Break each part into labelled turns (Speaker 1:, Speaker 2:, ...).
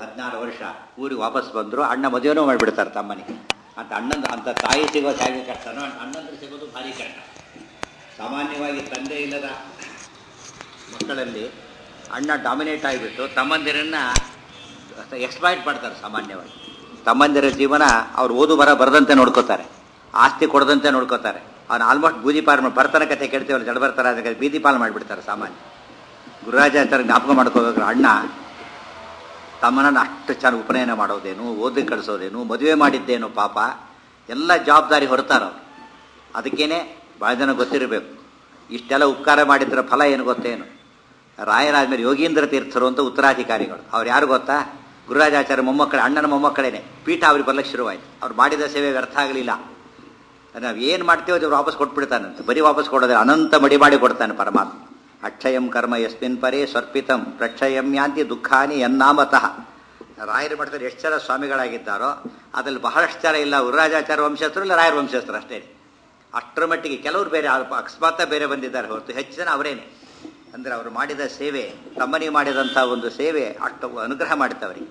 Speaker 1: ಹದಿನಾರು ವರ್ಷ ಊರಿಗೆ ವಾಪಸ್ ಬಂದರು ಅಣ್ಣ ಮದುವೆನೂ ಮಾಡಿಬಿಡ್ತಾರೆ ತಮ್ಮನಿಗೆ ಅಂತ ಅಣ್ಣಂದು ಅಂತ ತಾಯಿ ಸಿಗೋದು ಹೇಗೆ ಕಷ್ಟನೋ ಅಣ್ಣಂದ್ರೆ ಸಿಗೋದು ಭಾರಿ ಕಷ್ಟ ಸಾಮಾನ್ಯವಾಗಿ ತಂದೆ ಇಲ್ಲದ ಮಕ್ಕಳಲ್ಲಿ ಅಣ್ಣ ಡಾಮಿನೇಟ್ ಆಗಿಬಿಟ್ಟು ತಮ್ಮಂದಿರನ್ನ ಎಕ್ಸ್ಪ್ಲಾಯ್ಟ್ ಮಾಡ್ತಾರೆ ಸಾಮಾನ್ಯವಾಗಿ ತಮ್ಮಂದಿರ ಜೀವನ ಅವ್ರು ಓದು ಬರ ಬರದಂತೆ ನೋಡ್ಕೋತಾರೆ ಆಸ್ತಿ ಕೊಡದಂತೆ ನೋಡ್ಕೋತಾರೆ ಅವ್ನು ಆಲ್ಮೋಸ್ಟ್ ಬೂದಿ ಪಾಲ್ ಮಾಡಿ ಬರ್ತನ ಕತೆ ಕೇಳ್ತೀವಲ್ಲ ಜಡ ಬರ್ತಾರೆ ಅದಕ್ಕೆ ಬೀದಿ ಪಾಲ್ ಮಾಡಿಬಿಡ್ತಾರೆ ಸಾಮಾನ್ಯ ಗುರುರಾಜ ಅಂತ ಜ್ಞಾಪಕ ಮಾಡ್ಕೋಬೇಕು ಅಣ್ಣ ತಮ್ಮನನ್ನು ಅಷ್ಟು ಚೆನ್ನಾಗಿ ಉಪನಯನ ಮಾಡೋದೇನು ಓದಕ್ಕೆ ಕಳಿಸೋದೇನು ಮದುವೆ ಮಾಡಿದ್ದೇನು ಪಾಪ ಎಲ್ಲ ಜವಾಬ್ದಾರಿ ಹೊರತಾರ ಅವ್ರು ಅದಕ್ಕೇನೆ ಭಾಳ ಜನ ಗೊತ್ತಿರಬೇಕು ಇಷ್ಟೆಲ್ಲ ಉಪಕಾರ ಮಾಡಿದ್ರ ಫಲ ಏನು ಗೊತ್ತೇನು ರಾಯರಾದ್ಮೇಲೆ ಯೋಗೀಂದ್ರ ತೀರ್ಥರು ಅಂತ ಉತ್ತರಾಧಿಕಾರಿಗಳು ಅವ್ರು ಯಾರು ಗೊತ್ತಾ ಗುರುರಾಜಾಚಾರ್ಯ ಮೊಮ್ಮಕ್ಕಳೇ ಅಣ್ಣನ ಮೊಮ್ಮಕ್ಕಳೇನೆ ಪೀಠ ಅವ್ರಿಗೆ ಬರ್ಲಿಕ್ಕೆ ಶುರುವಾಯಿತು ಅವ್ರು ಮಾಡಿದ ಸೇವೆ ವ್ಯರ್ಥ ಆಗಲಿಲ್ಲ ನಾವು ಏನು ಮಾಡ್ತೀವೋ ಅದು ವಾಪಸ್ ಕೊಟ್ಬಿಡ್ತಾನಂತೆ ಬರೀ ವಾಪಸ್ ಕೊಡೋದಿಲ್ಲ ಅನಂತ ಮಡಿ ಮಾಡಿ ಕೊಡ್ತಾನೆ ಪರಮಾತ್ಮ ಅಕ್ಷಯಂ ಕರ್ಮ ಯಸ್ಮಿನ್ ಪರೇ ಸ್ವರ್ಪಿತಂ ಪ್ರಕ್ಷಯಂ ಯಾಂತಿ ದುಃಖಾನಿ ಎನ್ನಾಮತಃ ರಾಯರ ಮಠದಲ್ಲಿ ಎಷ್ಟು ಜನ ಸ್ವಾಮಿಗಳಾಗಿದ್ದಾರೋ ಅದ್ರಲ್ಲಿ ಬಹಳಷ್ಟು ಜನ ಇಲ್ಲ ಗುರುರಾಜಾಚಾರ್ಯ ವಂಶಸ್ಥರು ಇಲ್ಲ ರಾಯರ ವಂಶಸ್ಥರು ಅಷ್ಟೇ ಅಷ್ಟರ ಮಟ್ಟಿಗೆ ಕೆಲವರು ಬೇರೆ ಅಕಸ್ಮಾತ್ ಬೇರೆ ಬಂದಿದ್ದಾರೆ ಹೊರತು ಹೆಚ್ಚು ಜನ ಅವರೇನೆ ಅಂದರೆ ಅವರು ಮಾಡಿದ ಸೇವೆ ತಮ್ಮನಿಗೆ ಮಾಡಿದಂಥ ಒಂದು ಸೇವೆ ಅಷ್ಟು ಅನುಗ್ರಹ ಮಾಡ್ತವರಿಗೆ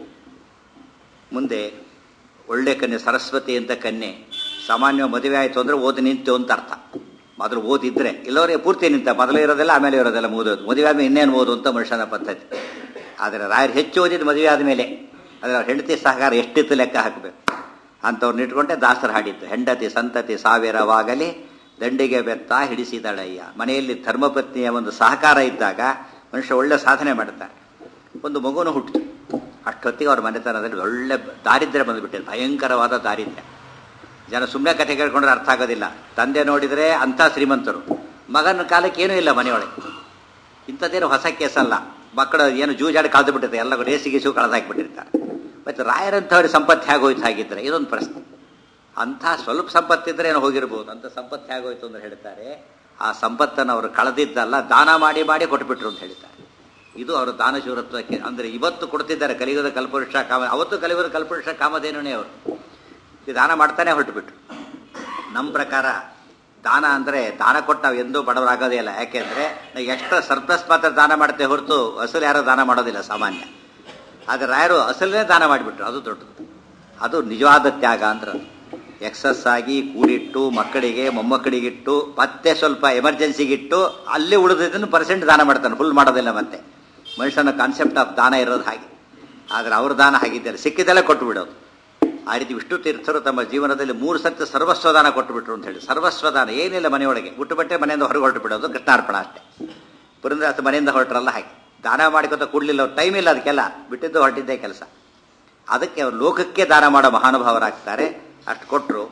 Speaker 1: ಮುಂದೆ ಒಳ್ಳೆ ಕನ್ಯೆ ಸರಸ್ವತಿ ಅಂತ ಕನ್ಯೆ ಸಾಮಾನ್ಯ ಮದುವೆ ಆಯಿತು ಅಂದರೆ ಓದಿ ನಿಂತು ಅಂತ ಅರ್ಥ ಮೊದಲು ಓದಿದ್ರೆ ಇಲ್ಲವರಿಗೆ ಪೂರ್ತಿ ನಿಂತ ಮೊದಲು ಇರೋದೆಲ್ಲ ಆಮೇಲೆ ಇರೋದೆಲ್ಲ ಓದೋದು ಮದುವೆ ಆದ್ಮೇಲೆ ಇನ್ನೇನು ಓದು ಅಂತ ಮನುಷ್ಯನ ಪದ್ಧತಿ ಆದರೆ ರಾಯರು ಹೆಚ್ಚು ಓದಿದ್ದು ಮದುವೆ ಆದಮೇಲೆ ಅದರ ಅವ್ರ ಹೆಂಡತಿ ಸಹಕಾರ ಎಷ್ಟಿತ್ತು ಲೆಕ್ಕ ಹಾಕಬೇಕು ಅಂಥವ್ರನ್ನ ಇಟ್ಕೊಂಡೆ ದಾಸರು ಹಾಡಿದ್ದು ಹೆಂಡತಿ ಸಂತತಿ ಸಾವಿರವಾಗಲಿ ದಂಡಿಗೆ ಬೆತ್ತ ಹಿಡಿಸಿದಳಯ್ಯ ಮನೆಯಲ್ಲಿ ಧರ್ಮಪತ್ನಿಯ ಒಂದು ಸಹಕಾರ ಇದ್ದಾಗ ಮನುಷ್ಯ ಒಳ್ಳೆ ಸಾಧನೆ ಮಾಡ್ತಾರೆ ಒಂದು ಮಗುನು ಹುಟ್ಟಿತು ಅಷ್ಟೊತ್ತಿಗೆ ಅವ್ರ ಮನೆತನದಲ್ಲಿ ಒಳ್ಳೆ ದಾರಿದ್ರ್ಯ ಬಂದುಬಿಟ್ಟಿದೆ ಭಯಂಕರವಾದ ದಾರಿದ್ರ್ಯ ಜನ ಸುಮ್ಮನೆ ಕಥೆ ಕೇಳ್ಕೊಂಡ್ರೆ ಅರ್ಥ ಆಗೋದಿಲ್ಲ ತಂದೆ ನೋಡಿದರೆ ಅಂಥ ಶ್ರೀಮಂತರು ಮಗನ ಕಾಲಕ್ಕೆ ಏನೂ ಇಲ್ಲ ಮನೆಯೊಳಗೆ ಇಂಥದ್ದೇನು ಹೊಸ ಕೇಸಲ್ಲ ಮಕ್ಕಳು ಏನು ಜೂಜಾಡಿ ಕಳೆದು ಬಿಟ್ಟಿರ್ತಾರೆ ಎಲ್ಲ ರೇಸಿಗೀಸು ಕಳೆದಾಕ್ಬಿಟ್ಟಿರ್ತಾರೆ ಮತ್ತು ರಾಯರಂಥವ್ರಿಗೆ ಸಂಪತ್ತು ಹೇಗೋಯ್ತು ಹಾಗಿದ್ರೆ ಇದೊಂದು ಪ್ರಶ್ನೆ ಅಂಥ ಸ್ವಲ್ಪ ಸಂಪತ್ತಿದ್ರೆ ಏನೋ ಹೋಗಿರ್ಬೋದು ಅಂಥ ಸಂಪತ್ತು ಹೇಗೋಯ್ತು ಅಂತ ಹೇಳ್ತಾರೆ ಆ ಸಂಪತ್ತನ್ನು ಅವರು ಕಳೆದಿದ್ದಲ್ಲ ದಾನ ಮಾಡಿ ಮಾಡಿ ಕೊಟ್ಬಿಟ್ರು ಅಂತ ಹೇಳ್ತಾರೆ ಇದು ಅವರ ದಾನಶೂರತ್ವಕ್ಕೆ ಅಂದರೆ ಇವತ್ತು ಕೊಡ್ತಿದ್ದಾರೆ ಕಲಿಯುಗದ ಕಲ್ಪವೃಕ್ಷ ಕಾಮ ಅವತ್ತು ಕಲಿಯುಗದ ಕಲ್ಪವೃಕ್ಷ ಕಾಮಧೇನುನೇ ಅವರು ಈ ದಾನ ಮಾಡ್ತಾನೆ ಹೊರಟುಬಿಟ್ರು ನಮ್ಮ ಪ್ರಕಾರ ದಾನ ಅಂದರೆ ದಾನ ಕೊಟ್ಟು ನಾವು ಎಂದೂ ಬಡವರಾಗೋದೇ ಇಲ್ಲ ಯಾಕೆಂದರೆ ನಾವು ಎಕ್ಸ್ಟ್ರಾ ಸರ್ಪ್ಲಸ್ ಮಾತ್ರ ದಾನ ಮಾಡ್ತೇವೆ ಹೊರತು ಅಸಲು ಯಾರೋ ದಾನ ಮಾಡೋದಿಲ್ಲ ಸಾಮಾನ್ಯ ಆದರೆ ರಾಯರು ಅಸಲೇ ದಾನ ಮಾಡಿಬಿಟ್ರು ಅದು ದೊಡ್ಡದು ಅದು ನಿಜವಾದ ತ್ಯಾಗ ಅಂದ್ರೆ ಎಕ್ಸಸ್ ಆಗಿ ಕೂಡಿಟ್ಟು ಮಕ್ಕಳಿಗೆ ಮೊಮ್ಮಕ್ಕಳಿಗಿಟ್ಟು ಮತ್ತೆ ಸ್ವಲ್ಪ ಎಮರ್ಜೆನ್ಸಿಗಿಟ್ಟು ಅಲ್ಲಿ ಉಳಿದಿದ್ದನ್ನು ಪರ್ಸೆಂಟ್ ದಾನ ಮಾಡ್ತಾನೆ ಫುಲ್ ಮಾಡೋದಿಲ್ಲ ಮತ್ತೆ ಮನುಷ್ಯನ ಕಾನ್ಸೆಪ್ಟ್ ಆಫ್ ದಾನ ಇರೋದು ಹಾಗೆ ಆದರೆ ಅವ್ರ ದಾನ ಹಾಗಿದ್ದಾರೆ ಸಿಕ್ಕಿದ್ದೆಲ್ಲ ಕೊಟ್ಟು ಬಿಡೋದು ಆ ರೀತಿ ವಿಷ್ಣು ತೀರ್ಥರು ತಮ್ಮ ಜೀವನದಲ್ಲಿ ಮೂರು ಸತ್ಯ ಸರ್ವಸ್ವ ದಾನ ಕೊಟ್ಟು ಬಿಟ್ರು ಅಂತ ಹೇಳಿ ಸರ್ವಸ್ವ ದಾನ ಏನಿಲ್ಲ ಮನೆಯೊಳಗೆ ಬಿಟ್ಟು ಬಟ್ಟೆ ಮನೆಯಿಂದ ಹೊರಗೆ ಹೊರಟು ಬಿಡೋದು ಕೃಷ್ಣಾರ್ಪಣ ಅಷ್ಟೇ ಪುರಂದ್ರಾಸ ಮನೆಯಿಂದ ಹೊರಟ್ರಲ್ಲ ಹಾಗೆ ದಾನ ಮಾಡಿಕೊತ ಕೂಡಲಿಲ್ಲ ಟೈಮ್ ಇಲ್ಲ ಅದಕ್ಕೆಲ್ಲ ಬಿಟ್ಟಿದ್ದು ಹೊರಟಿದ್ದೇ ಕೆಲಸ ಅದಕ್ಕೆ ಅವರು ಲೋಕಕ್ಕೆ ದಾನ ಮಾಡೋ ಮಹಾನುಭಾವರಾಗ್ತಾರೆ ಅಷ್ಟು ಕೊಟ್ಟರು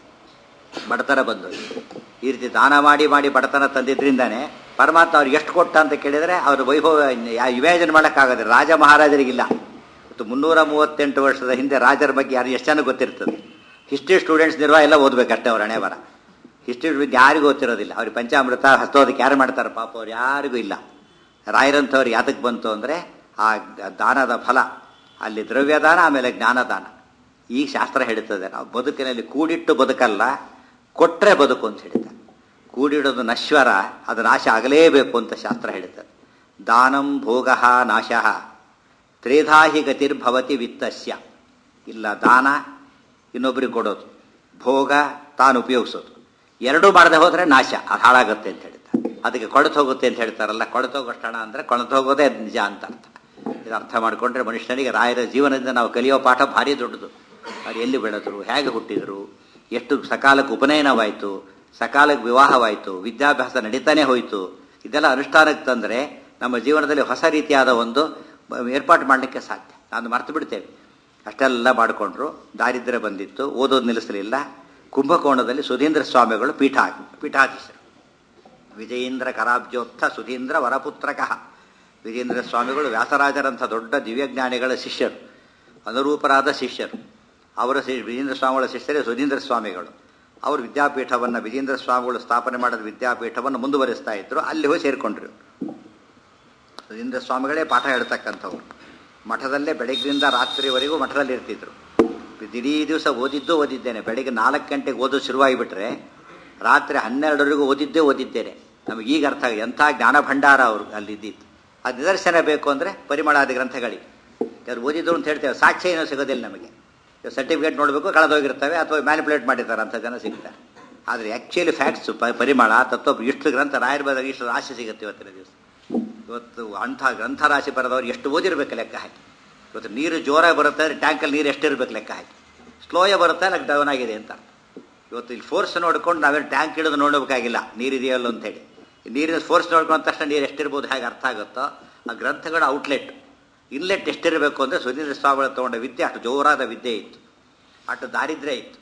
Speaker 1: ಬಡತನ ಬಂದು ಈ ರೀತಿ ದಾನ ಮಾಡಿ ಮಾಡಿ ಬಡತನ ತಂದಿದ್ರಿಂದಾನೆ ಪರಮಾತ್ಮ ಅವ್ರಿಗೆ ಎಷ್ಟು ಕೊಟ್ಟ ಅಂತ ಕೇಳಿದರೆ ಅವ್ರ ವೈಭವ ಇಮ್ಯಾಜಿನ್ ಮಾಡೋಕ್ಕಾಗೋದಿಲ್ಲ ರಾಜ ಮಹಾರಾಜರಿಗಿಲ್ಲ ಮತ್ತು ಮುನ್ನೂರ ಮೂವತ್ತೆಂಟು ವರ್ಷದ ಹಿಂದೆ ರಾಜರ ಬಗ್ಗೆ ಯಾರು ಎಷ್ಟು ಜನ ಗೊತ್ತಿರ್ತದೆ ಹಿಸ್ಟ್ರಿ ಸ್ಟೂಡೆಂಟ್ಸ್ ನಿರ್ವಾಹ ಎಲ್ಲ ಓದಬೇಕಷ್ಟೇ ಅವ್ರ ಹಣೆ ಬರ ಹಿಸ್ಟ್ರಿ ಬಗ್ಗೆ ಯಾರಿಗೂ ಗೊತ್ತಿರೋದಿಲ್ಲ ಅವ್ರಿಗೆ ಪಂಚಾಮೃತ ಹಸ್ತೋದಕ್ಕೆ ಯಾರು ಮಾಡ್ತಾರೆ ಪಾಪ ಅವ್ರು ಯಾರಿಗೂ ಇಲ್ಲ ರಾಯರಂಥವ್ರು ಯಾತಕ್ಕೆ ಬಂತು ಅಂದರೆ ಆ ದಾನದ ಫಲ ಅಲ್ಲಿ ದ್ರವ್ಯದಾನ ಆಮೇಲೆ ಜ್ಞಾನದಾನ ಈ ಶಾಸ್ತ್ರ ಹೇಳ್ತದೆ ನಾವು ಬದುಕಿನಲ್ಲಿ ಕೂಡಿಟ್ಟು ಬದುಕಲ್ಲ ಕೊಟ್ಟರೆ ಬದುಕು ಅಂತ ಹೇಳ್ತಾರೆ ಕೂಡಿಡೋದು ನಶ್ವರ ಅದು ನಾಶ ಆಗಲೇಬೇಕು ಅಂತ ಶಾಸ್ತ್ರ ಹೇಳ್ತದೆ ದಾನಂ ಭೋಗ ನಾಶ ತ್ರೇಧಾಹಿ ಗತಿರ್ಭವತಿ ವಿತ್ತಸ್ಯ ಇಲ್ಲ ದಾನ ಇನ್ನೊಬ್ಬರಿಗೆ ಕೊಡೋದು ಭೋಗ ತಾನು ಉಪಯೋಗಿಸೋದು ಎರಡೂ ಮಾಡದೆ ಹೋದರೆ ನಾಶ ಅದು ಹಾಳಾಗುತ್ತೆ ಅಂತ ಹೇಳ್ತಾರೆ ಅದಕ್ಕೆ ಕೊಳೆತು ಹೋಗುತ್ತೆ ಅಂತ ಹೇಳ್ತಾರಲ್ಲ ಕೊಳೆತು ಹೋಗೋಷ್ಟು ಹಣ ಅಂದರೆ ಕೊಳೆತು ಹೋಗೋದೇ ನಿಜ ಅಂತ ಅರ್ಥ ಇದು ಅರ್ಥ ಮಾಡಿಕೊಂಡ್ರೆ ಮನುಷ್ಯನಿಗೆ ರಾಯರ ಜೀವನದಿಂದ ನಾವು ಕಲಿಯೋ ಪಾಠ ಭಾರಿ ದೊಡ್ಡದು ಅವ್ರು ಎಲ್ಲಿ ಬೆಳೆದರು ಹೇಗೆ ಹುಟ್ಟಿದರು ಎಷ್ಟು ಸಕಾಲಕ್ಕೆ ಉಪನಯನವಾಯಿತು ಸಕಾಲಕ್ಕೆ ವಿವಾಹವಾಯಿತು ವಿದ್ಯಾಭ್ಯಾಸ ನಡೀತಾನೆ ಹೋಯಿತು ಇದೆಲ್ಲ ಅನುಷ್ಠಾನಕ್ಕೆ ತಂದರೆ ನಮ್ಮ ಜೀವನದಲ್ಲಿ ಹೊಸ ರೀತಿಯಾದ ಒಂದು ಏರ್ಪಾಡು ಮಾಡಲಿಕ್ಕೆ ಸಾಧ್ಯ ನಾನು ಮರ್ತು ಬಿಡ್ತೇವೆ ಅಷ್ಟೆಲ್ಲ ಮಾಡಿಕೊಂಡ್ರು ದಾರಿದ್ರ್ಯ ಬಂದಿತ್ತು ಓದೋದು ನಿಲ್ಲಿಸಲಿಲ್ಲ ಕುಂಭಕೋಣದಲ್ಲಿ ಸುಧೀಂದ್ರ ಸ್ವಾಮಿಗಳು ಪೀಠ ಪೀಠಾಧೀಶರು ವಿಜಯೇಂದ್ರ ಕರಾಬ್ಜೋತ್ಥ ಸುಧೀಂದ್ರ ವರಪುತ್ರಕಃ ವಿಜೇಂದ್ರ ಸ್ವಾಮಿಗಳು ವ್ಯಾಸರಾಜರಂಥ ದೊಡ್ಡ ದಿವ್ಯಜ್ಞಾನಿಗಳ ಶಿಷ್ಯರು ಅನುರೂಪರಾದ ಶಿಷ್ಯರು ಅವರ ವಿಜೇಂದ್ರ ಸ್ವಾಮಿಗಳ ಶಿಷ್ಯರೇ ಸುಧೀಂದ್ರ ಸ್ವಾಮಿಗಳು ಅವರು ವಿದ್ಯಾಪೀಠವನ್ನು ವಿಜೇಂದ್ರ ಸ್ವಾಮಿಗಳು ಸ್ಥಾಪನೆ ಮಾಡಿದ ವಿದ್ಯಾಪೀಠವನ್ನು ಮುಂದುವರಿಸ್ತಾ ಇದ್ರು ಅಲ್ಲಿ ಹೋಗಿ ಸೇರಿಕೊಂಡ್ರು ಸುಧೀಂದ್ರ ಸ್ವಾಮಿಗಳೇ ಪಾಠ ಹೇಳ್ತಕ್ಕಂಥವ್ರು ಮಠದಲ್ಲೇ ಬೆಳಗ್ಗಿಂದ ರಾತ್ರಿವರೆಗೂ ಮಠದಲ್ಲಿ ಇರ್ತಿದ್ರು ಇಡೀ ದಿವಸ ಓದಿದ್ದು ಓದಿದ್ದೇನೆ ಬೆಳಗ್ಗೆ ನಾಲ್ಕು ಗಂಟೆಗೆ ಓದೋದು ಶುರುವಾಗಿಬಿಟ್ರೆ ರಾತ್ರಿ ಹನ್ನೆರಡರಿಗೂ ಓದಿದ್ದೇ ಓದಿದ್ದೇನೆ ನಮಗೆ ಈಗ ಅರ್ಥ ಆಗಿದೆ ಎಂಥ ಜ್ಞಾನ ಭಂಡಾರ ಅವರು ಅಲ್ಲಿದ್ದಿತ್ತು ಅದು ನಿದರ್ಶನ ಬೇಕು ಅಂದರೆ ಪರಿಮಳಾದಿ ಗ್ರಂಥಗಳಿಗೆ ಯಾರು ಓದಿದ್ರು ಅಂತ ಹೇಳ್ತೇವೆ ಸಾಕ್ಷ್ಯ ಏನೋ ಸಿಗೋದಿಲ್ಲ ನಮಗೆ ಸರ್ಟಿಫಿಕೇಟ್ ನೋಡಬೇಕು ಕಳೆದೋಗಿರ್ತವೆ ಅಥವಾ ಮ್ಯಾನಿಪುಲೇಟ್ ಮಾಡಿದ್ದಾರೆ ಅಂಥ ಜನ ಸಿಗ್ತಾರೆ ಆದರೆ ಆ್ಯಕ್ಚುಲಿ ಫ್ಯಾಕ್ಟ್ಸು ಪ ಪರಿಮಾಣ ತತ್ವ ಇಷ್ಟು ಗ್ರಂಥ ರಾಯರ ಬರೆದಾಗ ಇಷ್ಟು ರಾಶಿ ಸಿಗುತ್ತೆ ಇವತ್ತಿನ ದಿವಸ ಇವತ್ತು ಅಂಥ ಗ್ರಂಥ ರಾಶಿ ಬರೆದವ್ರು ಎಷ್ಟು ಓದಿರ್ಬೇಕು ಲೆಕ್ಕ ಹಾಕಿ ಇವತ್ತು ನೀರು ಜೋರಾಗಿ ಬರುತ್ತೆ ಅಂದರೆ ಟ್ಯಾಂಕಲ್ಲಿ ನೀರು ಎಷ್ಟಿರ್ಬೇಕು ಲೆಕ್ಕ ಹಾಕಿ ಸ್ಲೋಯೇ ಬರುತ್ತೆ ನನಗೆ ಡೌನ್ ಆಗಿದೆ ಅಂತ ಇವತ್ತು ಇಲ್ಲಿ ಫೋರ್ಸ್ ನೋಡ್ಕೊಂಡು ನಾವೇನು ಟ್ಯಾಂಕ್ ಹಿಡಿದು ನೋಡಬೇಕಾಗಿಲ್ಲ ನೀರಿದೆಯಲ್ಲ ಅಂತೇಳಿ ನೀರಿನ ಫೋರ್ಸ್ ನೋಡ್ಕೊಂಡ ತಕ್ಷಣ ನೀರು ಎಷ್ಟಿರ್ಬೋದು ಹೇಗೆ ಅರ್ಥ ಆಗುತ್ತೋ ಆ ಗ್ರಂಥಗಳ ಔಟ್ಲೆಟ್ ಇನ್ಲೆಟ್ ಎಷ್ಟಿರಬೇಕು ಅಂದರೆ ಸುಧೀಂದ್ರ ಸ್ವಾಮಿಗಳು ತೊಗೊಂಡ ವಿದ್ಯೆ ಅಷ್ಟು ಜೋರಾದ ವಿದ್ಯೆ ಇತ್ತು ಅಷ್ಟು ದಾರಿದ್ರ್ಯ ಇತ್ತು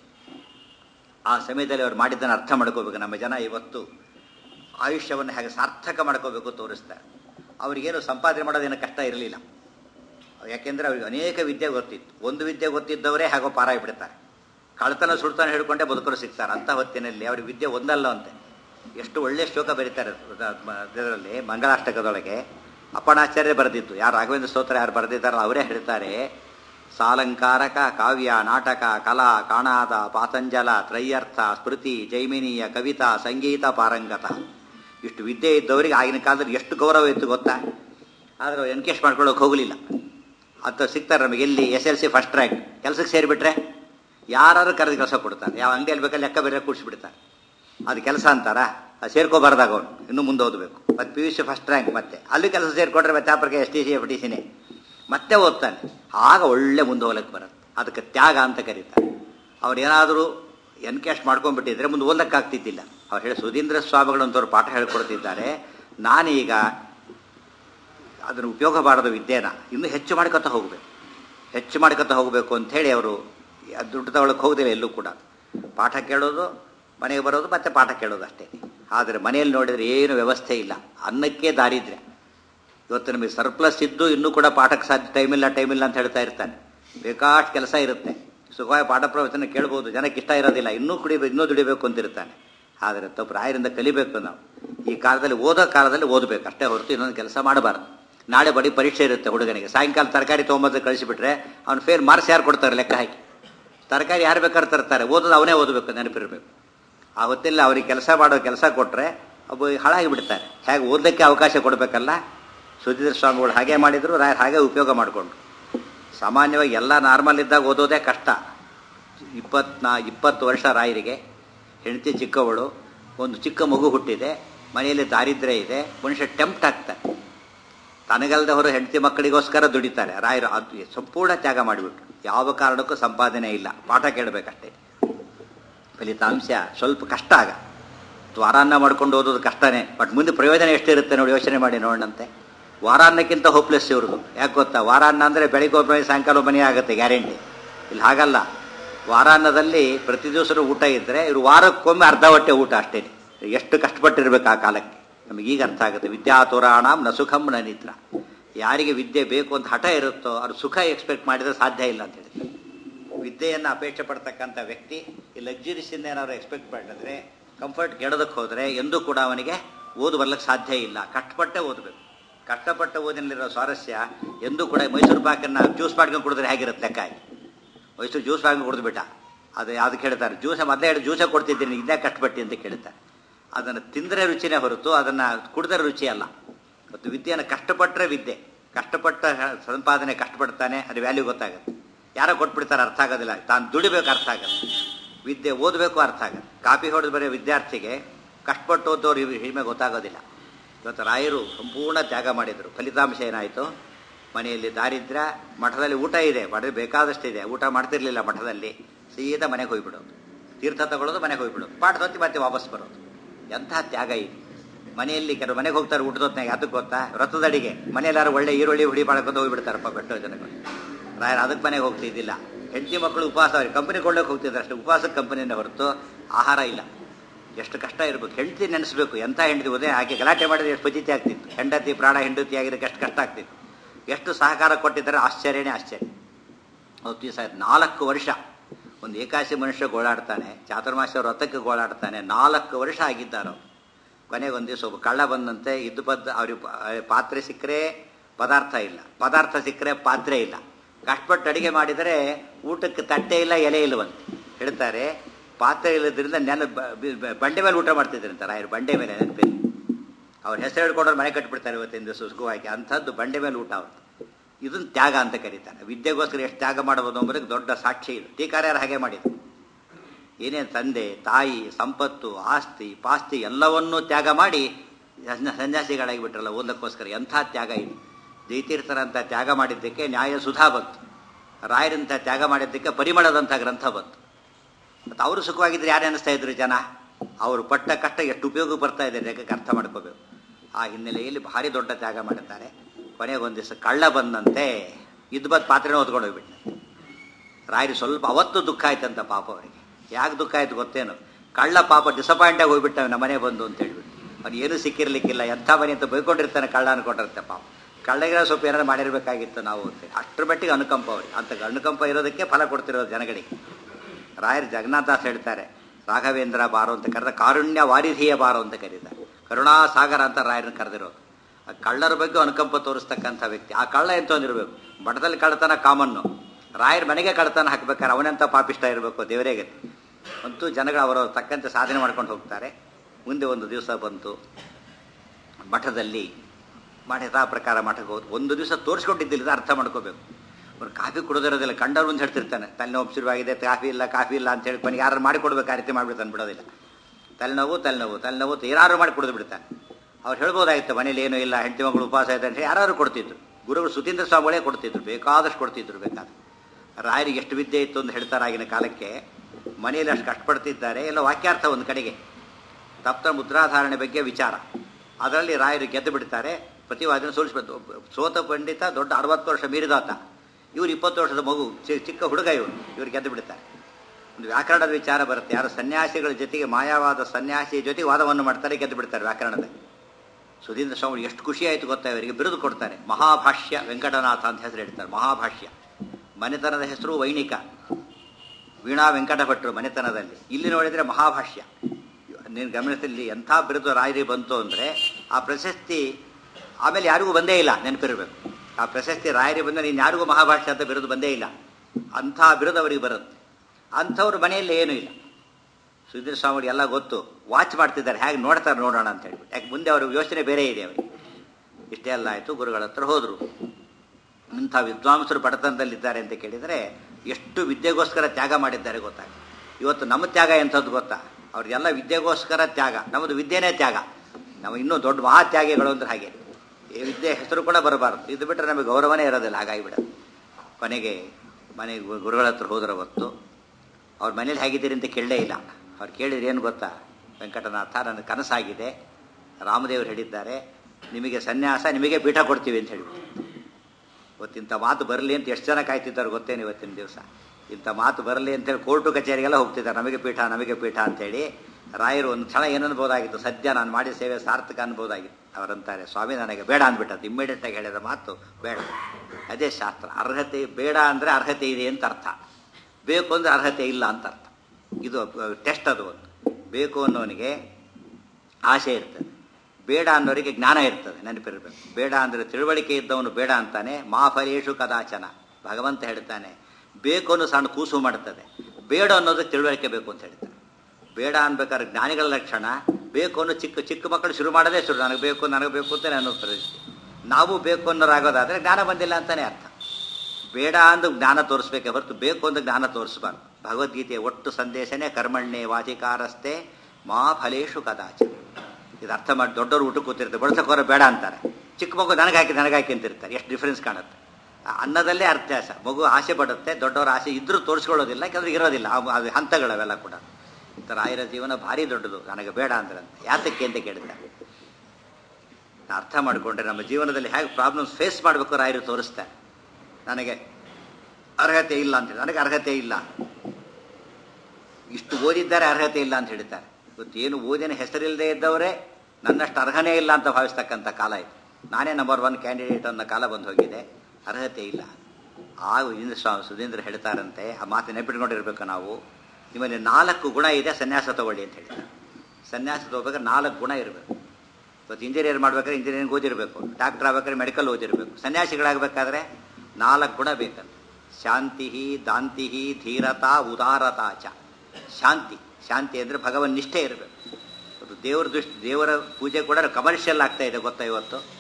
Speaker 1: ಆ ಸಮಯದಲ್ಲಿ ಅವ್ರು ಮಾಡಿದ್ದನ್ನು ಅರ್ಥ ಮಾಡ್ಕೋಬೇಕು ನಮ್ಮ ಜನ ಇವತ್ತು ಆಯುಷ್ಯವನ್ನು ಹೇಗೆ ಸಾರ್ಥಕ ಮಾಡ್ಕೋಬೇಕು ತೋರಿಸ್ತಾರೆ ಅವರಿಗೇನು ಸಂಪಾದನೆ ಮಾಡೋದೇನು ಕಷ್ಟ ಇರಲಿಲ್ಲ ಯಾಕೆಂದರೆ ಅವ್ರಿಗೆ ಅನೇಕ ವಿದ್ಯೆ ಗೊತ್ತಿತ್ತು ಒಂದು ವಿದ್ಯೆ ಗೊತ್ತಿದ್ದವರೇ ಹಾಗೋ ಪಾರಾಗಿ ಬಿಡ್ತಾರೆ ಕಳ್ತನ ಸುಡ್ತಾನೆ ಹಿಡ್ಕೊಂಡೇ ಬದುಕರು ಸಿಗ್ತಾರೆ ಅಂಥ ಹೊತ್ತಿನಲ್ಲಿ ಅವ್ರಿಗೆ ವಿದ್ಯೆ ಒಂದಲ್ಲ ಅಂತೆ ಎಷ್ಟು ಒಳ್ಳೆಯ ಶ್ಲೋಕ ಬರೀತಾರೆ ಇದರಲ್ಲಿ ಮಂಗಳಾಷ್ಟಕದೊಳಗೆ ಅಪ್ಪಣಾಚಾರ್ಯ ಬರೆದಿತ್ತು ಯಾರು ರಾಘವೇಂದ್ರ ಸ್ತೋತ್ರ ಯಾರು ಬರೆದಿದ್ದಾರಲ್ಲ ಅವರೇ ಹೇಳ್ತಾರೆ ಸಾಲಂಕಾರಕ ಕಾವ್ಯ ನಾಟಕ ಕಲಾ ಕಾಣಾದ ಪಾತಂಜಲ ತ್ರಯ್ಯರ್ಥ ಸ್ಮೃತಿ ಜೈಮಿನಿಯ ಕವಿತಾ ಸಂಗೀತ ಪಾರಂಗತ ಇಷ್ಟು ವಿದ್ಯೆ ಇದ್ದವರಿಗೆ ಆಗಿನ ಕಾಲದಲ್ಲಿ ಎಷ್ಟು ಗೌರವ ಇತ್ತು ಗೊತ್ತಾ ಆದರೆ ಅವ್ರು ಎನ್ಕೇಶ್ ಮಾಡ್ಕೊಳ್ಳೋಕೆ ಹೋಗಲಿಲ್ಲ ಅಂತ ಸಿಗ್ತಾರೆ ನಮಗೆ ಎಲ್ಲಿ S L C first rank ಕೆಲಸಕ್ಕೆ ಸೇರಿಬಿಟ್ರೆ ಯಾರು ಕರೆದು ಕೆಲಸ ಕೊಡ್ತಾರೆ ಯಾವ ಅಂಗಡಿಯಲ್ಲಿ ಬೇಕಾದ್ರೆ ಲೆಕ್ಕ ಬೇರೆ ಕೂಡಿಸ್ಬಿಡ್ತಾರೆ ಅದು ಕೆಲಸ ಅಂತಾರ ಅದು ಸೇರ್ಕೋಬಾರ್ದಾಗ ಅವನು ಇನ್ನೂ ಮುಂದೆ ಓದಬೇಕು ಮತ್ತು P U C first rank ಮತ್ತೆ ಅಲ್ಲಿ ಕೆಲಸ ಸೇರಿಕೊಂಡ್ರೆ ಮತ್ತೆ ಆಪರ್ಗೆ S T C F T ಸಿನೇ ಮತ್ತೆ ಓದ್ತಾನೆ ಆಗ ಒಳ್ಳೆ ಮುಂದೆ ಹೋಗ್ಲಿಕ್ಕೆ ಬರುತ್ತೆ ಅದಕ್ಕೆ ತ್ಯಾಗ ಅಂತ ಕರೀತಾರೆ ಅವ್ರು ಏನಾದರೂ ಎನ್ಕ್ಯಾಶ್ ಮಾಡ್ಕೊಂಡ್ಬಿಟ್ಟಿದ್ರೆ ಮುಂದೆ ಓದಕ್ಕಾಗ್ತಿದ್ದಿಲ್ಲ ಅವ್ರು ಹೇಳಿ ಸುಧೀಂದ್ರ ಸ್ವಾಮಿಗಳು ಅಂತವ್ರು ಪಾಠ ಹೇಳ್ಕೊಡ್ತಿದ್ದಾರೆ ನಾನೀಗ ಅದನ್ನು ಉಪಯೋಗ ಮಾಡದ ವಿದ್ಯೆನ ಇನ್ನೂ ಹೆಚ್ಚು ಮಾಡ್ಕೊತ ಹೋಗಬೇಕು ಹೆಚ್ಚು ಮಾಡ್ಕೊತ ಹೋಗಬೇಕು ಅಂಥೇಳಿ ಅವರು ದುಡ್ಡು ತಗೊಳಕ್ಕೆ ಹೋಗೋದಿಲ್ಲ ಎಲ್ಲೂ ಕೂಡ ಪಾಠ ಕೇಳೋದು ಮನೆಗೆ ಬರೋದು ಮತ್ತೆ ಪಾಠ ಕೇಳೋದು ಅಷ್ಟೇ ಆದರೆ ಮನೆಯಲ್ಲಿ ನೋಡಿದರೆ ಏನು ವ್ಯವಸ್ಥೆ ಇಲ್ಲ ಅನ್ನಕ್ಕೆ ದಾರಿದ್ರ್ಯ ಇವತ್ತು ನಮಗೆ ಸರ್ಪ್ಲಸ್ ಇದ್ದು ಇನ್ನೂ ಕೂಡ ಪಾಠಕ್ಕೆ ಸಾಧ್ಯ ಟೈಮ್ ಇಲ್ಲ ಟೈಮ್ ಇಲ್ಲ ಅಂತ ಹೇಳ್ತಾ ಇರ್ತಾನೆ ಬೇಕಾಷ್ಟು ಕೆಲಸ ಇರುತ್ತೆ ಸುಖವಾಗಿ ಪಾಠ ಪ್ರವಚನ ಕೇಳ್ಬೋದು ಜನಕ್ಕೆ ಇಷ್ಟ ಇರೋದಿಲ್ಲ ಇನ್ನೂ ಕುಡಿಬೇಕು ಇನ್ನೂ ದುಡಿಬೇಕು ಅಂತಿರ್ತಾನೆ ಆದರೆ ತಪ್ಪು ರಾಯರಿಂದ ಕಲಿಬೇಕು ನಾವು ಈ ಕಾಲದಲ್ಲಿ ಓದೋ ಕಾಲದಲ್ಲಿ ಓದಬೇಕು ಅಷ್ಟೇ ಹೊರತು ಇನ್ನೊಂದು ಕೆಲಸ ಮಾಡಬಾರ್ದು ನಾಳೆ ಬಡಿ ಪರೀಕ್ಷೆ ಇರುತ್ತೆ ಹುಡುಗನಿಗೆ ಸಾಯಂಕಾಲ ತರಕಾರಿ ತೊಗೊಂಬಂದು ಕಳಿಸಿಬಿಟ್ರೆ ಅವ್ನು ಫೇಲ್ ಮಾರ್ಕ್ಸ್ ಯಾರು ಕೊಡ್ತಾರೆ ಲೆಕ್ಕ ಹಾಕಿ ತರಕಾರಿ ಯಾರು ಬೇಕಾದ್ರೆ ತರ್ತಾರೆ ಓದೋದು ಅವನೇ ಓದಬೇಕು ನೆನಪಿರಬೇಕು ಆ ಹೊತ್ತಿಲ್ಲ ಅವ್ರಿಗೆ ಕೆಲಸ ಮಾಡೋ ಕೆಲಸ ಕೊಟ್ಟರೆ ಒಬ್ಬ ಹಾಳಾಗಿ ಬಿಡ್ತಾರೆ ಹೇಗೆ ಓದಲಿಕ್ಕೆ ಅವಕಾಶ ಕೊಡಬೇಕಲ್ಲ ಸುಧೀಂದ್ರ ಸ್ವಾಮಿಗಳು ಹಾಗೆ ಮಾಡಿದರು ರಾಯರು ಹಾಗೆ ಉಪಯೋಗ ಮಾಡಿಕೊಂಡ್ರು ಸಾಮಾನ್ಯವಾಗಿ ಎಲ್ಲ ನಾರ್ಮಲ್ ಇದ್ದಾಗ ಓದೋದೇ ಕಷ್ಟ ಇಪ್ಪತ್ನಾ ಇಪ್ಪತ್ತು ವರ್ಷ ರಾಯರಿಗೆ ಹೆಂಡತಿ ಚಿಕ್ಕವಳು ಒಂದು ಚಿಕ್ಕ ಮಗು ಹುಟ್ಟಿದೆ ಮನೆಯಲ್ಲಿ ದಾರಿದ್ರ್ಯ ಇದೆ ಮನುಷ್ಯ ಟೆಂಪ್ಟ್ ಆಗ್ತಾರೆ ತನಗಲ್ದೆ ಹೊರ ಹೆಂಡತಿ ಮಕ್ಕಳಿಗೋಸ್ಕರ ದುಡಿತಾರೆ ರಾಯರು ಅದು ಸಂಪೂರ್ಣ ತ್ಯಾಗ ಮಾಡಿಬಿಟ್ರು ಯಾವ ಕಾರಣಕ್ಕೂ ಸಂಪಾದನೆ ಇಲ್ಲ ಪಾಠ ಕೇಳಬೇಕಷ್ಟೇ ಫಲಿತಾಂಶ ಸ್ವಲ್ಪ ಕಷ್ಟ ಆಗ ವಾರಾನ್ನ ಮಾಡ್ಕೊಂಡು ಓದೋದು ಕಷ್ಟನೇ ಬಟ್ ಮುಂದೆ ಪ್ರಯೋಜನ ಎಷ್ಟಿರುತ್ತೆ ನೋಡಿ ಯೋಚನೆ ಮಾಡಿ ನೋಡೋಣಂತೆ ವಾರಾನ್ನಕ್ಕಿಂತ ಹೋಪ್ಲೆಸ್ ಇವ್ರದ್ದು ಯಾಕೆ ಗೊತ್ತಾ ವಾರಾನ್ನ ಅಂದರೆ ಬೆಳಿಗ್ಗೆ ಒಬ್ಬ ಸಾಯಂಕಾಲ ಮನೆ ಆಗುತ್ತೆ ಗ್ಯಾರಂಟಿ ಇಲ್ಲಿ ಹಾಗಲ್ಲ ವಾರಾನ್ನದಲ್ಲಿ ಪ್ರತಿ ದಿವಸ ಊಟ ಇದ್ದರೆ ಇವರು ವಾರಕ್ಕೊಮ್ಮೆ ಅರ್ಧ ಹೊಟ್ಟೆ ಊಟ ಅಷ್ಟೇ ಎಷ್ಟು ಕಷ್ಟಪಟ್ಟಿರ್ಬೇಕು ಆ ಕಾಲಕ್ಕೆ ನಮಗೆ ಈಗ ಅರ್ಥ ಆಗುತ್ತೆ ವಿದ್ಯಾತುರಾಣಂ ನ ಸುಖಂ ನ ನಿದ್ರ ಯಾರಿಗೆ ವಿದ್ಯೆ ಬೇಕು ಅಂತ ಹಠ ಇರುತ್ತೋ ಅವ್ರು ಸುಖ ಎಕ್ಸ್ಪೆಕ್ಟ್ ಮಾಡಿದ್ರೆ ಸಾಧ್ಯ ಇಲ್ಲ ಅಂತ ಹೇಳ್ತಾರೆ ವಿದ್ಯೆಯನ್ನು ಅಪೇಕ್ಷೆ ಪಡ್ತಕ್ಕಂಥ ವ್ಯಕ್ತಿ ಈ ಲಕ್ಸುರೀಸಿಂದ ಏನಾದ್ರು ಎಕ್ಸ್ಪೆಕ್ಟ್ ಮಾಡಿದ್ರೆ ಕಂಫರ್ಟ್ ಗೆಡೋದಕ್ಕೆ ಹೋದರೆ ಎಂದೂ ಕೂಡ ಅವನಿಗೆ ಓದು ಬರ್ಲಿಕ್ಕೆ ಸಾಧ್ಯ ಇಲ್ಲ ಕಷ್ಟಪಟ್ಟೆ ಓದಬೇಕು ಕಷ್ಟಪಟ್ಟ ಓದಿನಲ್ಲಿರೋ ಸ್ವಾರಸ್ಯ ಎಂದೂ ಕೂಡ ಮೈಸೂರು ಪಾಕನ್ನು ಜ್ಯೂಸ್ ಮಾಡ್ಕೊಂಡು ಕುಡಿದ್ರೆ ಹೇಗಿರುತ್ತೆ ಲೆಕ್ಕ ಆಗಿ ಮೈಸೂರು ಜ್ಯೂಸ್ ಮಾಡ್ಕೊಂಡು ಕುಡಿದ್ಬಿಟ್ಟ ಅದು ಅದಕ್ಕೆ ಹೇಳ್ತಾರೆ ಜ್ಯೂಸ ಮೊದಲೇ ಹೇಳಿ ಜ್ಯೂಸೇ ಕೊಡ್ತಿದ್ದೀನಿ ಇದೇ ಕಷ್ಟಪಟ್ಟು ಅಂತ ಕೇಳ್ತಾರೆ ಅದನ್ನು ತಿಂದರೆ ರುಚಿನೇ ಹೊರತು ಅದನ್ನು ಕುಡಿದ್ರೆ ರುಚಿ ಅಲ್ಲ ಮತ್ತು ವಿದ್ಯೆಯನ್ನು ಕಷ್ಟಪಟ್ಟರೆ ವಿದ್ಯೆ ಕಷ್ಟಪಟ್ಟ ಸಂಪಾದನೆ ಕಷ್ಟಪಡ್ತಾನೆ ಅದು ವ್ಯಾಲ್ಯೂ ಗೊತ್ತಾಗುತ್ತೆ ಯಾರೋ ಕೊಟ್ಬಿಡ್ತಾರೆ ಅರ್ಥ ಆಗೋದಿಲ್ಲ ತಾನು ದುಡಿಬೇಕು ಅರ್ಥ ಆಗುತ್ತೆ ವಿದ್ಯೆ ಓದಬೇಕು ಅರ್ಥ ಆಗುತ್ತೆ ಕಾಪಿ ಹೊಡೆದು ಬರೋ ವಿದ್ಯಾರ್ಥಿಗೆ ಕಷ್ಟಪಟ್ಟು ಓದೋರು ಇವ್ ಹಿಮೆ ಗೊತ್ತಾಗೋದಿಲ್ಲ ಇವತ್ತು ರಾಯರು ಸಂಪೂರ್ಣ ತ್ಯಾಗ ಮಾಡಿದರು ಫಲಿತಾಂಶ ಏನಾಯಿತು ಮನೆಯಲ್ಲಿ ದಾರಿದ್ರ್ಯ ಮಠದಲ್ಲಿ ಊಟ ಇದೆ ಮಠದಲ್ಲಿ ಬೇಕಾದಷ್ಟಿದೆ ಊಟ ಮಾಡ್ತಿರ್ಲಿಲ್ಲ ಮಠದಲ್ಲಿ ಸೀದಾ ಮನೆಗೆ ಹೋಗ್ಬಿಡೋದು ತೀರ್ಥ ತಗೊಳ್ಳೋದು ಮನೆಗೆ ಹೋಗ್ಬಿಡೋದು ಪಾಠ ಹೊತ್ತಿ ಮತ್ತೆ ವಾಪಸ್ ಬರೋದು ಎಂಥ ತ್ಯಾಗ ಇದೆ ಮನೆಯಲ್ಲಿ ಕೆಲವು ಮನೆಗೆ ಹೋಗ್ತಾರೆ ಊಟದೊತ್ನಾಗ ಅದಕ್ಕೆ ಗೊತ್ತಾ ವ್ರತದ ಅಡಿಗೆ ಮನೆಯಲ್ಲಾರು ಒಳ್ಳೆ ಈರುಳ್ಳಿ ಹುಡಿ ಮಾಡ್ಕೊಂಡು ಹೋಗ್ಬಿಡ್ತಾರಪ್ಪ ಬೆಟ್ಟೋ ಜನಗಳು ರಾಯರು ಅದಕ್ಕೆ ಮನೆಗೆ ಹೋಗ್ತಿದ್ದಿಲ್ಲ ಹೆಂಡತಿ ಮಕ್ಕಳು ಉಪವಾಸ ಅವ್ರಿಗೆ ಕಂಪನಿ ಕೊಳ್ಳೋಕೆ ಹೋಗ್ತಿದ್ರು ಅಷ್ಟೇ ಉಪವಾಸಕ್ಕೆ ಕಂಪನಿಯಿಂದ ಹೊರತು ಆಹಾರ ಇಲ್ಲ ಎಷ್ಟು ಕಷ್ಟ ಇರ್ಬೇಕು ಹೆಂಡತಿ ನೆನೆಸ್ಬೇಕು ಎಂಥ ಹೆಂಡತಿ ಉದಯ ಆಕೆ ಗಲಾಟೆ ಮಾಡಿದ್ರೆ ಎಷ್ಟು ಪಚಿತಿ ಆಗ್ತಿತ್ತು ಹೆಂಡತಿ ಪ್ರಾಣ ಹೆಂಡತಿ ಆಗಿರೋಕೆ ಎಷ್ಟು ಕಷ್ಟ ಆಗ್ತಿತ್ತು ಎಷ್ಟು ಸಹಕಾರ ಕೊಟ್ಟಿದ್ದಾರೆ ಆಶ್ಚರ್ಯನೇ ಆಶ್ಚರ್ಯ ಅವತ್ತು ದಿವಸ ನಾಲ್ಕು ವರ್ಷ ಒಂದು ಏಕಾಶಿ ಮನುಷ್ಯ ಗೋಳಾಡ್ತಾನೆ ಚಾತುರ್ಮಾಸ ವ್ರತಕ್ಕೆ ಗೋಳಾಡ್ತಾನೆ ನಾಲ್ಕು ವರ್ಷ ಆಗಿದ್ದಾರೆ ಅವ್ರು ಕೊನೆಗೆ ಒಂದು ದಿವಸ ಒಬ್ಬ ಕಳ್ಳ ಬಂದಂತೆ ಇದ್ದು ಬದ್ದು ಅವ್ರಿಗೆ ಪಾತ್ರೆ ಸಿಕ್ಕರೆ ಪದಾರ್ಥ ಇಲ್ಲ ಪದಾರ್ಥ ಸಿಕ್ಕರೆ ಪಾತ್ರೆ ಇಲ್ಲ ಕಷ್ಟಪಟ್ಟು ಅಡಿಗೆ ಮಾಡಿದರೆ ಊಟಕ್ಕೆ ತಟ್ಟೆ ಇಲ್ಲ ಎಲೆ ಇಲ್ಲವಂತೆ ಹೇಳ್ತಾರೆ ಪಾತ್ರೆ ಇಲ್ಲದ್ರಿಂದ ನೆನ ಬಂಡೆ ಮೇಲೆ ಊಟ ಮಾಡ್ತಿದ್ರು ಅಂತ ರಾಯರು ಬಂಡೆ ಮೇಲೆ ನೆನಪಿಲ್ಲ ಅವ್ರ ಹೆಸರು ಹೇಳ್ಕೊಂಡ್ರೆ ಮನೆ ಕಟ್ಬಿಡ್ತಾರೆ ಇವತ್ತಿನ ದಿವಸ ಸುಖವಾಗಿ ಅಂಥದ್ದು ಬಂಡೆ ಮೇಲೆ ಊಟ ಅವತ್ತು ಇದನ್ನ ತ್ಯಾಗ ಅಂತ ಕರೀತಾರೆ ವಿದ್ಯೆಗೋಸ್ಕರ ಎಷ್ಟು ತ್ಯಾಗ ಮಾಡಬಹುದು ಎಂಬುದಕ್ಕೆ ದೊಡ್ಡ ಸಾಕ್ಷಿ ಇದು ಟೀಕಾರ್ಯರು ಹಾಗೆ ಮಾಡಿದ್ರು ಏನೇನು ತಂದೆ ತಾಯಿ ಸಂಪತ್ತು ಆಸ್ತಿ ಪಾಸ್ತಿ ಎಲ್ಲವನ್ನೂ ತ್ಯಾಗ ಮಾಡಿ ಸನ್ಯ- ಸನ್ಯಾಸಿಗಳಾಗಿ ಬಿಟ್ರಲ್ಲ ಓದಕ್ಕೋಸ್ಕರ ಎಂಥ ತ್ಯಾಗ ಇದು ಜೈತೀರ್ಥರಂತ ತ್ಯಾಗ ಮಾಡಿದ್ದಕ್ಕೆ ನ್ಯಾಯ ಸುಧಾ ಬಂತು ರಾಯರಂತ ತ್ಯಾಗ ಮಾಡಿದ್ದಕ್ಕೆ ಪರಿಮಳದಂಥ ಗ್ರಂಥ ಬಂತು ಮತ್ತು ಅವರು ಸುಖವಾಗಿದ್ರೆ ಯಾರು ಅನಿಸ್ತಾ ಇದ್ರು ಜನ ಅವರು ಪಟ್ಟ ಕಷ್ಟ ಎಷ್ಟು ಉಪಯೋಗ ಬರ್ತಾ ಇದೆ ಅದಕ್ಕೆ ಅರ್ಥ ಮಾಡ್ಕೋಬೇಕು ಆ ಹಿನ್ನೆಲೆಯಲ್ಲಿ ಭಾರಿ ದೊಡ್ಡ ತ್ಯಾಗ ಮಾಡುತ್ತಾರೆ ಕೊನೆಗೆ ಒಂದು ದಿವಸ ಕಳ್ಳ ಬಂದಂತೆ ಇದ್ದು ಬಂದು ಪಾತ್ರೆನ ಹೊತ್ಕೊಂಡು ಹೋಗ್ಬಿಟ್ಟ ರಾಯರು ಸ್ವಲ್ಪ ಅವತ್ತು ದುಃಖ ಆಯ್ತಂತ ಪಾಪ ಅವರಿಗೆ ಯಾಕೆ ದುಃಖ ಆಯ್ತು ಗೊತ್ತೇನು ಕಳ್ಳ ಪಾಪ ಡಿಸಪಾಯಿಂಟ್ ಆಗಿ ಹೋಗ್ಬಿಟ್ಟ ನಮ್ಮ ಮನೆ ಬಂದು ಅಂತ ಹೇಳ್ಬಿಟ್ಟು ಅವ್ನು ಏನೂ ಸಿಕ್ಕಿರ್ಲಿಕ್ಕಿಲ್ಲ ಎಂಥ ಮನೆ ಅಂತ ಬೈಕೊಂಡಿರ್ತಾನೆ ಕಳ್ಳ ಅನ್ಕೊಂಡಿರುತ್ತೆ ಪಾಪ ಕಳ್ಳಗೆ ಸ್ವಲ್ಪ ಏನಾದ್ರು ಮಾಡಿರ್ಬೇಕಾಗಿತ್ತು ನಾವು ಅಂತ ಅಷ್ಟರ ಮಟ್ಟಿಗೆ ಅನುಕಂಪ ಅವ್ರಿಗೆ ಅಂತ ಅನುಕಂಪ ಇರೋದಕ್ಕೆ ಫಲ ಕೊಡ್ತಿರೋದು ಜನಗಳಿಗೆ ರಾಯರು ಜಗನ್ನಾಥದಾಸ್ ಹೇಳ್ತಾರೆ ರಾಘವೇಂದ್ರ ಬಾರೋ ಅಂತ ಕರೆದ ಕಾರುಣ್ಯ ವಾರಿಧಿಯ ಬಾರೋ ಅಂತ ಕರೀತಾರೆ ಕರುಣಾಸಾಗರ ಅಂತ ರಾಯರನ್ನ ಕರೆದಿರೋದು ಆ ಕಳ್ಳರ ಬಗ್ಗೆ ಅನುಕಂಪ ತೋರಿಸ್ತಕ್ಕಂಥ ವ್ಯಕ್ತಿ ಆ ಕಳ್ಳ ಎಂತಂದಿರ್ಬೇಕು ಮಠದಲ್ಲಿ ಕಳ್ಳತನ ಕಾಮನ್ನು ರಾಯರ ಮನೆಗೆ ಕಳ್ಳತನ ಹಾಕ್ಬೇಕಾದ್ರೆ ಅವನೆಂತ ಪಾಪಿಷ್ಟ ಇರಬೇಕು ದೇವರೇ ಗತಿ ಅಂತೂ ಜನಗಳು ಅವರ ತಕ್ಕಂತೆ ಸಾಧನೆ ಮಾಡ್ಕೊಂಡು ಹೋಗ್ತಾರೆ ಮುಂದೆ ಒಂದು ದಿವಸ ಬಂತು ಮಠದಲ್ಲಿ ಮಠದ ಪ್ರಕಾರ ಮಠಕ್ಕೆ ಹೋದ್ ಒಂದು ದಿವಸ ತೋರಿಸ್ಕೊಂಡಿದ್ದಿಲ್ಲ ಅರ್ಥ ಮಾಡ್ಕೋಬೇಕು ಅವ್ರು ಕಾಫಿ ಕುಡಿದಿರೋದಿಲ್ಲ ಕಂಡವ್ರು ಮುಂದೆ ಹೇಳ್ತಿರ್ತಾನೆ ತಲೆನೋವು ಶುರುವಾಗಿದೆ ಕಾಫಿ ಇಲ್ಲ ಕಾಫಿ ಇಲ್ಲ ಅಂತ ಹೇಳಿ ಕೊನೆಗೆ ಯಾರು ಮಾಡಿ ಕೊಡ್ಬೇಕು ಆ ರೀತಿ ಮಾಡ್ಬಿಡ್ತಾನೆ ಬಿಡೋದಿಲ್ಲ ತಲೆನೋವು ತಲೆನೋವು ತಲೆನೋವು ಏನಾರು ಮಾಡಿ ಕುಡಿದು ಬಿಡ್ತಾನೆ ಅವ್ರು ಹೇಳ್ಬೋದಾಗಿತ್ತು ಮನೇಲಿ ಏನೂ ಇಲ್ಲ ಹೆಂಡತಿ ಮಗಳು ಉಪವಾಸ ಇದೆ ಅಂತ ಯಾರು ಕೊಡ್ತಿದ್ರು ಗುರುಗಳು ಸುತೀಂದ್ರ ಸ್ವಾಮಿಗಳೇ ಕೊಡ್ತಿದ್ರು ಬೇಕಾದಷ್ಟು ಕೊಡ್ತಿದ್ರು ಬೇಕಾದ್ರೆ ರಾಯರಿಗೆ ಎಷ್ಟು ವಿದ್ಯೆ ಇತ್ತು ಅಂತ ಹೇಳ್ತಾರೆ ಆಗಿನ ಕಾಲಕ್ಕೆ ಮನೆಯಲ್ಲಿ ಅಷ್ಟು ಕಷ್ಟಪಡ್ತಿದ್ದಾರೆ ಎಲ್ಲ ವಾಕ್ಯಾರ್ಥ ಒಂದು ಕಡೆಗೆ ತಪ್ತ ಮುದ್ರಾಧಾರಣೆ ಬಗ್ಗೆ ವಿಚಾರ ಅದರಲ್ಲಿ ರಾಯರು ಗೆದ್ದು ಬಿಡ್ತಾರೆ ಪ್ರತಿವಾದಿನ ಸೋಲಿಸ್ಬಿಟ್ಟು ಸೋತ ಪಂಡಿತ ದೊಡ್ಡ ಅರವತ್ತು ವರ್ಷ ಮೀರಿದಾತ ಇವ್ರು ಇಪ್ಪತ್ತು ವರ್ಷದ ಮಗು ಚಿ- ಚಿಕ್ಕ ಹುಡುಗ ಇವರು ಇವ್ರು ಗೆದ್ದು ಬಿಡ್ತಾರೆ ಒಂದು ವ್ಯಾಕರಣದ ವಿಚಾರ ಬರುತ್ತೆ ಯಾರು ಸನ್ಯಾಸಿಗಳ ಜೊತೆಗೆ ಮಾಯವಾದ ಸನ್ಯಾಸಿ ಜೊತೆಗೆ ವಾದವನ್ನು ಮಾಡ್ತಾರೆ ಗೆದ್ದು ಬಿಡ್ತಾರೆ ವ್ಯಾಕರಣದಲ್ಲಿ ಸುಧೀಂದ್ರ ಸ್ವಾಮಿ ಎಷ್ಟು ಖುಷಿ ಆಯಿತು ಗೊತ್ತಾ ಇವರಿಗೆ ಬಿರುದು ಕೊಡ್ತಾರೆ ಮಹಾಭಾಷ್ಯ ವೆಂಕಟನಾಥ ಅಂತ ಹೆಸರು ಹೇಳ್ತಾರೆ ಮಹಾಭಾಷ್ಯ ಮನೆತನದ ಹೆಸರು ವೈಣಿಕ ವೀಣಾ ವೆಂಕಟ ಭಟ್ರು ಮನೆತನದಲ್ಲಿ ಇಲ್ಲಿ ನೋಡಿದರೆ ಮಹಾಭಾಷ್ಯ ನೀನು ಗಮನಿಸಲಿ ಎಂಥ ಬಿರುದು ರಾಯರಿ ಬಂತು ಅಂದರೆ ಆ ಪ್ರಶಸ್ತಿ ಆಮೇಲೆ ಯಾರಿಗೂ ಬಂದೇ ಇಲ್ಲ ನೆನಪಿರಬೇಕು ಆ ಪ್ರಶಸ್ತಿ ರಾಯರಿ ಬಂದ ನೀನು ಯಾರಿಗೂ ಮಹಾಭಾಷ್ಯ ಅಂತ ಬಿರುದು ಬಂದೇ ಇಲ್ಲ ಅಂಥ ಬಿರುದು ಅವರಿಗೆ ಬರುತ್ತೆ ಅಂಥವ್ರ ಮನೆಯಲ್ಲಿ ಏನೂ ಇಲ್ಲ ಸುಧೀರ್ ಸ್ವಾಮಿ ಎಲ್ಲ ಗೊತ್ತು ವಾಚ್ ಮಾಡ್ತಿದ್ದಾರೆ ಹೇಗೆ ನೋಡ್ತಾರೆ ನೋಡೋಣ ಅಂತ ಹೇಳ್ಬಿಟ್ಟು ಯಾಕೆ ಮುಂದೆ ಅವ್ರಿಗೆ ಯೋಚನೆ ಬೇರೆ ಇದೆ ಅವರಿಗೆ ಇಷ್ಟೇ ಎಲ್ಲ ಆಯಿತು ಗುರುಗಳ ಹತ್ರ ಹೋದರು ಇಂಥ ವಿದ್ವಾಂಸರು ಬಡತನದಲ್ಲಿದ್ದಾರೆ ಅಂತ ಕೇಳಿದರೆ ಎಷ್ಟು ವಿದ್ಯೆಗೋಸ್ಕರ ತ್ಯಾಗ ಮಾಡಿದ್ದಾರೆ ಗೊತ್ತಾಗ ಇವತ್ತು ನಮ್ಮ ತ್ಯಾಗ ಎಂಥದ್ದು ಗೊತ್ತಾ ಅವ್ರಿಗೆಲ್ಲ ವಿದ್ಯೆಗೋಸ್ಕರ ತ್ಯಾಗ ನಮ್ಮದು ವಿದ್ಯೆನೇ ತ್ಯಾಗ ನಾವು ಇನ್ನೂ ದೊಡ್ಡ ಮಹಾ ತ್ಯಾಗಿಗಳು ಅಂದ್ರೆ ಹಾಗೆ ಈ ವಿದ್ಯೆ ಹೆಸರು ಕೂಡ ಬರಬಾರ್ದು ಇದು ಬಿಟ್ಟರೆ ನಮಗೆ ಗೌರವನೇ ಇರೋದಿಲ್ಲ ಹಾಗಾಗಿ ಬಿಡೋದು ಕೊನೆಗೆ ಮನೆಗೆ ಗು- ಗುರುಗಳ ಹತ್ರ ಹೋದ್ರ ಹೊತ್ತು ಅವ್ರ ಮನೇಲಿ ಹೇಗಿದ್ದೀರಿ ಅಂತ ಕೇಳಲೇ ಇಲ್ಲ ಅವ್ರು ಕೇಳಿದ್ರೆ ಏನು ಗೊತ್ತಾ ವೆಂಕಟನಾಥ ನನ್ನ ಕನಸಾಗಿದೆ ರಾಮದೇವರು ಹೇಳಿದ್ದಾರೆ ನಿಮಗೆ ಸನ್ಯಾಸ ನಿಮಗೆ ಪೀಠ ಕೊಡ್ತೀವಿ ಅಂತ ಹೇಳಿಬಿಟ್ಟು ಇವತ್ತಿಂಥ ಮಾತು ಬರಲಿ ಅಂತ ಎಷ್ಟು ಜನ ಕಾಯ್ತಿದ್ದಾರೆ ಗೊತ್ತೇನು ಇವತ್ತಿನ ದಿವಸ ಇಂಥ ಮಾತು ಬರಲಿ ಅಂತೇಳಿ ಕೋರ್ಟು ಕಚೇರಿಗೆಲ್ಲ ಹೋಗ್ತಿದ್ದಾರೆ ನಮಗೆ ಪೀಠ ನಮಗೆ ಪೀಠ ಅಂತೇಳಿ ರಾಯರು ಒಂದು ಕ್ಷಣ ಏನು ಅನ್ಬೋದಾಗಿತ್ತು ಸದ್ಯ ನಾನು ಮಾಡಿದ ಸೇವೆ ಸಾರ್ಥಕ ಅನ್ಬೋದಾಗಿತ್ತು ಅವರಂತಾರೆ ಸ್ವಾಮಿ ನನಗೆ ಬೇಡ ಅಂದ್ಬಿಟ್ಟದ್ದು ಇಮ್ಮಿಡಿಯೇಟ್ ಆಗಿ ಹೇಳಿದ ಮಾತು ಬೇಡ ಅದೇ ಶಾಸ್ತ್ರ ಅರ್ಹತೆ ಬೇಡ ಅಂದರೆ ಅರ್ಹತೆ ಇದೆ ಅಂತ ಅರ್ಥ ಬೇಕು ಅಂದರೆ ಅರ್ಹತೆ ಇಲ್ಲ ಅಂತ ಅರ್ಥ ಇದು ಟೆಸ್ಟ್ ಅದು ಒಂದು ಬೇಕು ಅನ್ನೋನಿಗೆ ಆಸೆ ಇರ್ತದೆ ಬೇಡ ಅನ್ನೋರಿಗೆ ಜ್ಞಾನ ಇರ್ತದೆ ನೆನಪಿರಬೇಕು ಬೇಡ ಅಂದರೆ ತಿಳುವಳಿಕೆ ಇದ್ದವನು ಬೇಡ ಅಂತಾನೆ ಮಾಫಲೇಶು ಕದಾಚನ ಭಗವಂತ ಹೇಳ್ತಾನೆ ಬೇಕು ಅನ್ನೋ ಸಣ್ಣ ಕೂಸು ಮಾಡ್ತದೆ ಬೇಡ ಅನ್ನೋದಕ್ಕೆ ತಿಳುವಳಿಕೆ ಬೇಕು ಅಂತ ಹೇಳ್ತಾನೆ ಬೇಡ ಅನ್ಬೇಕಾದ್ರೆ ಜ್ಞಾನಿಗಳ ಲಕ್ಷಣ ಬೇಕು ಅನ್ನೋ ಚಿಕ್ಕ ಚಿಕ್ಕ ಮಕ್ಕಳು ಶುರು ಮಾಡೋದೇ ಶುರು ನನಗೆ ಬೇಕು ನನಗೆ ಬೇಕು ಅಂತಾನೆ ಅನ್ನೋ ಪರಿಸ್ಥಿತಿ ನಾವು ಬೇಕು ಅನ್ನೋರಾಗೋದಾದ್ರೆ ಜ್ಞಾನ ಬಂದಿಲ್ಲ ಅಂತಾನೆ ಅರ್ಥ ಬೇಡ ಅಂದು ಜ್ಞಾನ ತೋರಿಸ್ಬೇಕೆ ಹೊರತು ಬೇಕು ಅಂದ ಜ್ಞಾನ ತೋರಿಸಬಾರ್ದು ಭಗವದ್ಗೀತೆಯ ಒಟ್ಟು ಸಂದೇಶನೇ ಕರ್ಮಣ್ಣೆ ವಾಚಿಕಾರಸ್ತೆ ಮಾ ಫಲೇಶು ಕದಾಚ ಇದು ಅರ್ಥ ಮಾಡಿ ದೊಡ್ಡವರು ಊಟ ಕೂತಿರ್ತಾರೆ ಬಳಸಕೋರ ಬೇಡ ಅಂತಾರೆ ಚಿಕ್ಕ ಮಗು ನನಗೆ ಹಾಕಿ ನನಗೆ ಹಾಕಿ ಅಂತಿರ್ತಾರೆ ಎಷ್ಟು ಡಿಫ್ರೆನ್ಸ್ ಕಾಣುತ್ತೆ ಆ ಅನ್ನದಲ್ಲೇ ಅರ್ಥ್ಯಾಸ ಮಗು ಆಸೆ ಪಡುತ್ತೆ ದೊಡ್ಡವರ ಆಸೆ ಇದ್ರೂ ತೋರಿಸ್ಕೊಳ್ಳೋದಿಲ್ಲ ಕೆಲವ್ರಿಗೆ ಇರೋದಿಲ್ಲ ಆ- ಅದು ಹಂತಗಳವೆಲ್ಲ ಕೂಡ ಇಂಥ ರಾಯರ ಜೀವನ ಭಾರಿ ದೊಡ್ಡದು ನನಗೆ ಬೇಡ ಅಂದ್ರೆ ಅಂತ ಯಾತಕ್ಕೆ ಅಂತ ಕೇಳಿದ್ದಾರೆ ಅರ್ಥ ಮಾಡಿಕೊಂಡ್ರೆ ನಮ್ಮ ಜೀವನದಲ್ಲಿ ಹೇಗೆ ಪ್ರಾಬ್ಲಮ್ಸ್ ಫೇಸ್ ಮಾಡಬೇಕು ರಾಯರು ತೋರಿಸ್ತಾರೆ ನನಗೆ ಅರ್ಹತೆ ಇಲ್ಲ ಅಂತ ಹೇಳಿ ನನಗೆ ಅರ್ಹತೆ ಇಲ್ಲ ಇಷ್ಟು ಓದಿದ್ದಾರೆ ಅರ್ಹತೆ ಇಲ್ಲ ಅಂತ ಹೇಳ್ತಾರೆ ಇವತ್ತು ಏನು ಓದಿನ ಹೆಸರಿಲ್ಲದೆ ಇದ್ದವರೇ ನನ್ನಷ್ಟು ಅರ್ಹನೇ ಇಲ್ಲ ಅಂತ ಭಾವಿಸ್ತಕ್ಕಂಥ ಕಾಲ ಇದು ನಾನೇ ನಂಬರ್ ಒನ್ ಕ್ಯಾಂಡಿಡೇಟ್ ಅನ್ನೋ ಕಾಲ ಬಂದು ಹೋಗಿದೆ ಅರ್ಹತೆ ಇಲ್ಲ ಆಗ ಇಂದ್ರ ಸ್ವಾಮಿ ಸುಧೀಂದ್ರ ಹೇಳ್ತಾರಂತೆ ಆ ಮಾತು ನೆನಪಿಟ್ಕೊಂಡಿರ್ಬೇಕು ನಾವು ನಿಮ್ಮಲ್ಲಿ ನಾಲ್ಕು ಗುಣ ಇದೆ ಸನ್ಯಾಸ ತಗೊಳ್ಳಿ ಅಂತ ಹೇಳ್ತಾರೆ ಸನ್ಯಾಸ ತಗೋಬೇಕಾದ್ರೆ ನಾಲ್ಕು ಗುಣ ಇರಬೇಕು ಇವತ್ತು ಇಂಜಿನಿಯರ್ ಮಾಡ್ಬೇಕಾದ್ರೆ ಇಂಜಿನಿಯರಿಂಗ್ ಓದಿರಬೇಕು ಡಾಕ್ಟರ್ ಆಗ್ಬೇಕಾದ್ರೆ ಮೆಡಿಕಲ್ ಓದಿರಬೇಕು ಸನ್ಯಾಸಿಗಳಾಗಬೇಕಾದ್ರೆ ನಾಲ್ಕು ಗುಣ ಬೇಕಂತ ಶಾಂತಿ ದಾಂತಿ ಧೀರತಾ ಉದಾರತಾ ಚ ಶಾಂತಿ ಶಾಂತಿ ಅಂದರೆ ಭಗವನ್ ನಿಷ್ಠೆ ಇರಬೇಕು ಅದು ದೇವರ ದೃಷ್ಟಿ ದೇವರ ಪೂಜೆ ಕೂಡ ಕಮರ್ಷಿಯಲ್ ಆಗ್ತಾ ಇದೆ ಗೊತ್ತಾ ಇವತ್ತು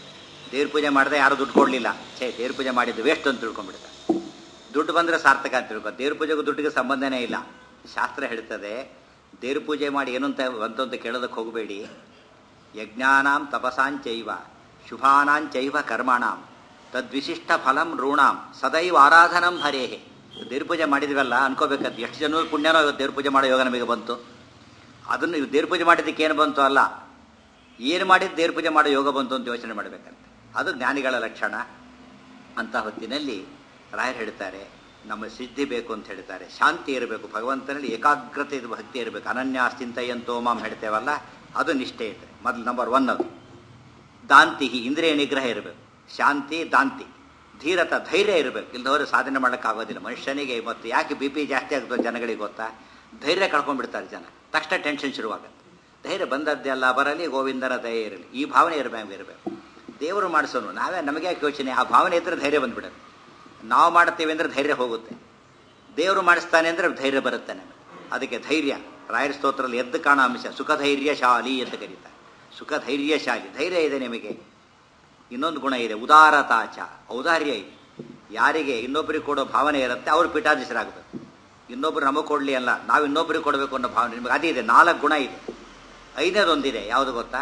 Speaker 1: ದೇವ್ರ ಪೂಜೆ ಮಾಡಿದೆ ಯಾರು ದುಡ್ಡು ಕೊಡಲಿಲ್ಲ ಛೇ ದೇವ್ರ ಪೂಜೆ ಮಾಡಿದ್ದು ವೇಸ್ಟ್ ಅಂತ ತಿಳ್ಕೊಂಡ್ಬಿಡ್ತಾರೆ ದುಡ್ಡು ಬಂದರೆ ಸಾರ್ಥಕ ಅಂತ ತಿಳ್ಕೊ ದೇವ್ರ ಪೂಜೆಗೂ ದುಡ್ಡಿಗೆ ಸಂಬಂಧನೇ ಇಲ್ಲ ಶಾಸ್ತ್ರ ಹೇಳ್ತದೆ ದೇವ್ರ ಪೂಜೆ ಮಾಡಿ ಏನು ಅಂತ ಬಂತು ಅಂತ ಕೇಳೋದಕ್ಕೆ ಹೋಗಬೇಡಿ ಯಜ್ಞಾನಾಂ ತಪಸಾಂಚೈವ ಶುಭಾನಾಂಚೈವ ಕರ್ಮಾಣಾಂ ತದ್ವಿಶಿಷ್ಟ ಫಲಂ ಋಣಾಂ ಸದೈವ ಆರಾಧನಂ ಹರೇಹೆ ದೇವ್ರ ಪೂಜೆ ಮಾಡಿದ್ವಲ್ಲ ಅನ್ಕೋಬೇಕಂತ ಎಷ್ಟು ಜನ ಪುಣ್ಯನೋ ಇವತ್ತು ದೇವ್ರ ಪೂಜೆ ಮಾಡೋ ಯೋಗ ನಮಗೆ ಬಂತು ಅದನ್ನು ಇವ್ ದೇವ್ರ ಪೂಜೆ ಮಾಡಿದ್ದಕ್ಕೆ ಏನು ಬಂತು ಅಲ್ಲ ಏನು ಮಾಡಿದ್ದು ದೇವ್ರ ಪೂಜೆ ಮಾಡೋ ಯೋಗ ಬಂತು ಅಂತ ಯೋಚನೆ ಮಾಡಬೇಕಂತ ಅದು ಜ್ಞಾನಿಗಳ ಲಕ್ಷಣ ಅಂತ ಹೊತ್ತಿನಲ್ಲಿ ರಾಯರು ಹೇಳ್ತಾರೆ ನಮ್ಮ ಸಿದ್ಧಿ ಬೇಕು ಅಂತ ಹೇಳ್ತಾರೆ ಶಾಂತಿ ಇರಬೇಕು ಭಗವಂತನಲ್ಲಿ ಏಕಾಗ್ರತೆ ಇದು ಭಕ್ತಿ ಇರಬೇಕು ಅನನ್ಯಾಸ್ತಿಂತಯ್ಯಂತೋ ಮಾಮ್ ಹೇಳ್ತೇವಲ್ಲ ಅದು ನಿಷ್ಠೆ ಇದ್ರೆ ಮೊದಲು ನಂಬರ್ ಒನ್ ಅದು ದಾಂತಿ ಇಂದ್ರಿಯ ನಿಗ್ರಹ ಇರಬೇಕು ಶಾಂತಿ ದಾಂತಿ ಧೀರತ ಧೈರ್ಯ ಇರಬೇಕು ಇಲ್ಲದವರು ಸಾಧನೆ ಮಾಡೋಕ್ಕಾಗೋದಿಲ್ಲ ಮನುಷ್ಯನಿಗೆ ಮತ್ತು ಯಾಕೆ ಬಿ ಪಿ ಜಾಸ್ತಿ ಆಗ್ತದೆ ಜನಗಳಿಗೆ ಗೊತ್ತಾ ಧೈರ್ಯ ಕಳ್ಕೊಂಡ್ಬಿಡ್ತಾರೆ ಜನ ತಕ್ಷಣ ಟೆನ್ಷನ್ ಶುರುವಾಗುತ್ತೆ ಧೈರ್ಯ ಬಂದದ್ದೆಲ್ಲ ಬರಲಿ ಗೋವಿಂದನ ದಯ ಇರಲಿ ಈ ಭಾವನೆ ಇರಬೇಕು ಇರಬೇಕು ದೇವರು ಮಾಡಿಸೋನು ನಾವೇ ನಮಗೆ ಯಾಕೆ ಯೋಚನೆ ಆ ಭಾವನೆ ಇದ್ದರೆ ಧೈರ್ಯ ಬಂದ್ಬಿಡುತ್ತೆ ನಾವು ಮಾಡ್ತೀವಿ ಅಂದರೆ ಧೈರ್ಯ ಹೋಗುತ್ತೆ ದೇವರು ಮಾಡಿಸ್ತಾನೆ ಅಂದರೆ ಧೈರ್ಯ ಬರುತ್ತೆ ನಮಗೆ ಅದಕ್ಕೆ ಧೈರ್ಯ ರಾಯರ ಸ್ತೋತ್ರದಲ್ಲಿ ಎದ್ದು ಕಾಣೋ ಅಂಶ ಸುಖ ಧೈರ್ಯಶಾಲಿ ಅಂತ ಕರೀತಾರೆ ಸುಖ ಧೈರ್ಯಶಾಲಿ ಧೈರ್ಯ ಇದೆ ನಿಮಗೆ ಇನ್ನೊಂದು ಗುಣ ಇದೆ ಉದಾರತಾಚ ಔದಾರ್ಯ ಇದೆ ಯಾರಿಗೆ ಇನ್ನೊಬ್ಬರಿಗೆ ಕೊಡೋ ಭಾವನೆ ಇರುತ್ತೆ ಅವರು ಪೀಠಾಧೀಶರಾಗಬೇಕು ಇನ್ನೊಬ್ರು ನಮಗೆ ಕೊಡಲಿ ಅಲ್ಲ ನಾವು ಇನ್ನೊಬ್ಬರಿಗೆ ಕೊಡಬೇಕು ಅನ್ನೋ ಭಾವನೆ ನಿಮಗೆ ಅದೇ ಇದೆ ನಾಲ್ಕು ಗುಣ ಇದೆ ಐದನೇದೊಂದಿದೆ ಯಾವುದು ಗೊತ್ತಾ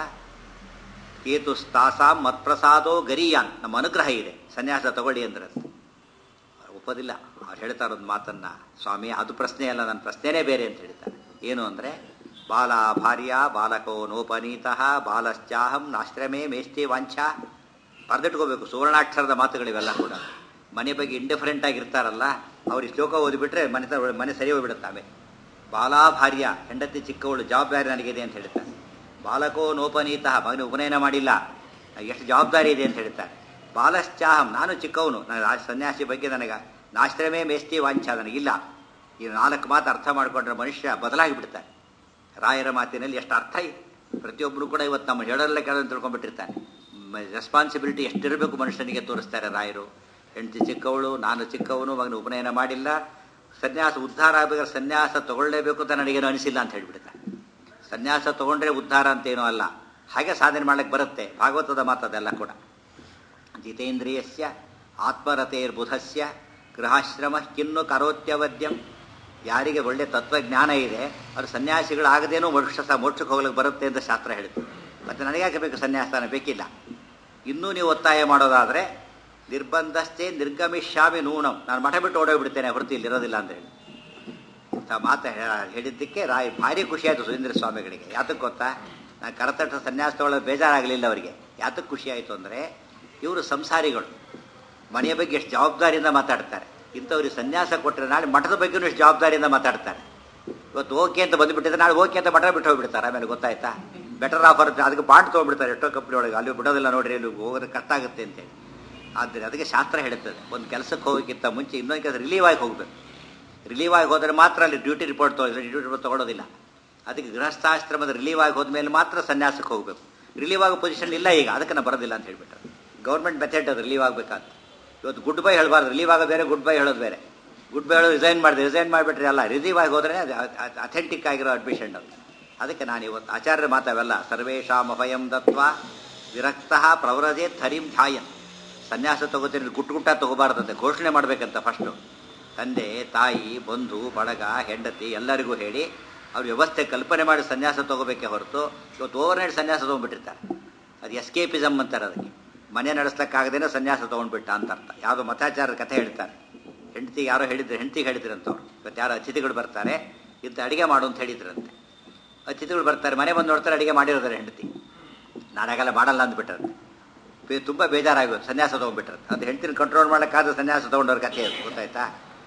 Speaker 1: ಕೇತು ಸ್ಥಾಸಾಂ ಮತ್ಪ್ರಸಾದೋ ಗರಿಯಾನ್ ನಮ್ಮ ಅನುಗ್ರಹ ಇದೆ ಸನ್ಯಾಸ ತಗೊಳ್ಳಿ ಅಂದ್ರೆ ಒಪ್ಪೋದಿಲ್ಲ ಅವ್ರು ಹೇಳ್ತಾ ಇರೋದು ಮಾತನ್ನ ಸ್ವಾಮಿ ಅದು ಪ್ರಶ್ನೆ ಅಲ್ಲ ನನ್ನ ಪ್ರಶ್ನೆನೇ ಬೇರೆ ಅಂತ ಹೇಳ್ತಾರೆ ಏನು ಅಂದರೆ ಬಾಲ ಭಾರ್ಯ ಬಾಲಕೋ ನೋಪನೀತಃ ಬಾಲಶ್ಚಾಹಂ ನಾಶ್ರಮೇ ಮೇಷ್ಟಿ ವಾಂಛ ಬರೆದಿಟ್ಕೋಬೇಕು ಸುವರ್ಣಾಕ್ಷರದ ಮಾತುಗಳಿವೆಲ್ಲ ಕೂಡ ಮನೆ ಬಗ್ಗೆ ಇಂಡಿಫರೆಂಟ್ ಆಗಿರ್ತಾರಲ್ಲ ಅವ್ರಿಗೆ ಶ್ಲೋಕ ಓದಿಬಿಟ್ರೆ ಮನೆ ತ- ಮನೆ ಸರಿ ಹೋಗ್ಬಿಡುತ್ತೆ ಆಮೇಲೆ ಬಾಲಾ ಭಾರ್ಯ ಹೆಂಡತಿ ಚಿಕ್ಕವಳು ಜವಾಬ್ದಾರಿ ನನಗಿದೆ ಅಂತ ಹೇಳ್ತಾರೆ ಬಾಲಕೋ ನೋಪನೀತಃ ಮಗನ ಉಪನಯನ ಮಾಡಿಲ್ಲ ಎಷ್ಟು ಜವಾಬ್ದಾರಿ ಇದೆ ಅಂತ ಹೇಳ್ತಾರೆ ಬಾಲಶ್ಚಾಹಂ ನಾನು ಚಿಕ್ಕವನು ನನ್ನ ರಾಜ ಸನ್ಯಾಸಿ ಬಗ್ಗೆ ನನಗೆ ನಾಶ್ರಮೇ ಮೇಸ್ತಿ ವಾಂಛ ನನಗಿಲ್ಲ ಈ ನಾಲ್ಕು ಮಾತು ಅರ್ಥ ಮಾಡಿಕೊಂಡ್ರೆ ಮನುಷ್ಯ ಬದಲಾಗಿ ಬಿಡ್ತಾನೆ ರಾಯರ ಮಾತಿನಲ್ಲಿ ಎಷ್ಟು ಅರ್ಥ ಇದೆ ಪ್ರತಿಯೊಬ್ಬರು ಕೂಡ ಇವತ್ತು ನಮ್ಮ ಹೇಳಲ್ಲ ಕೇಳೋದು ತಿಳ್ಕೊಂಡ್ಬಿಟ್ಟಿರ್ತಾನೆ ರೆಸ್ಪಾನ್ಸಿಬಿಲಿಟಿ ಎಷ್ಟಿರಬೇಕು ಮನುಷ್ಯನಿಗೆ ತೋರಿಸ್ತಾರೆ ರಾಯರು ಹೆಂಡತಿ ಚಿಕ್ಕವಳು ನಾನು ಚಿಕ್ಕವನು ಮಗನ ಉಪನಯನ ಮಾಡಿಲ್ಲ ಸನ್ಯಾಸ ಉದ್ಧಾರ ಆಗಬೇಕಾದ್ರೆ ಸನ್ಯಾಸ ತಗೊಳ್ಳೇಬೇಕು ಅಂತ ನನಗೇನು ಅನಿಸಿಲ್ಲ ಅಂತ ಹೇಳ್ಬಿಡ್ತಾನೆ ಸನ್ಯಾಸ ತಗೊಂಡ್ರೆ ಉದ್ಧಾರ ಅಂತೇನೂ ಅಲ್ಲ ಹಾಗೆ ಸಾಧನೆ ಮಾಡಕ್ಕೆ ಬರುತ್ತೆ ಭಾಗವತದ ಮಾತದೆಲ್ಲ ಕೂಡ ಜಿತೇಂದ್ರಿಯಸ್ಯ ಆತ್ಮರತೇರ್ಬುಧಸ್ಯ ಗೃಹಾಶ್ರಮ ಕಿನ್ನು ಕರೋತ್ಯವದ್ಯಂ ಯಾರಿಗೆ ಒಳ್ಳೆ ತತ್ವಜ್ಞಾನ ಇದೆ ಅವರು ಸನ್ಯಾಸಿಗಳಾಗದೇನೂ ಮೋಕ್ಷ ಸಹ ಮೋಕ್ಷಕ್ಕೆ ಹೋಗ್ಲಿಕ್ಕೆ ಬರುತ್ತೆ ಅಂತ ಶಾಸ್ತ್ರ ಹೇಳುತ್ತೆ ಮತ್ತು ನನಗ್ಯಾಕೆ ಬೇಕು ಸನ್ಯಾಸನ ಬೇಕಿಲ್ಲ ಇನ್ನೂ ನೀವು ಒತ್ತಾಯ ಮಾಡೋದಾದರೆ ನಿರ್ಬಂಧಸ್ಥೆ ನಿರ್ಗಮಿಷ್ಯಾಮಿ ನೂಣಂ ನಾನು ಮಠ ಬಿಟ್ಟು ಓಡೋಗ್ಬಿಡ್ತೇನೆ ಹೊರತು ಇಲ್ಲಿ ಇರೋದಿಲ್ಲ ಅಂತ ಹೇಳಿ ಇಂಥ ಮಾತು ಹೇ- ಹೇಳಿದ್ದಕ್ಕೆ ರಾಯ್ ಭಾರಿ ಖುಷಿ ಆಯಿತು ಸುರೇಂದ್ರ ಸ್ವಾಮಿಗಳಿಗೆ ಯಾತಕ್ಕೆ ಗೊತ್ತಾ ನಾನು ಕರತಟ್ಟ ಸನ್ಯಾಸ ತಗೊಳ್ಳೋದು ಬೇಜಾರಾಗಲಿಲ್ಲ ಅವರಿಗೆ ಯಾತಕ್ಕೆ ಖುಷಿ ಆಯಿತು ಅಂದರೆ ಇವರು ಸಂಸಾರಿಗಳು ಮನೆಯ ಬಗ್ಗೆ ಎಷ್ಟು ಜವಾಬ್ದಾರಿಯಿಂದ ಮಾತಾಡ್ತಾರೆ ಇಂಥವ್ರಿಗೆ ಸನ್ಯಾಸ ಕೊಟ್ಟರೆ ನಾಳೆ ಮಠದ ಬಗ್ಗೆನೂ ಎಷ್ಟು ಜವಾಬ್ದಾರಿಯಿಂದ ಮಾತಾಡ್ತಾರೆ ಇವತ್ತು ಓಕೆ ಅಂತ ಬಂದುಬಿಟ್ಟಿದ್ರೆ ನಾಳೆ ಓಕೆ ಅಂತ ಮಠ ಬಿಟ್ಟು ಹೋಗ್ಬಿಡ್ತಾರೆ ಆಮೇಲೆ ಗೊತ್ತಾಯ್ತಾ ಬೆಟರ್ ಆಫರ್ ಅದಕ್ಕೆ ಪಾಠ ತೊಗೊಂಡ್ಬಿಡ್ತಾರೆ ಎಷ್ಟೋ ಕಂಪ್ನಿ ಒಳಗೆ ಅಲ್ಲಿ ಬಿಡೋದಿಲ್ಲ ನೋಡ್ರಿ ಇಲ್ಲಿ ಹೋಗೋದು ಕಷ್ಟ ಆಗುತ್ತೆ ಅಂತೇಳಿ ಆದರೆ ಅದಕ್ಕೆ ಶಾಸ್ತ್ರ ಹೇಳುತ್ತದೆ ಒಂದು ಕೆಲಸಕ್ಕೆ ಹೋಗೋಕ್ಕಿಂತ ಮುಂಚೆ ಇನ್ನೊಂದು ಕೆಲಸ ರಿಲೀವ್ ಆಗಿ ಹೋಗ್ಬೇಕು ರಿಲೀವ್ ಆಗಿ ಹೋದರೆ ಮಾತ್ರ ಅಲ್ಲಿ ಡ್ಯೂಟಿ ರಿಪೋರ್ಟ್ ತೊಗೊಳ್ಳಿ ಡ್ಯೂಟಿ ರಿಪೋರ್ಟ್ ತೊಗೊಳೋದಿಲ್ಲ ಅದಕ್ಕೆ ಗೃಹಸ್ಥಾಶ್ರಮದ ರಿಲೀವ್ ಆಗಿ ಹೋದ್ಮೇಲೆ ಮಾತ್ರ ಸನ್ಯಾಸಕ್ಕೆ ಹೋಗಬೇಕು ರಿಲೀವ್ ಆಗೋ ಪೊಸಿಷನ್ ಇಲ್ಲ ಈಗ ಅದಕ್ಕೆ ನಾನು ಬರೋದಿಲ್ಲ ಅಂತ ಹೇಳ್ಬಿಟ್ರು ಗೌರ್ಮೆಂಟ್ ಮೆಥಡ್ ಅದು ರಿಲೀವ್ ಆಗಬೇಕಂತ ಇವತ್ತು ಗುಡ್ ಬೈ ಹೇಳಬಾರ್ದು ರಿಲೀವ್ ಆಗೋ ಬೇರೆ ಗುಡ್ ಬೈ ಹೇಳೋದು ಬೇರೆ ಗುಡ್ ಬೈ ಹೇಳೋದು ರಿಸೈನ್ ಮಾಡಿದೆ ರಿಸೈನ್ ಮಾಡಿಬಿಟ್ರೆ ಅಲ್ಲ ರಿಲೀವ್ ಆಗಿ ಹೋದ್ರೆ ಅದು ಅಥೆಂಟಿಕ್ ಆಗಿರೋ ಅಡ್ಮಿಷನ್ ಅದು ಅದಕ್ಕೆ ನಾನು ಇವತ್ತು ಆಚಾರ್ಯರ ಮಾತಾವೆಲ್ಲ ಸರ್ವೇಶಾಂ ಅಭಯಂ ದತ್ವ ವಿರಕ್ತ ಪ್ರವ್ರಜೆ ಥರಿಂ ಧ್ಯಾಯನ್ ಸನ್ಯಾಸ ತಗೋತೀನಿ ಗುಟ್ಟು ಗುಟ್ಟ ತಗೋಬಾರ್ದಂತೆ ಘೋಷಣೆ ಮಾಡಬೇಕಂತ ಫಸ್ಟು ತಂದೆ ತಾಯಿ ಬಂಧು ಬಳಗ ಹೆಂಡತಿ ಎಲ್ಲರಿಗೂ ಹೇಳಿ ಅವ್ರ ವ್ಯವಸ್ಥೆ ಕಲ್ಪನೆ ಮಾಡಿ ಸನ್ಯಾಸ ತಗೋಬೇಕೇ ಹೊರತು ಇವತ್ತು ಓವರ್ ನೈಟ್ ಸನ್ಯಾಸ ತೊಗೊಂಡ್ಬಿಟ್ಟಿರ್ತಾರೆ ಅದು ಎಸ್ಕೇಪಿಸಮ್ ಅಂತಾರೆ ಅದಕ್ಕೆ ಮನೆ ನಡೆಸ್ಲಿಕ್ಕಾಗದೇನೆ ಸನ್ಯಾಸ ತೊಗೊಂಡ್ಬಿಟ್ಟ ಅಂತ ಅರ್ಥ ಯಾವುದೋ ಮತಾಚಾರದ ಕಥೆ ಹೇಳ್ತಾರೆ ಹೆಂಡತಿಗೆ ಯಾರೋ ಹೇಳಿದ್ರು ಹೆಂಡತಿಗೆ ಹೇಳಿದ್ರಂತವ್ರು ಇವತ್ತು ಯಾರೋ ಅತಿಥಿಗಳು ಬರ್ತಾರೆ ಇಂಥ ಅಡಿಗೆ ಮಾಡು ಅಂತ ಹೇಳಿದ್ರಂತೆ ಅತಿಥಿಗಳು ಬರ್ತಾರೆ ಮನೆ ಬಂದು ನೋಡ್ತಾರೆ ಅಡಿಗೆ ಮಾಡಿರೋದಾರೆ ಹೆಂಡತಿ ನಾನಾಗೆಲ್ಲ ಮಾಡಲ್ಲ ಅಂದ್ಬಿಟ್ರಂತೆ ಬೇ ತುಂಬ ಬೇಜಾರಾಗೋದು ಸನ್ಯಾಸ ತೊಗೊಂಡ್ಬಿಟ್ರೆ ಅದು ಹೆಂಡತಿನ ಕಂಟ್ರೋಲ್ ಮಾಡೋಕ್ಕಾದ ಸನ್ಯಾಸ ತೊಗೊಂಡವ್ರ ಕಥೆ ಅದು ಗೊತ್ತಾಯ್ತಾ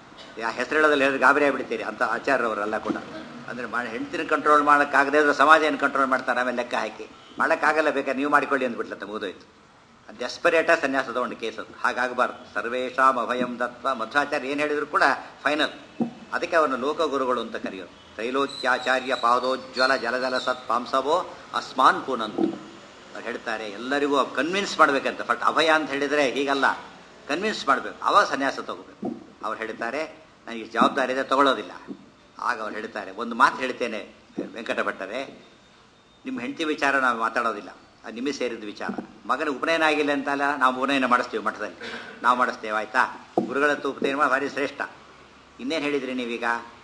Speaker 1: ಯಾ ಹೆಸರೇಳೋದಲ್ಲಿ ಹೇಳಿದ್ರೆ ಗಾಬರಿ ಆಗ್ಬಿಡ್ತೀರಿ ಅಂತ ಆಚಾರ್ಯವರೆಲ್ಲ ಕೂಡ ಅಂದರೆ ಮಾಡಿ ಹೆಂಡತಿನ ಕಂಟ್ರೋಲ್ ಮಾಡೋಕ್ಕಾಗದೇ ಇದ್ರೆ ಸಮಾಜ ಏನು ಕಂಟ್ರೋಲ್ ಮಾಡ್ತಾರೆ ಆಮೇಲೆ ಲೆಕ್ಕ ಹಾಕಿ ಮಾಡೋಕ್ಕಾಗಲ್ಲ ಬೇಕಾದ್ರೆ ನೀವು ಮಾಡಿಕೊಳ್ಳಿ ಅಂದ್ಬಿಟ್ಲಂತೆ ಮುಗಿದೋಯ್ತು ಡೆಸ್ಪರೇಟ ಸನ್ಯಾಸ ತಗೊಂಡು ಕೇಸ್ ಅದು ಹಾಗಾಗಬಾರ್ದು ಸರ್ವೇಶಾಂ ಅಭಯಂ ದತ್ವ ಮಧ್ವಾಚಾರ್ಯ ಏನು ಹೇಳಿದ್ರು ಕೂಡ ಫೈನಲ್ ಅದಕ್ಕೆ ಅವರನ್ನು ಲೋಕಗುರುಗಳು ಅಂತ ಕರೆಯೋದು ತ್ರೈಲೋಕ್ಯಾಚಾರ್ಯ ಪಾದೋಜ್ವಲ ಜಲಜಲ ಸತ್ ಪಾಂಸವೋ ಅಸ್ಮಾನ್ ಪೂನಂತು ಅವ್ರು ಹೇಳ್ತಾರೆ ಎಲ್ಲರಿಗೂ ಕನ್ವಿನ್ಸ್ ಮಾಡಬೇಕಂತ ಬಟ್ ಅಭಯ ಅಂತ ಹೇಳಿದರೆ ಹೀಗಲ್ಲ ಕನ್ವಿನ್ಸ್ ಮಾಡಬೇಕು ಅವಾಗ ಸನ್ಯಾಸ ತಗೋಬೇಕು ಅವ್ರು ಹೇಳ್ತಾರೆ ನನಗೆ ಜವಾಬ್ದಾರಿ ಇದೆ ತಗೊಳ್ಳೋದಿಲ್ಲ ಆಗ ಅವ್ರು ಹೇಳ್ತಾರೆ ಒಂದು ಮಾತು ಹೇಳ್ತೇನೆ ವೆಂಕಟ ಭಟ್ಟರೇ ನಿಮ್ಮ ಹೆಂಡತಿ ವಿಚಾರ ನಾವು ಮಾತಾಡೋದಿಲ್ಲ ಅದು ನಿಮಗೆ ಸೇರಿದ ವಿಚಾರ ಮಗನ ಉಪನಯನ ಆಗಿಲ್ಲ ಅಂತಲ್ಲ ನಾವು ಉಪನಯನ ಮಾಡಿಸ್ತೀವಿ ಮಠದಲ್ಲಿ ನಾವು ಮಾಡಿಸ್ತೇವೆ ಆಯ್ತಾ ಗುರುಗಳ ಹತ್ರ ಉಪನಯನ ಮಾಡಿ ಭಾರಿ ಶ್ರೇಷ್ಠ ಇನ್ನೇನು ಹೇಳಿದ್ರಿ ನೀವೀಗ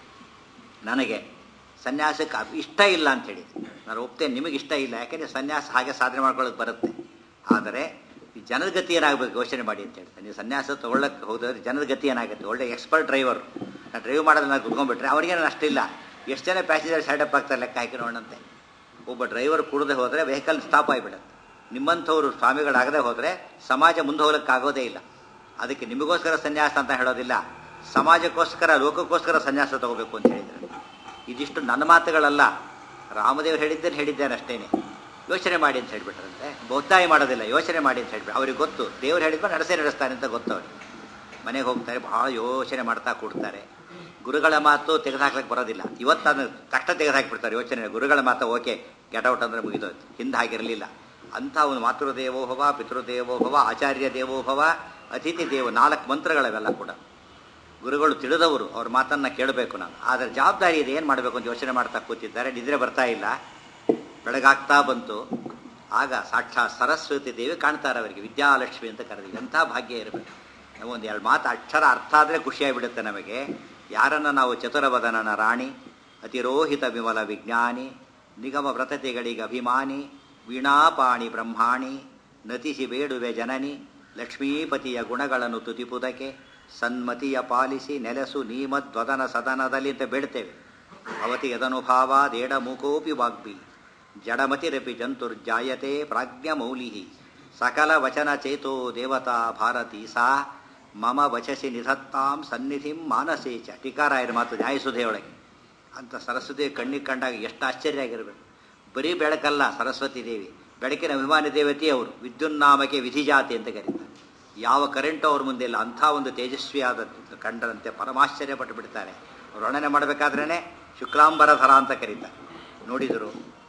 Speaker 1: ನನಗೆ ಸನ್ಯಾಸಕ್ಕೆ ಅಭಿ- ಇಷ್ಟ ಇಲ್ಲ ಅಂತ ಹೇಳಿದ್ರಿ ನಾನು ಒಪ್ತೇನೆ ನಿಮಗೆ ಇಷ್ಟ ಇಲ್ಲ ಯಾಕೆಂದರೆ ಸನ್ಯಾಸ ಹಾಗೆ ಸಾಧನೆ ಮಾಡ್ಕೊಳ್ಳೋಕೆ ಬರುತ್ತೆ ಆದರೆ ಈ ಜನದ ಗತಿ ಏನಾಗಬೇಕು ಯೋಚನೆ ಮಾಡಿ ಅಂತ ಹೇಳ್ತಾರೆ ನೀವು ಸನ್ಯಾಸ ತೊಗೊಳ್ಳಕ್ಕೆ ಹೋದ್ರೆ ಜನದ ಗತಿ ಏನಾಗುತ್ತೆ ಒಳ್ಳೆ ಎಕ್ಸ್ಪರ್ಟ್ ಡ್ರೈವರ್ ನಾನು ಡ್ರೈವ್ ಮಾಡೋದು ನಾನು ಕುತ್ಕೊಂಡ್ಬಿಟ್ರೆ ಅವ್ರಿಗೇನು ಅಷ್ಟಿಲ್ಲ ಎಷ್ಟು ಜನ ಪ್ಯಾಸೆಂಜರ್ ಸೈಡ್ ಅಪ್ ಆಗ್ತಾರೆ ಲೆಕ್ಕ ಹಾಕಿ ನೋಡಂತೆ ಒಬ್ಬ ಡ್ರೈವರ್ ಕುಡದೆ ಹೋದರೆ ವೆಹಿಕಲ್ ಸ್ಟಾಪ್ ಆಗಿಬಿಡುತ್ತೆ ನಿಮ್ಮಂಥವ್ರು ಸ್ವಾಮಿಗಳಾಗದೆ ಹೋದರೆ ಸಮಾಜ ಮುಂದೆ ಹೋಗ್ಲಿಕ್ಕೆ ಆಗೋದೇ ಇಲ್ಲ ಅದಕ್ಕೆ ನಿಮಗೋಸ್ಕರ ಸನ್ಯಾಸ ಅಂತ ಹೇಳೋದಿಲ್ಲ ಸಮಾಜಕ್ಕೋಸ್ಕರ ಲೋಕಕ್ಕೋಸ್ಕರ ಸನ್ಯಾಸ ತಗೋಬೇಕು ಅಂತ ಹೇಳಿದ್ರು ಇದಿಷ್ಟು ನನ್ನ ಮಾತುಗಳಲ್ಲ ರಾಮದೇವರು ಹೇಳಿದ್ದೇನೆ ಹೇಳಿದ್ದೇನೆ ಅಷ್ಟೇನೆ ಯೋಚನೆ ಮಾಡಿ ಅಂತ ಹೇಳ್ಬಿಟ್ರಂತೆ ಒತ್ತಾಯ ಮಾಡೋದಿಲ್ಲ ಯೋಚನೆ ಮಾಡಿ ಅಂತ ಹೇಳ್ಬಿಟ್ಟು ಅವ್ರಿಗೆ ಗೊತ್ತು ದೇವ್ರು ಹೇಳಿದ್ಮೇಲೆ ನಡೆಸೇ ನಡೆಸ್ತಾನೆ ಅಂತ ಗೊತ್ತು ಅವ್ರಿಗೆ ಮನೆಗೆ ಹೋಗ್ತಾರೆ ಬಹಳ ಯೋಚನೆ ಮಾಡ್ತಾ ಕೂಡ್ತಾರೆ ಗುರುಗಳ ಮಾತು ತೆಗೆದುಹಾಕ್ಲಿಕ್ಕೆ ಬರೋದಿಲ್ಲ ಇವತ್ತು ಅದನ್ನು ಕಷ್ಟ ತೆಗೆದುಹಾಕ್ಬಿಡ್ತಾರೆ ಯೋಚನೆ ಗುರುಗಳ ಮಾತು ಓಕೆ ಗೆಟ್ ಔಟ್ ಅಂದ್ರೆ ಮುಗಿದೋಯ್ತು ಹಿಂದೆ ಹಾಗಿರಲಿಲ್ಲ ಅಂಥ ಒಂದು ಮಾತೃದೇವೋಭವ ಪಿತೃದೇವೋಭವ ಆಚಾರ್ಯ ದೇವೋಭವ ಅತಿಥಿ ದೇವ ನಾಲ್ಕು ಮಂತ್ರಗಳವೆಲ್ಲ ಕೂಡ ಗುರುಗಳು ತಿಳಿದವರು ಅವ್ರ ಮಾತನ್ನ ಕೇಳಬೇಕು ನಾನು ಆದರೆ ಜವಾಬ್ದಾರಿ ಇದೆ ಏನು ಮಾಡಬೇಕು ಅಂತ ಯೋಚನೆ ಮಾಡ್ತಾ ಕೂತಿದ್ದಾರೆ ನಿದ್ರೆ ಬರ್ತಾ ಇಲ್ಲ ಬೆಳಗಾಗ್ತಾ ಬಂತು ಆಗ ಸಾಕ್ಷಾತ್ ಸರಸ್ವತಿ ದೇವಿ ಕಾಣ್ತಾರೆ ಅವರಿಗೆ ವಿದ್ಯಾಲಕ್ಷ್ಮಿ ಅಂತ ಕರೆದಿವಿ ಎಂಥ ಭಾಗ್ಯ ಇರಬೇಕು ನಾವು ಒಂದು ಎರಡು ಮಾತು ಅಕ್ಷರ ಅರ್ಥ ಆದರೆ ಖುಷಿಯಾಗಿಬಿಡುತ್ತೆ ನಮಗೆ ಯಾರನ್ನು ನಾವು ಚತುರವದನನ ರಾಣಿ ಅತಿರೋಹಿತ ವಿಮಲ ವಿಜ್ಞಾನಿ ನಿಗಮ ವ್ರತತೆಗಳಿಗೆ ಅಭಿಮಾನಿ ವೀಣಾಪಾಣಿ ಬ್ರಹ್ಮಾಣಿ ನತಿಸಿ ಬೇಡುವೆ ಜನನಿ ಲಕ್ಷ್ಮೀಪತಿಯ ಗುಣಗಳನ್ನು ತುತಿಪುದಕ್ಕೆ ಸನ್ಮತಿಯ ಪಾಲಿಸಿ ನೆಲೆಸು ನೀಮದ್ವದನ ಸದನದಲ್ಲಿ ಅಂತ ಬೇಡ್ತೇವೆ ಭವತಿ ಯದನುಭಾವ ದೇಡ ಮೂಕೋಪಿ ವಾಗ್ಬಿ ಜಡಮತಿರಪಿ ಜಂತುರ್ಜಾಯತೆ ಪ್ರಾಜ್ಞಮೌಲಿ ಸಕಲ ವಚನ ಚೇತೋ ದೇವತಾ ಭಾರತಿ ಸಾ ಮಮ ವಚಸಿ ನಿಧತ್ತಾಂ ಸನ್ನಿಧಿಂ ಮಾನಸೇ ಚ ಟೀಕಾರಾಯರ ಮಾತು ನ್ಯಾಯಸುಧೆಯೊಳಗೆ ಅಂತ ಸರಸ್ವತಿ ಕಣ್ಣಿಗೆ ಕಂಡಾಗ ಎಷ್ಟು ಆಶ್ಚರ್ಯ ಆಗಿರಬೇಕು ಬರೀ ಬೆಳಕಲ್ಲ ಸರಸ್ವತಿ ದೇವಿ ಬೆಳಕಿನ ಅಭಿಮಾನಿ ದೇವತೆ ಅವರು ವಿದ್ಯುನ್ನಾಮಕ್ಕೆ ವಿಧಿಜಾತಿ ಅಂತ ಕರೀತಾರೆ ಯಾವ ಕರೆಂಟು ಅವ್ರ ಮುಂದೆ ಇಲ್ಲ ಅಂಥ ಒಂದು ತೇಜಸ್ವಿಯಾದ ಕಂಡರಂತೆ ಪರಮಾಶ್ಚರ್ಯ ಪಟ್ಟು ಬಿಡ್ತಾರೆ ವರ್ಣನೆ ಮಾಡಬೇಕಾದ್ರೇ ಶುಕ್ಲಾಂಬರಧರ ಅಂತ ಕರೀತಾರೆ ನೋಡಿದರು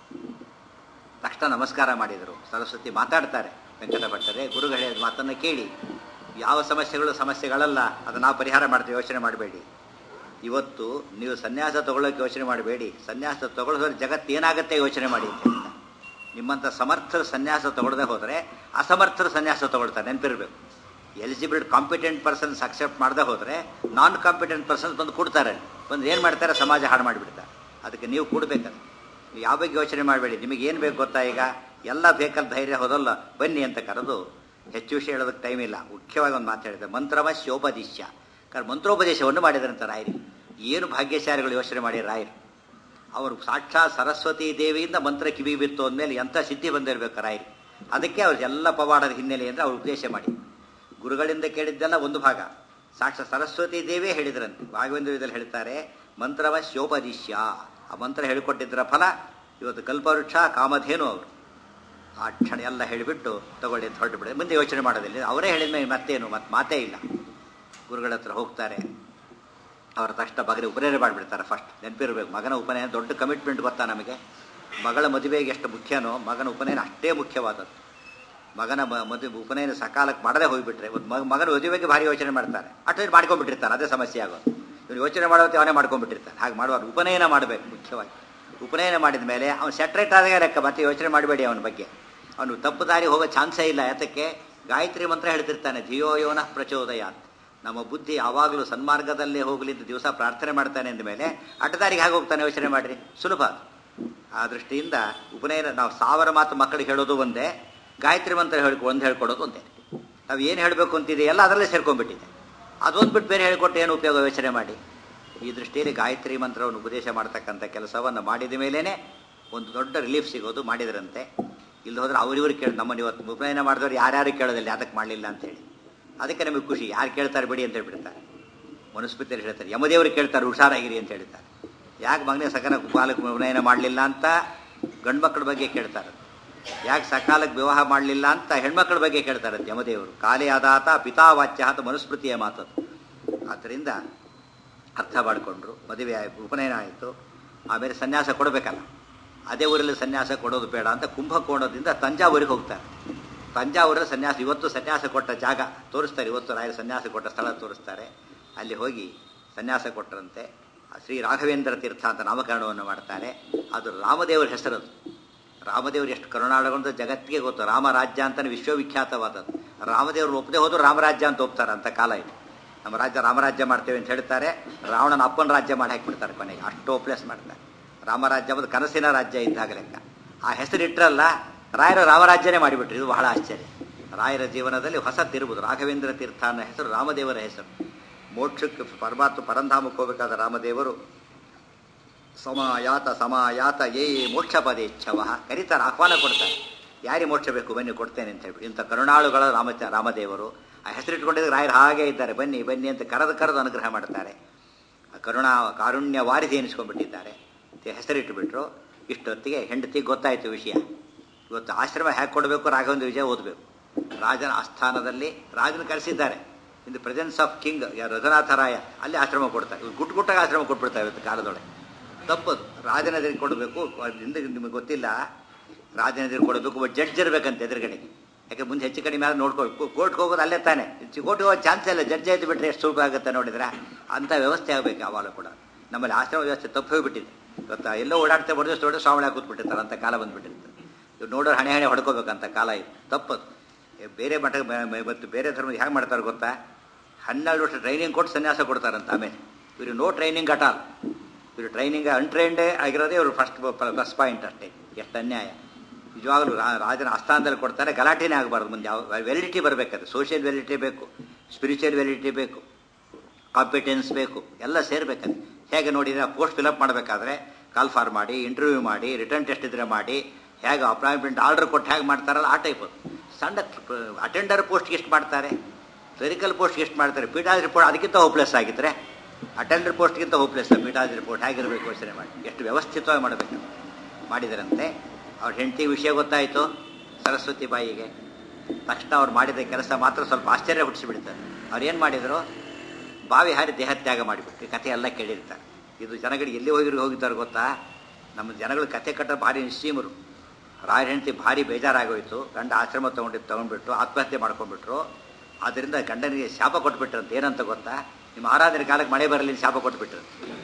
Speaker 1: ತಕ್ಷಣ ನಮಸ್ಕಾರ ಮಾಡಿದರು ಸರಸ್ವತಿ ಮಾತಾಡ್ತಾರೆ ವೆಂಕಟ ಭಟ್ಟರೆ ಗುರುಗಳ ಹೇಳಿದ ಮಾತನ್ನು ಕೇಳಿ ಯಾವ ಸಮಸ್ಯೆಗಳು ಸಮಸ್ಯೆಗಳಲ್ಲ ಅದನ್ನು ನಾವು ಪರಿಹಾರ ಮಾಡ್ತೀವಿ ಯೋಚನೆ ಮಾಡಬೇಡಿ ಇವತ್ತು ನೀವು ಸನ್ಯಾಸ ತಗೊಳ್ಳೋಕೆ ಯೋಚನೆ ಮಾಡಬೇಡಿ ಸನ್ಯಾಸ ತಗೊಳ್ಳೋದ್ರೆ ಜಗತ್ತು ಏನಾಗುತ್ತೆ ಯೋಚನೆ ಮಾಡಿ ಅಂತ ಹೇಳ್ತಾರೆ ನಿಮ್ಮಂಥ ಸಮರ್ಥರು ಸನ್ಯಾಸ ತಗೊಳ್ಳದೆ ಹೋದರೆ ಅಸಮರ್ಥರು ಸನ್ಯಾಸ ತಗೊಳ್ತಾರೆ ನೆನಪಿರಬೇಕು ಎಲಿಜಿಬಲ್ ಕಾಂಪಿಟೆಂಟ್ ಪರ್ಸನ್ಸ್ ಅಕ್ಸೆಪ್ಟ್ ಮಾಡದೆ ಹೋದರೆ ನಾನ್ ಕಾಂಪಿಟೆಂಟ್ ಪರ್ಸನ್ಸ್ ಬಂದು ಕೊಡ್ತಾರೆ ಬಂದು ಏನು ಮಾಡ್ತಾರೆ ಸಮಾಜ ಹಾಳು ಮಾಡಿಬಿಡ್ತಾರೆ ಅದಕ್ಕೆ ನೀವು ಕೊಡ್ಬೇಕದು ನೀವು ಯಾವ ಬಗ್ಗೆ ಯೋಚನೆ ಮಾಡಬೇಡಿ ನಿಮಗೆ ಏನು ಬೇಕು ಗೊತ್ತಾ ಈಗ ಎಲ್ಲ ಬೇಕಲ್ಲ ಧೈರ್ಯ ಹೋದಲ್ಲ ಬನ್ನಿ ಅಂತ ಕರೆದು ಹೆಚ್ಚು ವಿಷಯ ಹೇಳೋದಕ್ಕೆ ಟೈಮ್ ಇಲ್ಲ ಮುಖ್ಯವಾಗಿ ಒಂದು ಮಾತು ಹೇಳಿದೆ ಮಂತ್ರವ ಶೋಪದಿಶ್ಯ ಕಾರಣ ಮಂತ್ರೋಪದೇಶವನ್ನು ಮಾಡಿದ್ರಂತ ರಾಯರು ಏನು ಭಾಗ್ಯಶಾಲಿಗಳು ಯೋಚನೆ ಮಾಡಿ ರಾಯರು ಅವರು ಸಾಕ್ಷಾತ್ ಸರಸ್ವತಿ ದೇವಿಯಿಂದ ಮಂತ್ರ ಕಿವಿ ಬಿತ್ತು ಅಂದಮೇಲೆ ಎಂಥ ಸಿದ್ಧಿ ಬಂದಿರಬೇಕು ರಾಯರು ಅದಕ್ಕೆ ಅವ್ರ ಎಲ್ಲ ಪವಾಡದ ಹಿನ್ನೆಲೆ ಅಂದರೆ ಅವ್ರು ಉಪದೇಶ ಮಾಡಿ ಗುರುಗಳಿಂದ ಕೇಳಿದ್ದೆಲ್ಲ ಒಂದು ಭಾಗ ಸಾಕ್ಷಾತ್ ಸರಸ್ವತಿ ದೇವಿಯೇ ಹೇಳಿದ್ರಂತೆ ಭಾಗವೇಂದ್ರ ಇದರಲ್ಲಿ ಹೇಳ್ತಾರೆ ಮಂತ್ರವ ಶೋಪದಿಶ್ಯ ಆ ಮಂತ್ರ ಹೇಳಿಕೊಟ್ಟಿದ್ದರ ಫಲ ಇವತ್ತು ಕಲ್ಪವೃಕ್ಷ ಕಾಮಧೇನು ಅವರು ಆ ಕ್ಷಣ ಎಲ್ಲ ಹೇಳಿಬಿಟ್ಟು ತಗೊಳ್ಳಿ ಅಂತ ಹೊರಟು ಬಿಡ ಮುಂದೆ ಯೋಚನೆ ಮಾಡೋದಿಲ್ಲ ಅವರೇ ಹೇಳಿದ ಮೇಲೆ ಮತ್ತೇನು ಮತ್ತೆ ಮಾತೇ ಇಲ್ಲ ಗುರುಗಳ ಹತ್ರ ಹೋಗ್ತಾರೆ ಅವರ ತಕ್ಷಣ ಮಗನಿಗೆ ಉಪನಯನ ಮಾಡಿಬಿಡ್ತಾರೆ ಫಸ್ಟ್ ನೆನಪಿರ್ಬೇಕು ಮಗನ ಉಪನಯನ ದೊಡ್ಡ ಕಮಿಟ್ಮೆಂಟ್ ಗೊತ್ತಾ ನಮಗೆ ಮಗಳ ಮದುವೆಗೆ ಎಷ್ಟು ಮುಖ್ಯನೋ ಮಗನ ಉಪನಯನ ಅಷ್ಟೇ ಮುಖ್ಯವಾದದ್ದು ಮಗನ ಮದುವೆ ಉಪನಯನ ಸಕಾಲಕ್ಕೆ ಮಾಡದೆ ಹೋಗಿಬಿಟ್ರೆ ಒಂದು ಮಗ ಮಗನ ಮದುವೆಗೆ ಭಾರಿ ಯೋಚನೆ ಮಾಡ್ತಾರೆ ಅಟ್ಲೀಸ್ಟ್ ಮಾಡ್ಕೊಂಡ್ಬಿಟ್ಟಿರ್ತಾರೆ ಅದೇ ಸಮಸ್ಯೆ ಆಗೋದು ಇವ್ರು ಯೋಚನೆ ಮಾಡೋತ್ತೆ ಅವನೇ ಮಾಡ್ಕೊಂಡ್ಬಿಟ್ಟಿರ್ತಾನೆ ಹಾಗೆ ಮಾಡುವಾಗ ಉಪನಯನ ಮಾಡಬೇಕು ಮುಖ್ಯವಾಗಿ ಉಪನಯನ ಮಾಡಿದ ಮೇಲೆ ಅವನು ಸೆಟ್ರೇಟ್ ಆದಾಗ ಲೆಕ್ಕ ಮತ್ತೆ ಯೋಚನೆ ಮಾಡಬೇಡಿ ಅವನ ಬಗ್ಗೆ ಅವನು ತಪ್ಪು ದಾರಿ ಹೋಗೋ ಚಾನ್ಸೇ ಇಲ್ಲ ಯಾತಕ್ಕೆ ಗಾಯತ್ರಿ ಮಂತ್ರ ಹೇಳ್ತಿರ್ತಾನೆ ಧಿಯೋ ಯೋನ ಪ್ರಚೋದಯ ಅಂತ ನಮ್ಮ ಬುದ್ಧಿ ಯಾವಾಗಲೂ ಸನ್ಮಾರ್ಗದಲ್ಲೇ ಹೋಗಲಿ ಅಂತ ದಿವಸ ಪ್ರಾರ್ಥನೆ ಮಾಡ್ತಾನೆ ಅಂದಮೇಲೆ ಅಡ್ಡದಾರಿಗೆ ಹೇಗೆ ಹೋಗ್ತಾನೆ ಯೋಚನೆ ಮಾಡಿರಿ ಸುಲಭ ಅದು ಆ ದೃಷ್ಟಿಯಿಂದ ಉಪನಯನ ನಾವು ಸಾವಿರ ಮಾತು ಮಕ್ಕಳಿಗೆ ಹೇಳೋದು ಒಂದೇ ಗಾಯತ್ರಿ ಮಂತ್ರ ಹೇಳ್ಕೊ ಒಂದು ಹೇಳ್ಕೊಡೋದು ಒಂದೇ ನಾವು ಏನು ಹೇಳಬೇಕು ಅಂತಿದೆ ಎಲ್ಲ ಅದರಲ್ಲೇ ಸೇರ್ಕೊಂಡ್ಬಿಟ್ಟಿದೆ ಅದೊಂದು ಬಿಟ್ಟು ಬೇರೆ ಹೇಳ್ಕೊಟ್ಟು ಏನು ಉಪಯೋಗ ಯೋಚನೆ ಮಾಡಿ ಈ ದೃಷ್ಟಿಯಲ್ಲಿ ಗಾಯತ್ರಿ ಮಂತ್ರವನ್ನು ಉಪದೇಶ ಮಾಡ್ತಕ್ಕಂಥ ಕೆಲಸವನ್ನು ಮಾಡಿದ ಮೇಲೇ ಒಂದು ದೊಡ್ಡ ರಿಲೀಫ್ ಸಿಗೋದು ಮಾಡಿದ್ರಂತೆ ಇಲ್ಲಿ ಹೋದ್ರೆ ಅವ್ರಿವ್ರು ಕೇಳಿ ನಮ್ಮನ್ನು ಇವತ್ತು ಉಪನಯನ ಮಾಡಿದವ್ರು ಯಾರ್ಯಾರು ಕೇಳೋದಿಲ್ಲ ಯಾತಕ್ಕೆ ಮಾಡಲಿಲ್ಲ ಅಂತೇಳಿ ಅದಕ್ಕೆ ನಮಗೆ ಖುಷಿ ಯಾರು ಕೇಳ್ತಾರೆ ಬಿಡಿ ಅಂತ ಹೇಳ್ಬಿಡ್ತಾರೆ ಮನುಸ್ಮೃತಿಯಲ್ಲಿ ಹೇಳ್ತಾರೆ ಯಮದೇವರು ಕೇಳ್ತಾರೆ ಹುಷಾರಾಗಿರಿ ಅಂತ ಹೇಳ್ತಾರೆ ಯಾಕೆ ಮಗನೇ ಸಕಲ ಬಾಲಕ ಉಪನಯನ ಮಾಡಲಿಲ್ಲ ಅಂತ ಗಂಡು ಮಕ್ಕಳ ಬಗ್ಗೆ ಕೇಳ್ತಾರೆ ಯಾಕೆ ಸಕಾಲಕ್ಕೆ ವಿವಾಹ ಮಾಡಲಿಲ್ಲ ಅಂತ ಹೆಣ್ಮಕ್ಳ ಬಗ್ಗೆ ಕೇಳ್ತಾರೆ ಯಮದೇವರು ಕಾಲೇ ಆದಾತ ಪಿತಾವಾಚ್ಯ ಅಂತ ಮನುಸ್ಮೃತಿಯ ಮಾತದು ಆದ್ದರಿಂದ ಅರ್ಥ ಮಾಡಿಕೊಂಡ್ರು ಮದುವೆ ಆಯ್ತು ಉಪನಯನ ಆಯಿತು ಆಮೇಲೆ ಸನ್ಯಾಸ ಕೊಡಬೇಕಲ್ಲ ಅದೇ ಊರಲ್ಲಿ ಸನ್ಯಾಸ ಕೊಡೋದು ಬೇಡ ಅಂತ ಕುಂಭಕೋಣದಿಂದ ತಂಜಾವೂರಿಗೆ ಹೋಗ್ತಾರೆ ತಂಜಾವೂರಲ್ಲಿ ಸನ್ಯಾಸ ಇವತ್ತು ಸನ್ಯಾಸ ಕೊಟ್ಟ ಜಾಗ ತೋರಿಸ್ತಾರೆ ಇವತ್ತು ರಾಯರು ಸನ್ಯಾಸ ಕೊಟ್ಟ ಸ್ಥಳ ತೋರಿಸ್ತಾರೆ ಅಲ್ಲಿ ಹೋಗಿ ಸನ್ಯಾಸ ಕೊಟ್ಟರಂತೆ ಶ್ರೀ ರಾಘವೇಂದ್ರ ತೀರ್ಥ ಅಂತ ನಾಮಕರಣವನ್ನು ಮಾಡ್ತಾರೆ ಅದು ರಾಮದೇವರ ಹೆಸರದು ರಾಮದೇವರು ಎಷ್ಟು ಕರುಣಾಳಗಳು ಅಂತ ಜಗತ್ತಿಗೆ ಗೊತ್ತು ರಾಮರಾಜ್ಯ ಅಂತಾನೆ ವಿಶ್ವವಿಖ್ಯಾತವಾದದ್ದು ರಾಮದೇವರು ಒಪ್ಪದೆ ಹೋದ್ರು ರಾಮರಾಜ್ಯ ಅಂತ ಒಪ್ತಾರೆ ಅಂತ ಕಾಲ ಇದು ನಮ್ಮ ರಾಜ್ಯ ರಾಮರಾಜ್ಯ ಮಾಡ್ತೇವೆ ಅಂತ ಹೇಳ್ತಾರೆ ರಾವಣನ ಅಪ್ಪನ ರಾಜ್ಯ ಮಾಡಿ ಹಾಕಿಬಿಡ್ತಾರೆ ಕೊನೆಗೆ ಅಷ್ಟು ಪ್ಲೇಸ್ ಮಾಡ್ತಾರೆ ರಾಮರಾಜ್ಯ ಒಂದು ಕನಸಿನ ರಾಜ್ಯ ಇದ್ದಾಗ ಲೆಕ್ಕ ಆ ಹೆಸರಿಟ್ರಲ್ಲ ರಾಯರ ರಾಮರಾಜ್ಯನೇ ಮಾಡಿಬಿಟ್ರು ಇದು ಬಹಳ ಆಶ್ಚರ್ಯ ರಾಯರ ಜೀವನದಲ್ಲಿ ಹೊಸ ತಿರುವುದು ರಾಘವೇಂದ್ರ ತೀರ್ಥ ಅನ್ನೋ ಹೆಸರು ರಾಮದೇವರ ಹೆಸರು ಮೋಕ್ಷಕ್ಕೆ ಪರಮಾತ್ಮ ಪರಂಧಾಮಕ್ಕೆ ಹೋಗಬೇಕಾದ ರಾಮದೇವರು ಸಮಾಯಾತ ಸಮಾಯಾತ ಏ ಮೋಕ್ಷ ಪದೇಚ್ಛವ ಕರೀತಾರೆ ಆಹ್ವಾನ ಕೊಡ್ತಾರೆ ಯಾರಿಗೆ ಮೋಕ್ಷ ಬೇಕು ಬನ್ನಿ ಕೊಡ್ತೇನೆ ಅಂತ ಹೇಳಿ ಇಂಥ ಕರುಣಾಳುಗಳ ರಾಮ ರಾಮದೇವರು ಆ ಹೆಸರಿಟ್ಕೊಂಡಿದ್ರೆ ರಾಯರು ಹಾಗೆ ಇದ್ದಾರೆ ಬನ್ನಿ ಬನ್ನಿ ಅಂತ ಕರೆದು ಕರೆದು ಅನುಗ್ರಹ ಮಾಡ್ತಾರೆ ಆ ಕರುಣಾ ಕಾರುಣ್ಯ ವಾರಿಧಿ ಎನಿಸ್ಕೊಂಡ್ಬಿಟ್ಟಿದ್ದಾರೆ ಹೆಸರಿಟ್ಟುಬಿಟ್ರು ಇಷ್ಟೊತ್ತಿಗೆ ಹೆಂಡತಿಗೆ ಗೊತ್ತಾಯಿತು ವಿಷಯ ಇವತ್ತು ಆಶ್ರಮ ಹೇಗೆ ಕೊಡಬೇಕು ರಾಘವೇಂದ್ರ ವಿಜಯ ಓದಬೇಕು ರಾಜನ ಆಸ್ಥಾನದಲ್ಲಿ ರಾಜನ ಕರೆಸಿದ್ದಾರೆ in the presence of king Raghunatha Raya ಅಲ್ಲಿ ಆಶ್ರಮ ಕೊಡ್ತಾರೆ ಇವ್ರು ಗುಟ್ಟು ಗುಟ್ಟಾಗ ಆಶ್ರಮ ಕೊಟ್ಬಿಡ್ತಾರೆ ಇವತ್ತು ಕಾಲದೊಳಗೆ ತಪ್ಪದು ರಾಜನ ಎದುರಿಗೆ ಕೊಡಬೇಕು ಹಿಂದೆ ನಿಮಗೆ ಗೊತ್ತಿಲ್ಲ ರಾಜನ ಎದುರಿಗೆ ಕೊಡಬೇಕು ಒಬ್ಬ ಜಡ್ಜ್ ಇರಬೇಕಂತ ಎದುರುಗಡೆಗೆ ಯಾಕೆ ಮುಂದೆ ಹೆಚ್ಚು ಕಡಿಮೆ ಆದ್ರೆ ನೋಡ್ಕೊಳ್ಬೇಕು ಕೋರ್ಟ್ಗೆ ಹೋಗೋದು ಅಲ್ಲೇ ತಾನೆ ಕೋರ್ಟ್ಗೆ ಹೋಗೋ ಚಾನ್ಸ್ ಇಲ್ಲ ಜಡ್ಜ್ ಆಯ್ತು ಬಿಟ್ಟರೆ ಎಷ್ಟು ಸುಲಭ ಆಗುತ್ತೆ ನೋಡಿದ್ರೆ ಅಂಥ ವ್ಯವಸ್ಥೆ ಆಗಬೇಕು ಯಾವಾಗಲೂ ಕೂಡ ನಮ್ಮಲ್ಲಿ ಆಶ್ರಮ ವ್ಯವಸ್ಥೆ ತಪ್ಪು ಹೋಗ್ಬಿಟ್ಟಿದೆ ಗೊತ್ತಾ ಎಲ್ಲೋ ಓಡಾಡ್ತಾ ಬರೆದು ನೋಡಿ ಸ್ವಾಮಿ ಕೂತ್ಬಿಟ್ಟಿರ್ತಾರೆ ಅಂತ ಕಾಲ ಬಂದ್ಬಿಟ್ಟಿರ್ತಾರೆ ಇವ್ರು ನೋಡೋರು ಹಣೆ ಹಣೆ ಹೊಡ್ಕೋಬೇಕಂತ ಕಾಲ ಇದು ತಪ್ಪದು ಬೇರೆ ಮಠ ಮತ್ತು ಬೇರೆ ಧರ್ಮದ ಹೇಗೆ ಮಾಡ್ತಾರೆ ಗೊತ್ತಾ ಹನ್ನೆರಡು ವರ್ಷ ಟ್ರೈನಿಂಗ್ ಕೊಟ್ಟು ಸನ್ಯಾಸ ಕೊಡ್ತಾರಂತ ಆಮೇಲೆ ಇವ್ರಿಗೆ ನೋ ಟ್ರೈನಿಂಗ್ ಅಟ್ ಆಲ್ ಇವರು ಟ್ರೈನಿಂಗ್ ಅನ್ಟ್ರೈನ್ಡೇ ಆಗಿರೋದೇ ಇವರು ಫಸ್ಟ್ ಪ್ಲಸ್ ಪಾಯಿಂಟ್ ಅಷ್ಟೇ ಎಷ್ಟು ಅನ್ಯಾಯ ನಿಜವಾಗಲೂ ರಾಜನ ಆಸ್ಥಾನದಲ್ಲಿ ಕೊಡ್ತಾರೆ ಗಲಾಟೆನೇ ಆಗಬಾರ್ದು ಮುಂದೆ ಯಾವ ವೆಲಿಡಿಟಿ ಬರಬೇಕಾದ್ರೆ ಸೋಷಿಯಲ್ ವೆಲಿಡಿಟಿ ಬೇಕು ಸ್ಪಿರಿಚುವಲ್ ವೆಲಿಡಿಟಿ ಬೇಕು ಕಾಂಪಿಟೆನ್ಸ್ ಬೇಕು ಎಲ್ಲ ಸೇರ್ಬೇಕಂದ್ರೆ ಹೇಗೆ ನೋಡಿದ್ರೆ ಪೋಸ್ಟ್ ಫಿಲಪ್ ಮಾಡಬೇಕಾದ್ರೆ ಕಾಲ್ ಫಾರ್ ಮಾಡಿ ಇಂಟರ್ವ್ಯೂ ಮಾಡಿ ರಿಟರ್ನ್ ಟೆಸ್ಟ್ ಇದ್ರೆ ಮಾಡಿ ಹೇಗೆ ಅಪಾಯಿಂಟ್ಮೆಂಟ್ ಆರ್ಡರ್ ಕೊಟ್ಟು ಹೇಗೆ ಮಾಡ್ತಾರಲ್ಲ ಆ ಟೈಪ್ ಸಣ್ಣ ಅಟೆಂಡರ್ ಪೋಸ್ಟ್ಗೆ ಎಷ್ಟು ಮಾಡ್ತಾರೆ ಕ್ಲರಿಕಲ್ ಪೋಸ್ಟ್ಗೆ ಎಷ್ಟು ಮಾಡ್ತಾರೆ ಪೀಠಾದಿ ರಿಪೋರ್ಟ್ ಅದಕ್ಕಿಂತ ಹೋಪ್ಲೆಸ್ ಆಗಿದ್ರೆ ಅಟೆಂಡರ್ ಪೋಸ್ಟ್ಗಿಂತ ಹೋಪ್ಲೆಸ್ ಪೀಠಾದಿ ರಿಪೋರ್ಟ್ ಹೇಗಿರಬೇಕು ಯೋಚನೆ ಮಾಡಿ ಎಷ್ಟು ವ್ಯವಸ್ಥಿತವಾಗಿ ಮಾಡಬೇಕು ಮಾಡಿದರಂತೆ ಅವ್ರ ಹೆಂಡತಿ ವಿಷಯ ಗೊತ್ತಾಯಿತು ಸರಸ್ವತಿ ಬಾಯಿಗೆ ತಕ್ಷಣ ಅವ್ರು ಮಾಡಿದ ಕೆಲಸ ಮಾತ್ರ ಸ್ವಲ್ಪ ಆಶ್ಚರ್ಯ ಹುಟ್ಟಿಸಿಬಿಡ್ತಾರೆ ಅವ್ರು ಏನು ಮಾಡಿದರು ಬಾವಿ ಹಾರಿ ದೇಹತ್ಯಾಗ ಮಾಡಿಬಿಟ್ಟು ಕಥೆ ಎಲ್ಲ ಕೇಳಿರ್ತಾರೆ ಇದು ಜನಗಳಿಗೆ ಎಲ್ಲಿ ಹೋಗಿರು ಹೋಗಿದ್ದಾರೆ ಗೊತ್ತಾ ನಮ್ಮ ಜನಗಳು ಕಥೆ ಕಟ್ಟ ಭಾರಿ ನಿಶ್ಚೀಮರು ರಾಯರ ಹೆಂಡತಿ ಭಾರಿ ಬೇಜಾರಾಗೋಯ್ತು ಗಂಡ ಆಶ್ರಮ ತೊಗೊಂಡಿದ್ದು ತೊಗೊಂಡ್ಬಿಟ್ಟು ಆತ್ಮಹತ್ಯೆ ಮಾಡ್ಕೊಂಡ್ಬಿಟ್ರು ಆದ್ದರಿಂದ ಗಂಡನಿಗೆ ಶಾಪ ಕೊಟ್ಬಿಟ್ರಂತ ಏನಂತ ಗೊತ್ತಾ ನಿಮ್ಮ ಆರಾಧನೆ ಕಾಲಕ್ಕೆ ಮಳೆ ಬರಲಿ ಶಾಪ ಕೊಟ್ಬಿಟ್ರು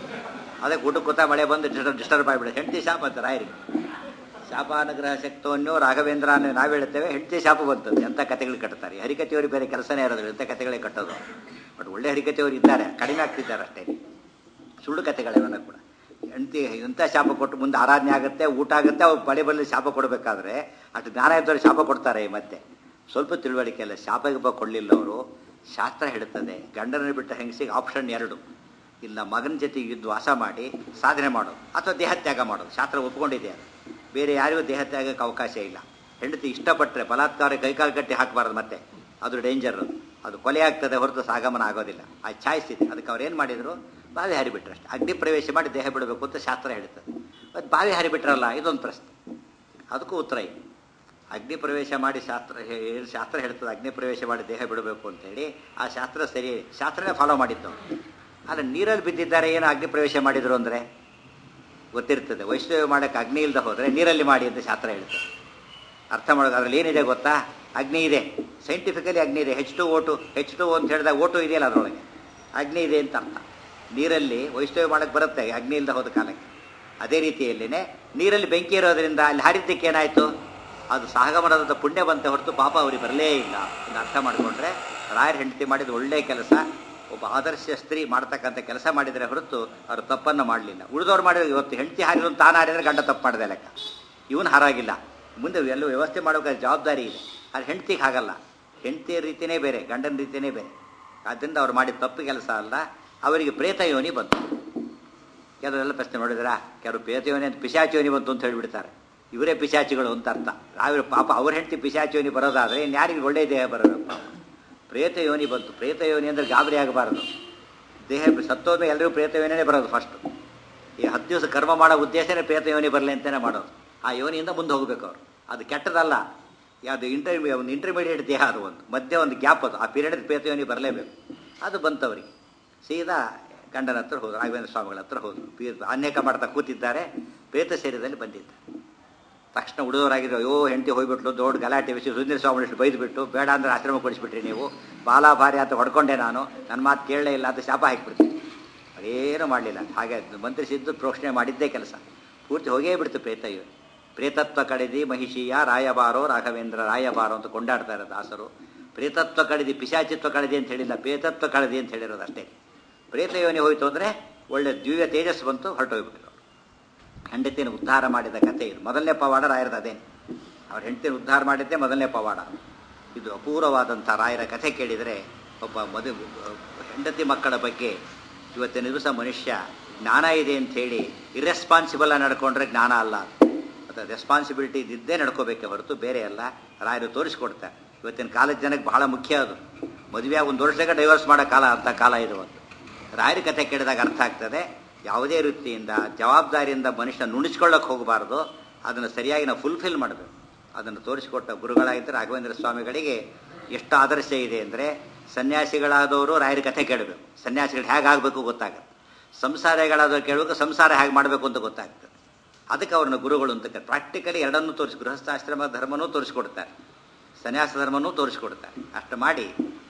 Speaker 1: ಅದಕ್ಕೆ ಊಟಕ್ಕೆ ಗೊತ್ತಾ ಮಳೆ ಬಂದು ಡಿಸ್ಟರ್ಬ್ ಡಿಸ್ಟರ್ಬ್ ಆಗಿಬಿಡುತ್ತೆ ಹೆಂಡತಿ ಶಾಪ ಅಂತ ರಾಯರಿಗೆ ಶಾಪಾನುಗ್ರಹ ಶಕ್ತವನ್ನು ರಾಘವೇಂದ್ರ ನಾವು ಹೇಳುತ್ತೇವೆ ಹೆಂಡತಿ ಶಾಪ ಬಂತದ್ದು ಎಂಥ ಕಥೆಗಳು ಕಟ್ತಾರೆ ಹರಿಕತೆಯವರು ಬೇರೆ ಕೆಲಸನೇ ಇರೋದಿಲ್ಲ ಎಂಥ ಕಥೆಗಳೇ ಕಟ್ಟೋದು ಬಟ್ ಒಳ್ಳೆ ಹರಿಕತೆಯವರು ಇದ್ದಾರೆ ಕಡಿಮೆ ಆಗ್ತಿದ್ದಾರೆ ಅಷ್ಟೇ ಸುಳ್ಳು ಕಥೆಗಳಿವೆಲ್ಲ ಕೂಡ ಹೆಂಡತಿ ಎಂಥ ಶಾಪ ಕೊಟ್ಟು ಮುಂದೆ ಆರಾಧನೆ ಆಗುತ್ತೆ ಊಟ ಆಗುತ್ತೆ ಅವ್ರು ಬಳಿ ಬರಲಿ ಶಾಪ ಕೊಡಬೇಕಾದ್ರೆ ಅಷ್ಟು ಜ್ಞಾನ ಇದ್ದವರು ಶಾಪ ಕೊಡ್ತಾರೆ ಈ ಮತ್ತೆ ಸ್ವಲ್ಪ ತಿಳುವಳಿಕೆ ಇಲ್ಲ ಶಾಪ ಗಿಪ ಕೊಡಲಿಲ್ಲ ಅವರು ಶಾಸ್ತ್ರ ಹೇಳುತ್ತದೆ ಗಂಡನ ಬಿಟ್ಟ ಹೆಂಗಸಿಗೆ ಆಪ್ಷನ್ ಎರಡು ಇಲ್ಲ ಮಗನ ಜೊತೆಗೆ ಇದ್ದು ವಾಸ ಮಾಡಿ ಸಾಧನೆ ಮಾಡೋದು ಅಥವಾ ದೇಹತ್ಯಾಗ ಮಾಡೋದು ಶಾಸ್ತ್ರ ಒಪ್ಕೊಂಡಿದೆ ಅದು ಬೇರೆ ಯಾರಿಗೂ ದೇಹತ್ಯಾಗಕ್ಕೆ ಅವಕಾಶ ಇಲ್ಲ ಹೆಂಡತಿ ಇಷ್ಟಪಟ್ಟರೆ ಬಲಾತ್ಕಾರ ಕೈಕಾಲು ಕಟ್ಟಿ ಹಾಕಬಾರ್ದು ಮತ್ತೆ ಅದು ಡೇಂಜರ್ ಅದು ಕೊಲೆ ಆಗ್ತದೆ ಹೊರತು ಸಾಗಮನ ಆಗೋದಿಲ್ಲ ಆ ಚಾಯ್ಸ್ ಇದೆ ಅದಕ್ಕೆ ಅವ್ರು ಏನು ಮಾಡಿದರು ಬಾವಿ ಹಾರಿಬಿಟ್ರು ಅಷ್ಟೇ ಅಗ್ನಿ ಪ್ರವೇಶ ಮಾಡಿ ದೇಹ ಬಿಡಬೇಕು ಅಂತ ಶಾಸ್ತ್ರ ಹೇಳ್ತದೆ ಮತ್ತು ಬಾವಿ ಹಾರಿಬಿಟ್ರಲ್ಲ ಇದೊಂದು ಪ್ರಶ್ನೆ ಅದಕ್ಕೂ ಉತ್ತರ ಇದೆ ಅಗ್ನಿ ಪ್ರವೇಶ ಮಾಡಿ ಶಾಸ್ತ್ರ ಏನು ಶಾಸ್ತ್ರ ಹೇಳ್ತದೆ ಅಗ್ನಿ ಪ್ರವೇಶ ಮಾಡಿ ದೇಹ ಬಿಡಬೇಕು ಅಂತೇಳಿ ಆ ಶಾಸ್ತ್ರ ಸರಿ ಶಾಸ್ತ್ರನೇ ಫಾಲೋ ಮಾಡಿದ್ದು ಆದರೆ ನೀರಲ್ಲಿ ಬಿದ್ದಿದ್ದಾರೆ ಏನು ಅಗ್ನಿ ಪ್ರವೇಶ ಮಾಡಿದ್ರು ಅಂದರೆ ಗೊತ್ತಿರ್ತದೆ ವೈಷ್ಣವ ಮಾಡೋಕ್ಕೆ ಅಗ್ನಿ ಇಲ್ಲದೆ ಹೋದರೆ ನೀರಲ್ಲಿ ಮಾಡಿ ಅಂತ ಶಾಸ್ತ್ರ ಹೇಳ್ತದೆ ಅರ್ಥ ಮಾಡೋದು ಅದರಲ್ಲಿ ಏನಿದೆ ಗೊತ್ತಾ ಅಗ್ನಿ ಇದೆ ಸೈಂಟಿಫಿಕಲಿ ಅಗ್ನಿ ಇದೆ H two O H two ಅಂತ ಹೇಳಿದಾಗ ಓಟು ಇದೆಯಲ್ಲ ಅದರೊಳಗೆ ಅಗ್ನಿ ಇದೆ ಅಂತ ಅರ್ಥ ನೀರಲ್ಲಿ ವೈಷ್ಣವ ಮಾಡೋಕ್ಕೆ ಬರುತ್ತೆ ಅಗ್ನಿ ಇಲ್ಲದೆ ಹೋದ ಕಾಲಕ್ಕೆ ಅದೇ ರೀತಿಯಲ್ಲಿನೇ ನೀರಲ್ಲಿ ಬೆಂಕಿ ಇರೋದ್ರಿಂದ ಅಲ್ಲಿ ಹಾರಿದ್ದಕ್ಕೆ ಏನಾಯಿತು ಅದು ಸಹಗಮನದ ಪುಣ್ಯ ಬಂತೆ ಹೊರತು ಪಾಪ ಅವ್ರಿಗೆ ಬರಲೇ ಇಲ್ಲ ಅಂತ ಅರ್ಥ ಮಾಡಿಕೊಂಡ್ರೆ ರಾಯರ್ ಹೆಂಡತಿ ಮಾಡಿದ ಒಳ್ಳೆಯ ಕೆಲಸ ಒಬ್ಬ ಆದರ್ಶ ಸ್ತ್ರೀ ಮಾಡ್ತಕ್ಕಂಥ ಕೆಲಸ ಮಾಡಿದರೆ ಹೊರತು ಅವರು ತಪ್ಪನ್ನು ಮಾಡಲಿಲ್ಲ ಉಳಿದವ್ರು ಮಾಡಿದ್ರೆ ಇವತ್ತು ಹೆಂಡತಿ ಹಾರಿದ್ರು ತಾನು ಹಾರಿದ್ರೆ ಗಂಡ ತಪ್ಪು ಮಾಡಿದೆ ಲೆಕ್ಕ ಇವನು ಹಾರಾಗಿಲ್ಲ ಮುಂದೆ ಎಲ್ಲ ವ್ಯವಸ್ಥೆ ಮಾಡೋಕೆ ಜವಾಬ್ದಾರಿ ಇದೆ ಆದರೆ ಹೆಂಡತಿಗೆ ಹಾಗಲ್ಲ ಹೆಂಡತಿಯ ರೀತಿಯೇ ಬೇರೆ ಗಂಡನ ರೀತಿಯೇ ಬೇರೆ ಆದ್ದರಿಂದ ಅವ್ರು ಮಾಡಿದ ತಪ್ಪು ಕೆಲಸ ಅಲ್ಲ ಅವರಿಗೆ ಪ್ರೇತ ಯೋನಿ ಬಂತು ಕೆಲವರೆಲ್ಲ ಪ್ರಶ್ನೆ ನೋಡಿದ್ರಾ ಕೆಲವರು ಪ್ರೇತ ಯೋನಿ ಅಂತ ಪಿಶಾಚಿ ಯೋನಿ ಬಂತು ಅಂತ ಹೇಳಿಬಿಡ್ತಾರೆ ಇವರೇ ಪಿಶಾಚಿಗಳು ಅಂತ ಅರ್ಥ ಅವ್ರ ಪಾಪ ಅವ್ರ ಹೆಂಡತಿ ಪಿಶಾಚಿ ಯೋನಿ ಬರೋದಾದರೆ ಯಾರಿಗೆ ಒಳ್ಳೆಯ ದೇಹ ಬರಬೇಕು ಪಾಪ ಪ್ರೇತ ಯೋನಿ ಬಂತು ಪ್ರೇತ ಯೋನಿ ಅಂದರೆ ಗಾಬರಿ ಆಗಬಾರದು ದೇಹ ಸತ್ತೋದ್ಮೇಲೆ ಎಲ್ಲರಿಗೂ ಪ್ರೇತ ಯೋನಿನೇ ಬರೋದು ಫಸ್ಟು ಈ ಹತ್ತು ದಿವಸ ಕರ್ಮ ಮಾಡೋ ಉದ್ದೇಶನೇ ಪ್ರೇತ ಯೋನಿ ಬರಲಿ ಅಂತಲೇ ಮಾಡೋದು ಆ ಯೋನಿಯಿಂದ ಮುಂದೆ ಹೋಗ್ಬೇಕು ಅವರು ಅದು ಕೆಟ್ಟದಲ್ಲ ಯಾವುದು ಇಂಟರ್ಮೀ ಒಂದು ಇಂಟರ್ಮೀಡಿಯೇಟ್ ದೇಹ ಅದು ಒಂದು ಮಧ್ಯೆ ಒಂದು ಗ್ಯಾಪ್ ಅದು ಆ ಪೀರಿಯಡ್ ಪ್ರೇತ ಯೋನಿ ಬರಲೇಬೇಕು ಅದು ಬಂತವರಿಗೆ ಸೀದಾ ಗಂಡನ ಹತ್ರ ಹೋದ್ರು ರಾಘವೇಂದ್ರ ಸ್ವಾಮಿಗಳ ಹತ್ರ ಹೋದ್ರು ಅನೇಕ ಮಾಡ್ತಾ ಕೂತಿದ್ದಾರೆ ಪ್ರೇತ ಶರೀರದಲ್ಲಿ ಬಂದಿದ್ದಾರೆ ತಕ್ಷಣ ಉಳಿದವರಾಗಿದ್ರು ಅಯ್ಯೋ ಹೆಂಡತಿ ಹೋಗ್ಬಿಟ್ಲು ದೊಡ್ಡ ಗಲಾಟೆ ವಿಷಯ ಸುಂದರ ಸ್ವಾಮಿ ಬೈದ್ಬಿಟ್ಟು ಬೇಡ ಅಂದ್ರೆ ಆಶ್ರಮ ಕೊಡಿಸ್ಬಿಟ್ರಿ ನೀವು ಬಾಲ ಭಾರಿ ಅಂತ ಹೊಡ್ಕೊಂಡೆ ನಾನು ನನ್ನ ಮಾತು ಕೇಳಲೇ ಇಲ್ಲ ಅಂತ ಶಾಪ ಹಾಕಿಬಿಡ್ತೀನಿ ಅದೇನು ಮಾಡಲಿಲ್ಲ ಹಾಗೆ ಮಂತ್ರಿಸಿದ್ದು ಪ್ರೋಕ್ಷಣೆ ಮಾಡಿದ್ದೇ ಕೆಲಸ ಪೂರ್ತಿ ಹೋಗೇ ಬಿಡ್ತು ಪ್ರೇತ ಇವು ಪ್ರೇತತ್ವ ಕಡಿದಿ ಮಹಿಷಿಯ ರಾಯಬಾರೋ ರಾಘವೇಂದ್ರ ರಾಯಬಾರೋ ಅಂತ ಕೊಂಡಾಡ್ತಾರೆ ದಾಸರು ಪ್ರೇತತ್ವ ಕಡಿದಿ ಪಿಶಾಚಿತ್ವ ಕಳೆದಿ ಅಂತ ಹೇಳಿಲ್ಲ ಪ್ರೇತತ್ವ ಕಳೆದಿ ಅಂತ ಹೇಳಿರೋದು ಅಷ್ಟೇ ಪ್ರೇತ ಯೋನಿ ಹೋಯ್ತು ಅಂದರೆ ಒಳ್ಳೆ ದಿವ್ಯ ತೇಜಸ್ ಬಂತು ಹೊರಟೋಗ್ಬಿಟ್ರು ಹೆಂಡತಿನ ಉದ್ಧಾರ ಮಾಡಿದ ಕಥೆ ಇದು ಮೊದಲನೇ ಪವಾಡ ರಾಯರದ ಅದೇನೆ ಅವ್ರ ಹೆಂಡತಿನ ಉದ್ಧಾರ ಮಾಡಿದ್ದೇ ಮೊದಲನೇ ಪವಾಡ ಇದು ಅಪೂರ್ವವಾದಂಥ ರಾಯರ ಕಥೆ ಕೇಳಿದರೆ ಒಬ್ಬ ಮದು ಹೆಂಡತಿ ಮಕ್ಕಳ ಬಗ್ಗೆ ಇವತ್ತಿನ ದಿವಸ ಮನುಷ್ಯ ಜ್ಞಾನ ಇದೆ ಅಂತ ಹೇಳಿ ಇರೆಸ್ಪಾನ್ಸಿಬಲ್ ನಡ್ಕೊಂಡ್ರೆ ಜ್ಞಾನ ಅಲ್ಲ ಮತ್ತು ರೆಸ್ಪಾನ್ಸಿಬಿಲಿಟಿ ಇದ್ದೇ ನಡ್ಕೋಬೇಕೆ ಹೊರತು ಬೇರೆ ಅಲ್ಲ ರಾಯರು ತೋರಿಸ್ಕೊಡ್ತಾರೆ ಇವತ್ತಿನ ಕಾಲದ ಜನಕ್ಕೆ ಬಹಳ ಮುಖ್ಯ ಅದು ಮದುವೆ ಒಂದು ವರ್ಷಕ್ಕೆ ಡೈವರ್ಸ್ ಮಾಡೋ ಕಾಲ ಅಂತ ಕಾಲ ಇದು ಒಂದು ರಾಯರ ಕಥೆ ಕೇಳಿದಾಗ ಅರ್ಥ ಆಗ್ತದೆ ಯಾವುದೇ ವೃತ್ತಿಯಿಂದ ಜವಾಬ್ದಾರಿಯಿಂದ ಮನುಷ್ಯ ನುಣಿಸ್ಕೊಳ್ಳೋಕೆ ಹೋಗಬಾರ್ದು ಅದನ್ನು ಸರಿಯಾಗಿ ನಾವು ಫುಲ್ಫಿಲ್ ಮಾಡಬೇಕು ಅದನ್ನು ತೋರಿಸಿಕೊಟ್ಟ ಗುರುಗಳಾಗಿದ್ದ ರಾಘವೇಂದ್ರ ಸ್ವಾಮಿಗಳಿಗೆ ಎಷ್ಟು ಆದರ್ಶ ಇದೆ ಅಂದರೆ ಸನ್ಯಾಸಿಗಳಾದವರು ರಾಯರ ಕಥೆ ಕೇಳಬೇಕು ಸನ್ಯಾಸಿಗಳು ಹೇಗಾಗಬೇಕು ಗೊತ್ತಾಗುತ್ತೆ ಸಂಸಾರಿಗಳಾದವ್ರು ಕೇಳಬೇಕು ಸಂಸಾರ ಹೇಗೆ ಮಾಡಬೇಕು ಅಂತ ಗೊತ್ತಾಗ್ತದೆ ಅದಕ್ಕೆ ಅವ್ರನ್ನ ಗುರುಗಳು ಅಂತ ಪ್ರಾಕ್ಟಿಕಲಿ ಎರಡನ್ನೂ ತೋರಿಸಿ ಗೃಹಸ್ಥಾಶ್ರಮ ಧರ್ಮನೂ ತೋರಿಸ್ಕೊಡ್ತಾರೆ ಸನ್ಯಾಸ ಧರ್ಮನೂ ತೋರಿಸ್ಕೊಡ್ತಾರೆ ಅಷ್ಟು ಮಾಡಿ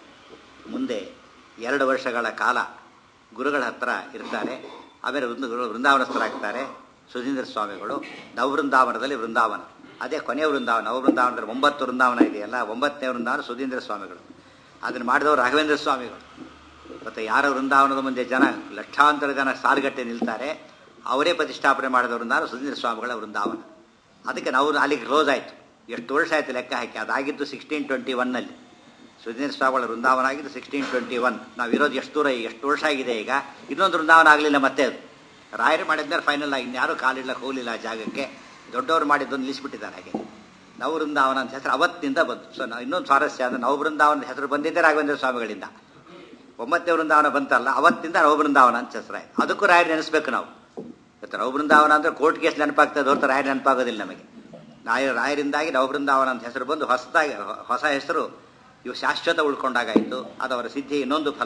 Speaker 1: ಮುಂದೆ ಎರಡು ವರ್ಷಗಳ ಕಾಲ ಗುರುಗಳ ಹತ್ರ ಇರ್ತಾರೆ ಆಮೇಲೆ ವೃಂದ ವೃಂದಾವನಸ್ಥರಾಗ್ತಾರೆ ಸುಧೀಂದ್ರ ಸ್ವಾಮಿಗಳು ನವವೃಂದಾವನದಲ್ಲಿ ವೃಂದಾವನ ಅದೇ ಕೊನೆಯ ವೃಂದಾವನ ನವವೃಂದಾವನದಲ್ಲಿ ಒಂಬತ್ತು ವೃಂದಾವನ ಇದೆಯಲ್ಲ ಒಂಬತ್ತನೇ ವೃಂದಾವನ ಸುಧೀಂದ್ರ ಸ್ವಾಮಿಗಳು ಅದನ್ನು ಮಾಡಿದವರು ರಾಘವೇಂದ್ರ ಸ್ವಾಮಿಗಳು ಮತ್ತು ಯಾರ ವೃಂದಾವನದ ಮುಂದೆ ಜನ ಲಕ್ಷಾಂತರ ಜನ ಸಾಲುಗಟ್ಟೆ ನಿಲ್ತಾರೆ ಅವರೇ ಪ್ರತಿಷ್ಠಾಪನೆ ಮಾಡಿದ ವೃಂದಾವನ ಸುಧೀಂದ್ರ ಸ್ವಾಮಿಗಳ ವೃಂದಾವನ ಅದಕ್ಕೆ ನಾವು ಅಲ್ಲಿಗೆ ಕ್ಲೋಸ್ ಆಯಿತು ಎಷ್ಟು ವರ್ಷ ಆಯಿತು ಲೆಕ್ಕ ಹಾಕಿ ಅದಾಗಿದ್ದು ಸಿಕ್ಸ್ಟೀನ್ ಟ್ವೆಂಟಿ ಒನ್ನಲ್ಲಿ ಸುಧೀಂದ್ರ ಸ್ವಾಮಿಗಳ ವೃಂದಾವನ ಆಗಿದ್ದು ಸಿಕ್ಸ್ಟೀನ್ ಟ್ವೆಂಟಿ ಒನ್ ನಾವು ಇರೋದು ಎಷ್ಟು ದೂರ ಎಷ್ಟು ವರ್ಷ ಆಗಿದೆ ಈಗ ಇನ್ನೊಂದು ವೃಂದಾವನ ಆಗಲಿಲ್ಲ ಮತ್ತೆ ಅದು ರಾಯರು ಮಾಡಿದ್ಮೇಲೆ ಫೈನಲ್ ಆಗಿ ಇನ್ಯಾರೂ ಕಾಲಿಡ್ಲಕ್ಕೆ ಹೋಗಲಿಲ್ಲ ಆ ಜಾಗಕ್ಕೆ ದೊಡ್ಡವರು ಮಾಡಿದ್ದೊಂದು ನಿಲ್ಲಿಸ್ಬಿಟ್ಟಿದ್ದಾರೆ ಹಾಗೆ ನವವೃಂದಾವನ ಅಂತ ಹೆಸರು ಅವತ್ತಿನಿಂದ ಬಂತು ಸೊ ನಾವು ಇನ್ನೊಂದು ಸ್ವಾರಸ್ಯ ಅಂದರೆ ನವವೃಂದಾವನದ ಹೆಸರು ಬಂದಿದ್ದೆ ರಾಘವೇಂದ್ರ ಸ್ವಾಮಿಗಳಿಂದ ಒಂಬತ್ತನೇ ವೃಂದಾವನ ಬಂತಲ್ಲ ಅವತ್ತಿಂದ ನವವೃಂದಾವನ ಅಂತ ಹೆಸರಾಯ್ತು ಅದಕ್ಕೂ ರಾಯರು ನೆನೆಸ್ಬೇಕು ನಾವು ಇವತ್ತು ನವವೃಂದಾವನ ಅಂದರೆ ಕೋರ್ಟ್ ಕೇಸ್ ನೆನಪಾಗ್ತದೆ ಹೊರತು ರಾಯರು ನೆನಪಾಗೋದಿಲ್ಲ ನಮಗೆ ರಾಯ ರಾಯರಿಂದಾಗಿ ನವವೃಂದಾವನ ಅಂತ ಹೆಸರು ಬಂದು ಹೊಸದಾಗಿ ಹೊಸ ಹೆಸರು ಇವು ಶಾಶ್ವತ ಉಳ್ಕೊಂಡಾಗಾಯಿತು ಅದು ಅವರ ಸಿದ್ಧಿ ಇನ್ನೊಂದು ಫಲ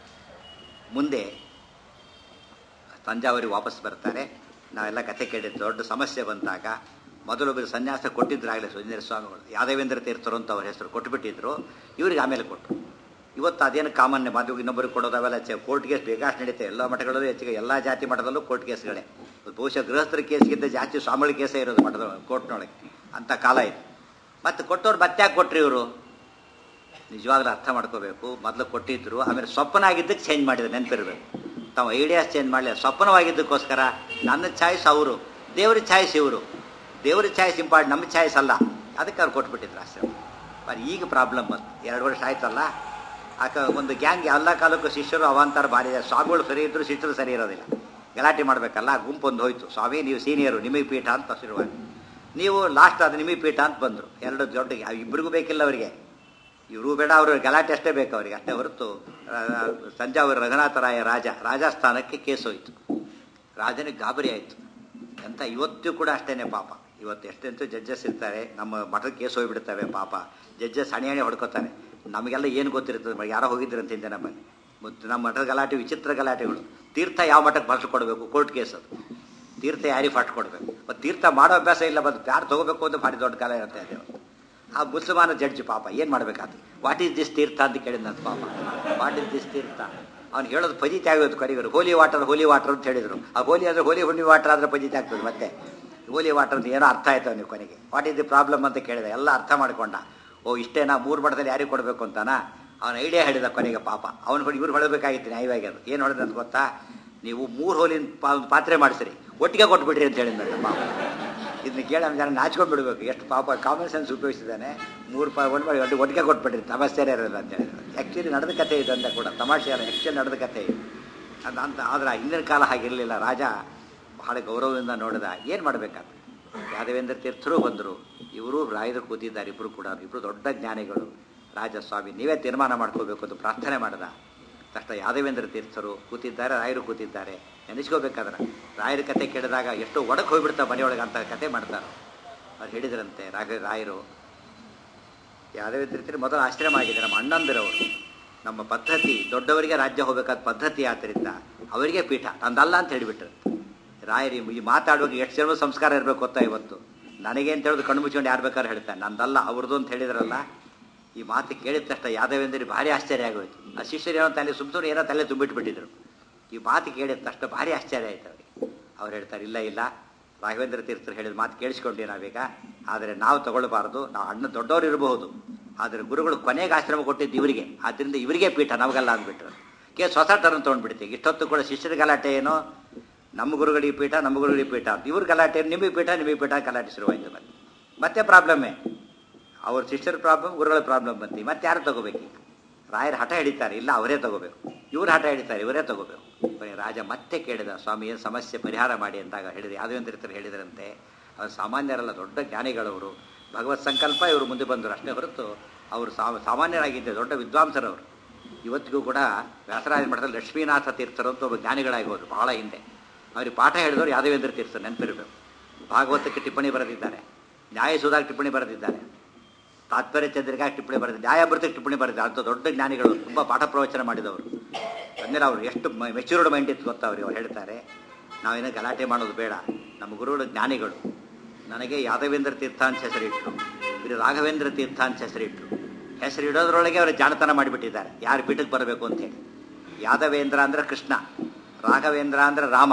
Speaker 1: ಮುಂದೆ ತಂಜಾವೂರಿಗೆ ವಾಪಸ್ ಬರ್ತಾರೆ ನಾವೆಲ್ಲ ಕಥೆ ಕೇಳಿದ್ದು ದೊಡ್ಡ ಸಮಸ್ಯೆ ಬಂದಾಗ ಮೊದಲೊಬ್ಬರು ಸನ್ಯಾಸ ಕೊಟ್ಟಿದ್ದರಾಗಲೇ ಸುಂದರ ಸ್ವಾಮಿಗಳು ಯಾದವೇಂದ್ರ ತೀರ್ಥರು ಅಂತ ಅವ್ರ ಹೆಸರು ಕೊಟ್ಟುಬಿಟ್ಟಿದ್ರು ಇವ್ರಿಗೆ ಆಮೇಲೆ ಕೊಟ್ಟರು ಇವತ್ತು ಅದೇನು ಕಾಮನ್ನೇ ಮದುವೆ ಇನ್ನೊಬ್ಬರಿಗೆ ಕೊಡೋದು ಅವೆಲ್ಲ ಚೆ ಕೋರ್ಟ್ ಕೇಸ್ ಬೇಕಾಷ್ಟು ನಡೀತೆ ಎಲ್ಲ ಮಠಗಳಲ್ಲೂ ಹೆಚ್ಚಿಗೆ ಎಲ್ಲ ಜಾತಿ ಮಠದಲ್ಲೂ ಕೋರ್ಟ್ ಕೇಸ್ಗಳೇ ಬಹುಶಃ ಗೃಹಸ್ಥರ ಕೇಸ್ಗಿಂತ ಜಾಸ್ತಿ ಸ್ವಾಮಿಗಳ ಕೇಸೇ ಇರೋದು ಮಠದ ಕೋರ್ಟ್ನೊಳಗೆ ಅಂಥ ಕಾಲ ಇದೆ ಮತ್ತು ಕೊಟ್ಟವ್ರು ಮತ್ತೆ ಯಾಕೆ ಕೊಟ್ರಿ ಇವರು ನಿಜವಾಗ್ಲೂ ಅರ್ಥ ಮಾಡ್ಕೋಬೇಕು ಮೊದಲು ಕೊಟ್ಟಿದ್ರು ಆಮೇಲೆ ಸ್ವಪ್ನ ಆಗಿದ್ದಕ್ಕೆ ಚೇಂಜ್ ಮಾಡಿದ್ರು ನೆನಪಿರ್ಬೇಕು ತಾವು ಐಡಿಯಾಸ್ ಚೇಂಜ್ ಮಾಡಲಿಲ್ಲ ಸ್ವಪ್ನವಾಗಿದ್ದಕ್ಕೋಸ್ಕರ ನನ್ನ ಚಾಯ್ಸ್ ಅವರು ದೇವ್ರ ಚಾಯ್ಸ್ ಇವರು ದೇವ್ರ ಚಾಯ್ಸ್ ಇಂಪಾರ್ಟ್ ನಮ್ಮ ಚಾಯ್ಸ್ ಅಲ್ಲ ಅದಕ್ಕೆ ಅವ್ರು ಕೊಟ್ಬಿಟ್ಟಿದ್ರು ಆಶ್ರಮ ಬಟ್ ಈಗ ಪ್ರಾಬ್ಲಮ್ ಬಂತು ಎರಡು ವರ್ಷ ಆಯ್ತಲ್ಲ ಆಕ ಒಂದು ಗ್ಯಾಂಗ್ ಎಲ್ಲ ಕಾಲಕ್ಕೂ ಶಿಷ್ಯರು ಅವಾಂತರ ಭಾರಿ ಇದೆ. ಸ್ವಾಮಿಗಳು ಸರಿ ಇದ್ರು ಶಿಷ್ಯರು ಸರಿ ಇರೋದಿಲ್ಲ ಗಲಾಟೆ ಮಾಡಬೇಕಲ್ಲ ಗುಂಪೊಂದು ಹೋಯ್ತು ಸ್ವಾಮಿ ನೀವು ಸೀನಿಯರು ನಿಮಗೆ ಪೀಠ ಅಂತ ಶುರುವಾಗಿ ನೀವು ಲಾಸ್ಟ್ ಅದು ನಿಮಗೆ ಪೀಠ ಅಂತ ಬಂದರು ಎರಡು ದೊಡ್ಡ ಇಬ್ಬರಿಗೂ ಬೇಕಿಲ್ಲ ಅವರಿಗೆ ಇವರು ಬೇಡ ಅವರು ಗಲಾಟೆ ಅಷ್ಟೇ ಬೇಕು ಅವರಿಗೆ ಅಷ್ಟೇ ಹೊರತು ಆ, ತಂಜಾವೂರು ರಘುನಾಥರಾಯ ರಾಜ ರಾಜಸ್ಥಾನಕ್ಕೆ ಕೇಸ್ ಹೋಯಿತು ರಾಜನಿಗೆ ಗಾಬರಿ ಆಯಿತು ಅಂತ ಇವತ್ತು ಕೂಡ ಅಷ್ಟೇನೆ ಪಾಪ ಇವತ್ತು ಎಷ್ಟೆಂತೂ ಜಡ್ಜಸ್ ಇರ್ತಾರೆ ನಮ್ಮ ಮಠದ ಕೇಸ್ ಹೋಗಿಬಿಡ್ತವೆ ಪಾಪ ಜಡ್ಜಸ್ ಹಣೆ ಹಣೆ ಹೊಡ್ಕೋತಾರೆ ನಮಗೆಲ್ಲ ಏನು ಗೊತ್ತಿರ್ತದೆ ಯಾರೋ ಹೋಗಿದ್ರು ಅಂತ ಹಿಂದೆ ನಮ್ಮಲ್ಲಿ ಮತ್ತು ನಮ್ಮ ಮಠದ ಗಲಾಟೆ ವಿಚಿತ್ರ ಗಲಾಟೆಗಳು ತೀರ್ಥ ಯಾವ ಮಠಕ್ಕೆ ಫಸ್ಟ್ ಕೊಡಬೇಕು ಕೋರ್ಟ್ ಕೇಸ್ ಅದು ತೀರ್ಥ ಯಾರಿಗೆ ಫಸ್ಟ್ ಕೊಡಬೇಕು ಮತ್ತು ತೀರ್ಥ ಮಾಡೋ ಅಭ್ಯಾಸ ಇಲ್ಲ ಬಂದು ಯಾರು ತಗೋಬೇಕು ಅಂತ ಭಾರಿ ದೊಡ್ಡ ಕಾಲ ಇರುತ್ತೆ ಅದೇ ಆ ಮುಸಲ್ಮಾನ ಜಡ್ಜ್ ಪಾಪ ಏನು ಮಾಡಬೇಕಾದ್ರು ವಾಟ್ ಈಸ್ ದಿಸ್ ತೀರ್ಥ ಅಂತ ಕೇಳಿದ ಪಾಪ ವಾಟ್ ಈಸ್ ದಿಸ್ ತೀರ್ಥ ಅವ್ನು ಹೇಳೋದು ಫಜಿತಿ ಆಗೋದು ಕರಿಗರು ಹೋಲಿ ವಾಟರ್ ಹೋಲಿ ವಾಟರ್ ಅಂತ ಹೇಳಿದರು ಆ ಹೋಲಿ ಆದರೆ ಹೋಲಿ ಹುಣ್ಣಿ ವಾಟರ್ ಆದರೆ ಫಜಿತಿ ಆಗ್ತದೆ ಮತ್ತೆ ಹೋಲಿ ವಾಟರ್ ಅಂತ ಏನೋ ಅರ್ಥ ಆಯ್ತು ಅವನಿಗೆ ಕೊನೆಗೆ ವಾಟ್ ಈಸ್ ದಿ ಪ್ರಾಬ್ಲಮ್ ಅಂತ ಕೇಳಿದೆ ಎಲ್ಲ ಅರ್ಥ ಮಾಡ್ಕೊಂಡ ಓ ಇಷ್ಟೇನಾ ಮೂರು ಮಠದಲ್ಲಿ ಯಾರಿಗೆ ಕೊಡಬೇಕು ಅಂತಾನಾ ಅವನ ಐಡಿಯಾ ಹೇಳಿದ ಕೊನೆಗೆ ಪಾಪ ಅವನು ಕೊಡಿ ಇವ್ರು ಹೊಳಬೇಕಾಗಿತ್ತು ನ್ಯಾಯವಾಗಿ ಅದು ಏನು ಹೊಡೆದ ಅಂತ ಗೊತ್ತಾ ನೀವು ಮೂರು ಹೋಲಿನ ಪಾ ಪಾತ್ರೆ ಮಾಡಿಸ್ರಿ ಒಟ್ಟಿಗೆ ಕೊಟ್ಬಿಡ್ರಿ ಅಂತ ಹೇಳಿದ್ನಂತೆ ಪಾಪ ಇದನ್ನ ಕೇಳಿ ಜನ ನಾಚ್ಕೊಂಡು ಬಿಡಬೇಕು ಎಷ್ಟು ಪಾಪ ಕಾಮನ್ ಸೆನ್ಸ್ ಉಪಯೋಗಿಸಿದ್ದಾನೆ ಮೂರು ಪಾ ಒಂದು ಮಾಡಿ ಒಟ್ಟು ಒಟ್ಟಿಗೆ ಕೊಟ್ಬಿಟ್ರಿ ಸಮಸ್ಯೆನೇ ಇರೋಲ್ಲ ಅಂತ ಹೇಳಿದ್ರು ಆ್ಯಕ್ಚುಲಿ ನಡೆದ ಕಥೆ ಇದು ಅಂತ ಕೂಡ ತಮಾಷೆ ಅಲ್ಲ ಆ್ಯಕ್ಚುಲಿ ನಡೆದ ಕಥೆ ಇದು ಅದು ಅಂತ ಆದರೆ ಹಿಂದಿನ ಕಾಲ ಹಾಗಿರಲಿಲ್ಲ ರಾಜ ಬಹಳ ಗೌರವದಿಂದ ನೋಡಿದ ಏನು ಮಾಡಬೇಕಾದ್ರೆ ಯಾದವೇಂದ್ರ ತೀರ್ಥರು ಬಂದರು ಇವರು ರಾಯರು ಕೂತಿದ್ದಾರೆ ಇಬ್ಬರು ಕೂಡ ಇಬ್ಬರು ದೊಡ್ಡ ಜ್ಞಾನಿಗಳು ರಾಜಸ್ವಾಮಿ ನೀವೇ ತೀರ್ಮಾನ ಮಾಡ್ಕೋಬೇಕು ಅಂತ ಪ್ರಾರ್ಥನೆ ಮಾಡಿದ ತಕ್ಷಣ ಯಾದವೇಂದ್ರ ತೀರ್ಥರು ಕೂತಿದ್ದಾರೆ ರಾಯರು ಕೂತಿದ್ದಾರೆ ನೆನೆಸ್ಕೋಬೇಕಾದ್ರೆ ರಾಯರ ಕತೆ ಕೇಳಿದಾಗ ಎಷ್ಟೋ ಒಡಕ್ಕೆ ಹೋಗ್ಬಿಡ್ತಾ ಮನೆಯೊಳಗೆ ಅಂತ ಕತೆ ಮಾಡ್ತಾರೆ ಅವ್ರು ಹೇಳಿದ್ರಂತೆ ರಾಘ ರಾಯರು ಯಾದವೇಂದ್ರ ತೀರ್ಥರು ಮೊದಲು ಆಶ್ರಮ ಆಗಿದೆ ನಮ್ಮ ಅಣ್ಣಂದಿರವರು ನಮ್ಮ ಪದ್ಧತಿ ದೊಡ್ಡವರಿಗೆ ರಾಜ್ಯ ಹೋಗಬೇಕಾದ ಪದ್ಧತಿ ಆದ್ದರಿಂದ ಅವರಿಗೆ ಪೀಠ ನಂದಲ್ಲ ಅಂತ ಹೇಳಿಬಿಟ್ರು ರಾಯರಿ ಈ ಮಾತಾಡುವಾಗ ಎಷ್ಟು ಜನ ಸಂಸ್ಕಾರ ಇರಬೇಕು ಗೊತ್ತಾ ಇವತ್ತು ನನಗೆ ಅಂತ ಹೇಳಿದ್ರು ಕಣ್ಣು ಮುಚ್ಕೊಂಡು ಯಾರು ಬೇಕಾದ್ರೆ ಹೇಳ್ತಾನೆ ನಂದಲ್ಲ ಅವ್ರದ್ದು ಅಂತ ಹೇಳಿದ್ರಲ್ಲ ಈ ಮಾತು ಕೇಳಿದ ತಕ್ಷಣ ಯಾದವೇಂದ್ರಿಗೆ ಭಾರಿ ಆಶ್ಚರ್ಯ ಆಗೋಯ್ತು ಆ ಶಿಷ್ಯರು ಏನೋ ತಲೆ ಸುಮ್ಮನೆ ಏನೋ ತಲೆ ತುಂಬಿಟ್ಬಿಟ್ಟಿದ್ರು ಈ ಮಾತು ಕೇಳಿದ ತಕ್ಷಣ ಭಾರಿ ಆಶ್ಚರ್ಯ ಆಯ್ತು ಅವರಿಗೆ ಅವ್ರು ಹೇಳ್ತಾರೆ ಇಲ್ಲ ಇಲ್ಲ ರಾಘವೇಂದ್ರ ತೀರ್ಥರು ಹೇಳಿದ ಮಾತು ಕೇಳಿಸ್ಕೊಂಡ್ವಿ ನಾವೀಗ ಆದರೆ ನಾವು ತಗೊಳ್ಬಾರ್ದು ನಾವು ಅಣ್ಣ ದೊಡ್ಡವರು ಇರಬಹುದು ಆದರೆ ಗುರುಗಳು ಕೊನೆಗೆ ಆಶ್ರಮ ಕೊಟ್ಟಿದ್ದು ಇವರಿಗೆ ಆದ್ದರಿಂದ ಇವರಿಗೆ ಪೀಠ ನಮಗಲ್ಲ ಅಂದ್ಬಿಟ್ರು ಕೆ ಹೊಸ ಟರ್ನ್ ತೊಗೊಂಡ್ಬಿಡ್ತೀವಿ ಇಷ್ಟೊತ್ತು ಕೂಡ ಶಿಷ್ಯರ ಗಲಾಟೆ ಏನೋ ನಮ್ಮ ಗುರುಗಳಿಗೆ ಪೀಠ ನಮ್ಮ ಗುರುಗಳಿಗೆ ಪೀಠ ಅಂತ ಇವ್ರ ಗಲಾಟೆ ಏನು ನಿಮಗೆ ಪೀಠ ನಿಮಗೆ ಪೀಠ ಗಲಾಟೆ ಶುರುವಾಯಿತು ಮತ್ತೆ ಮತ್ತೆ ಪ್ರಾಬ್ಲಮ್ಮೇ ಅವ್ರ ಶಿಷ್ಯರ ಪ್ರಾಬ್ಲಮ್ ಗುರುಗಳ ಪ್ರಾಬ್ಲಮ್ ಬಂತು ಮತ್ತೆ ಯಾರು ತಗೋಬೇಕು ಈಗ ರಾಯರು ಹಠ ಹಿಡಿತಾರೆ ಇಲ್ಲ ಅವರೇ ತಗೋಬೇಕು ಇವ್ರು ಹಠ ಹಿಡಿತಾರೆ ಇವರೇ ತಗೋಬೇಕು ಕೊನೆಗೆ ರಾಜ ಮತ್ತೆ ಕೇಳಿದ ಸ್ವಾಮಿ ಏನು ಸಮಸ್ಯೆ ಪರಿಹಾರ ಮಾಡಿ ಅಂದಾಗ ಹೇಳಿದ್ರು ಯಾದವೇಂದ್ರ ಹೇಳಿದ್ರಂತೆ ಅವರು ಸಾಮಾನ್ಯರಲ್ಲ ದೊಡ್ಡ ಜ್ಞಾನಿಗಳವರು ಭಗವತ್ ಸಂಕಲ್ಪ ಇವರು ಮುಂದೆ ಬಂದರು ಅಷ್ಟೇ ಹೊರತು ಅವರು ಸಾ- ಸಾಮಾನ್ಯರಾಗಿದ್ದೆ ದೊಡ್ಡ ವಿದ್ವಾಂಸರವರು ಇವತ್ತಿಗೂ ಕೂಡ ವ್ಯಾಸರಾಜ ಮಠದಲ್ಲಿ ಲಕ್ಷ್ಮೀನಾಥ ತೀರ್ಥರು ಅಂತ ಒಬ್ಬ ಜ್ಞಾನಿಗಳಾಗಿ ಹೋದ್ರು ಬಹಳ ಹಿಂದೆ ಅವ್ರಿಗೆ ಪಾಠ ಹೇಳಿದವರು ಯಾದವೇಂದ್ರ ತೀರ್ಥರು ನೆನಪಿರಬೇಕು ಭಾಗವತಕ್ಕೆ ಟಿಪ್ಪಣಿ ಬರೆದಿದ್ದಾರೆ ನ್ಯಾಯಸುಧಾಗ ಟಿಪ್ಪಣಿ ಬರೆದಿದ್ದಾರೆ ತಾತ್ಪರ್ಯ ಚಂದ್ರಿಕಾ ಟಿಪ್ಪಣಿ ಬರೆದಿದ್ದಾರೆ ನ್ಯಾಯಾಮೃತಕ್ಕೆ ಟಿಪ್ಪಣಿ ಬರೆದಿದ್ದಾರೆ ಅಂತ ದೊಡ್ಡ ಜ್ಞಾನಿಗಳು ತುಂಬ ಪಾಠ ಪ್ರವಚನ ಮಾಡಿದವರು ಅಂದರೆ ಅವರು ಎಷ್ಟು ಮೆಚ್ಯೂರ್ಡ್ ಮೈಂಡ್ ಇತ್ತು ಗೊತ್ತಾ ಅವ್ರಿಗೆ ಅವ್ರು ಹೇಳ್ತಾರೆ ನಾವೇನೋ ಗಲಾಟೆ ಮಾಡೋದು ಬೇಡ ನಮ್ಮ ಗುರುಗಳು ಜ್ಞಾನಿಗಳು ನನಗೆ ಯಾದವೇಂದ್ರ ತೀರ್ಥ ಅಂತ ಹೆಸರಿಟ್ಟರು ಇದು ರಾಘವೇಂದ್ರ ತೀರ್ಥ ಅಂತ ಹೆಸರಿಟ್ಟರು ಹೆಸರು ಇಡೋದ್ರೊಳಗೆ ಅವರು ಜಾಣತನ ಮಾಡಿಬಿಟ್ಟಿದ್ದಾರೆ ಯಾರು ಪೀಠಕ್ಕೆ ಬರಬೇಕು ಅಂತೇಳಿ ಯಾದವೇಂದ್ರ ಅಂದ್ರೆ ಕೃಷ್ಣ ರಾಘವೇಂದ್ರ ಅಂದ್ರೆ ರಾಮ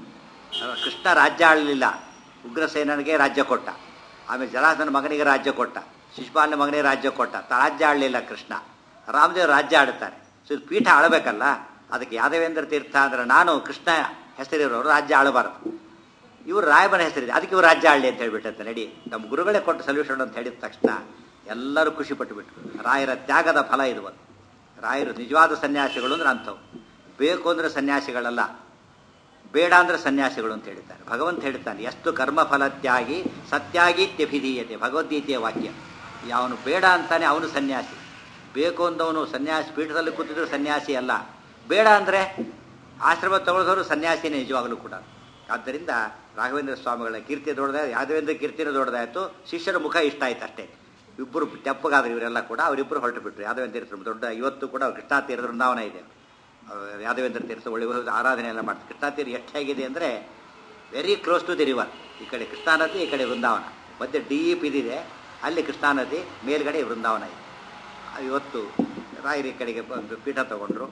Speaker 1: ಕೃಷ್ಣ ರಾಜ್ಯ ಆಳಲಿಲ್ಲ ಉಗ್ರಸೇನನಿಗೆ ರಾಜ್ಯ ಕೊಟ್ಟ ಆಮೇಲೆ ಜಲಾಸನ ಮಗನಿಗೆ ರಾಜ್ಯ ಕೊಟ್ಟ ಶಿಶುಪಾಲನ ಮಗನಿಗೆ ರಾಜ್ಯ ಕೊಟ್ಟ ತ- ರಾಜ್ಯ ಆಳಲಿಲ್ಲ ಕೃಷ್ಣ ರಾಮದೇವ್ ರಾಜ್ಯ ಆಡುತ್ತಾರೆ ಸೊ ಇದು ಪೀಠ ಆಳಬೇಕಲ್ಲ ಅದಕ್ಕೆ ಯಾದವೇಂದ್ರ ತೀರ್ಥ ಅಂದ್ರೆ ನಾನು ಕೃಷ್ಣ ಹೆಸರಿರೋರು ರಾಜ್ಯ ಆಳಬಾರದು ಇವರು ರಾಯಬನ ಹೆಸರಿದೆ ಅದಕ್ಕೆ ಇವರು ರಾಜ್ಯ ಆಳಲಿ ಅಂತ ಹೇಳ್ಬಿಟ್ಟಂತೆ ನಡಿ ನಮ್ಮ ಗುರುಗಳೇ ಕೊಟ್ಟ ಸೊಲ್ಯೂಷನ್ ಅಂತ ಹೇಳಿದ ತಕ್ಷಣ ಎಲ್ಲರೂ ಖುಷಿ ಪಟ್ಟುಬಿಟ್ರು ರಾಯರ ತ್ಯಾಗದ ಫಲ ಇದು ಒಂದು ರಾಯರು ನಿಜವಾದ ಸನ್ಯಾಸಿಗಳು ಅಂದ್ರೆ ಅಂಥವು ಬೇಕು ಅಂದ್ರೆ ಸನ್ಯಾಸಿಗಳಲ್ಲ ಬೇಡ ಅಂದ್ರೆ ಸನ್ಯಾಸಿಗಳು ಅಂತ ಹೇಳಿದ್ದಾರೆ ಭಗವಂತ ಹೇಳ್ತಾನೆ ಎಷ್ಟು ಕರ್ಮಫಲ ತ್ಯಾಗಿ ಸತ್ಯಾಗಿ ತ್ಯಭಿಧೀಯತೆ ಭಗವದ್ಗೀತೆಯ ವಾಕ್ಯ ಯಾವನು ಬೇಡ ಅಂತಾನೆ ಅವನು ಸನ್ಯಾಸಿ ಬೇಕು ಅಂದವನು ಸನ್ಯಾಸಿ ಪೀಠದಲ್ಲಿ ಕೂತಿದ್ರು ಸನ್ಯಾಸಿ ಅಲ್ಲ ಬೇಡ ಅಂದರೆ ಆಶ್ರಮ ತಗೊಳಿದವರು ಸನ್ಯಾಸಿನೇ ನಿಜವಾಗಲೂ ಕೂಡ ಆದ್ದರಿಂದ ರಾಘವೇಂದ್ರ ಸ್ವಾಮಿಗಳ ಕೀರ್ತಿ ದೊಡ್ಡದಾಯ್ತು ಯಾದವೇಂದ್ರ ಕೀರ್ತಿನೂ ದೊಡ್ಡದಾಯಿತು ಶಿಷ್ಯರ ಮುಖ ಇಷ್ಟ ಆಯ್ತು ಅಷ್ಟೇ ಇಬ್ಬರು ತೆಪ್ಪಗಾದ್ರು ಇವರೆಲ್ಲ ಕೂಡ ಅವರಿಬ್ಬರು ಹೊರಟು ಬಿಟ್ರು ಯಾದವೇಂದ್ರ ತೀರ್ಥ ದೊಡ್ಡ ಇವತ್ತು ಕೂಡ ಕೃಷ್ಣಾ ತೀರದ ವೃಂದಾವನ ಇದೆ ಅವ್ರು ಯಾದವೇಂದ್ರ ತೀರ್ಥ ಒಳ್ಳೆ ಆರಾಧನೆ ಎಲ್ಲ ಮಾಡ್ತಾರೆ ಕೃಷ್ಣಾ ತೀರ ಎಷ್ಟು ಹೇಗಿದೆ ಅಂದರೆ very close to the river ಈ ಕಡೆ ಕೃಷ್ಣಾ ನದಿ ಈ ಕಡೆ ವೃಂದಾವನ ಮಧ್ಯೆ ಡೀಪ್ ಇದಿದೆ ಅಲ್ಲಿ ಕೃಷ್ಣಾ ನದಿ ಮೇಲ್ಗಡೆ ವೃಂದಾವನ ಇದೆ ಇವತ್ತು ರಾಯರ ಈ ಕಡೆಗೆ ಬಂದು ಪೀಠ ತಗೊಂಡ್ರು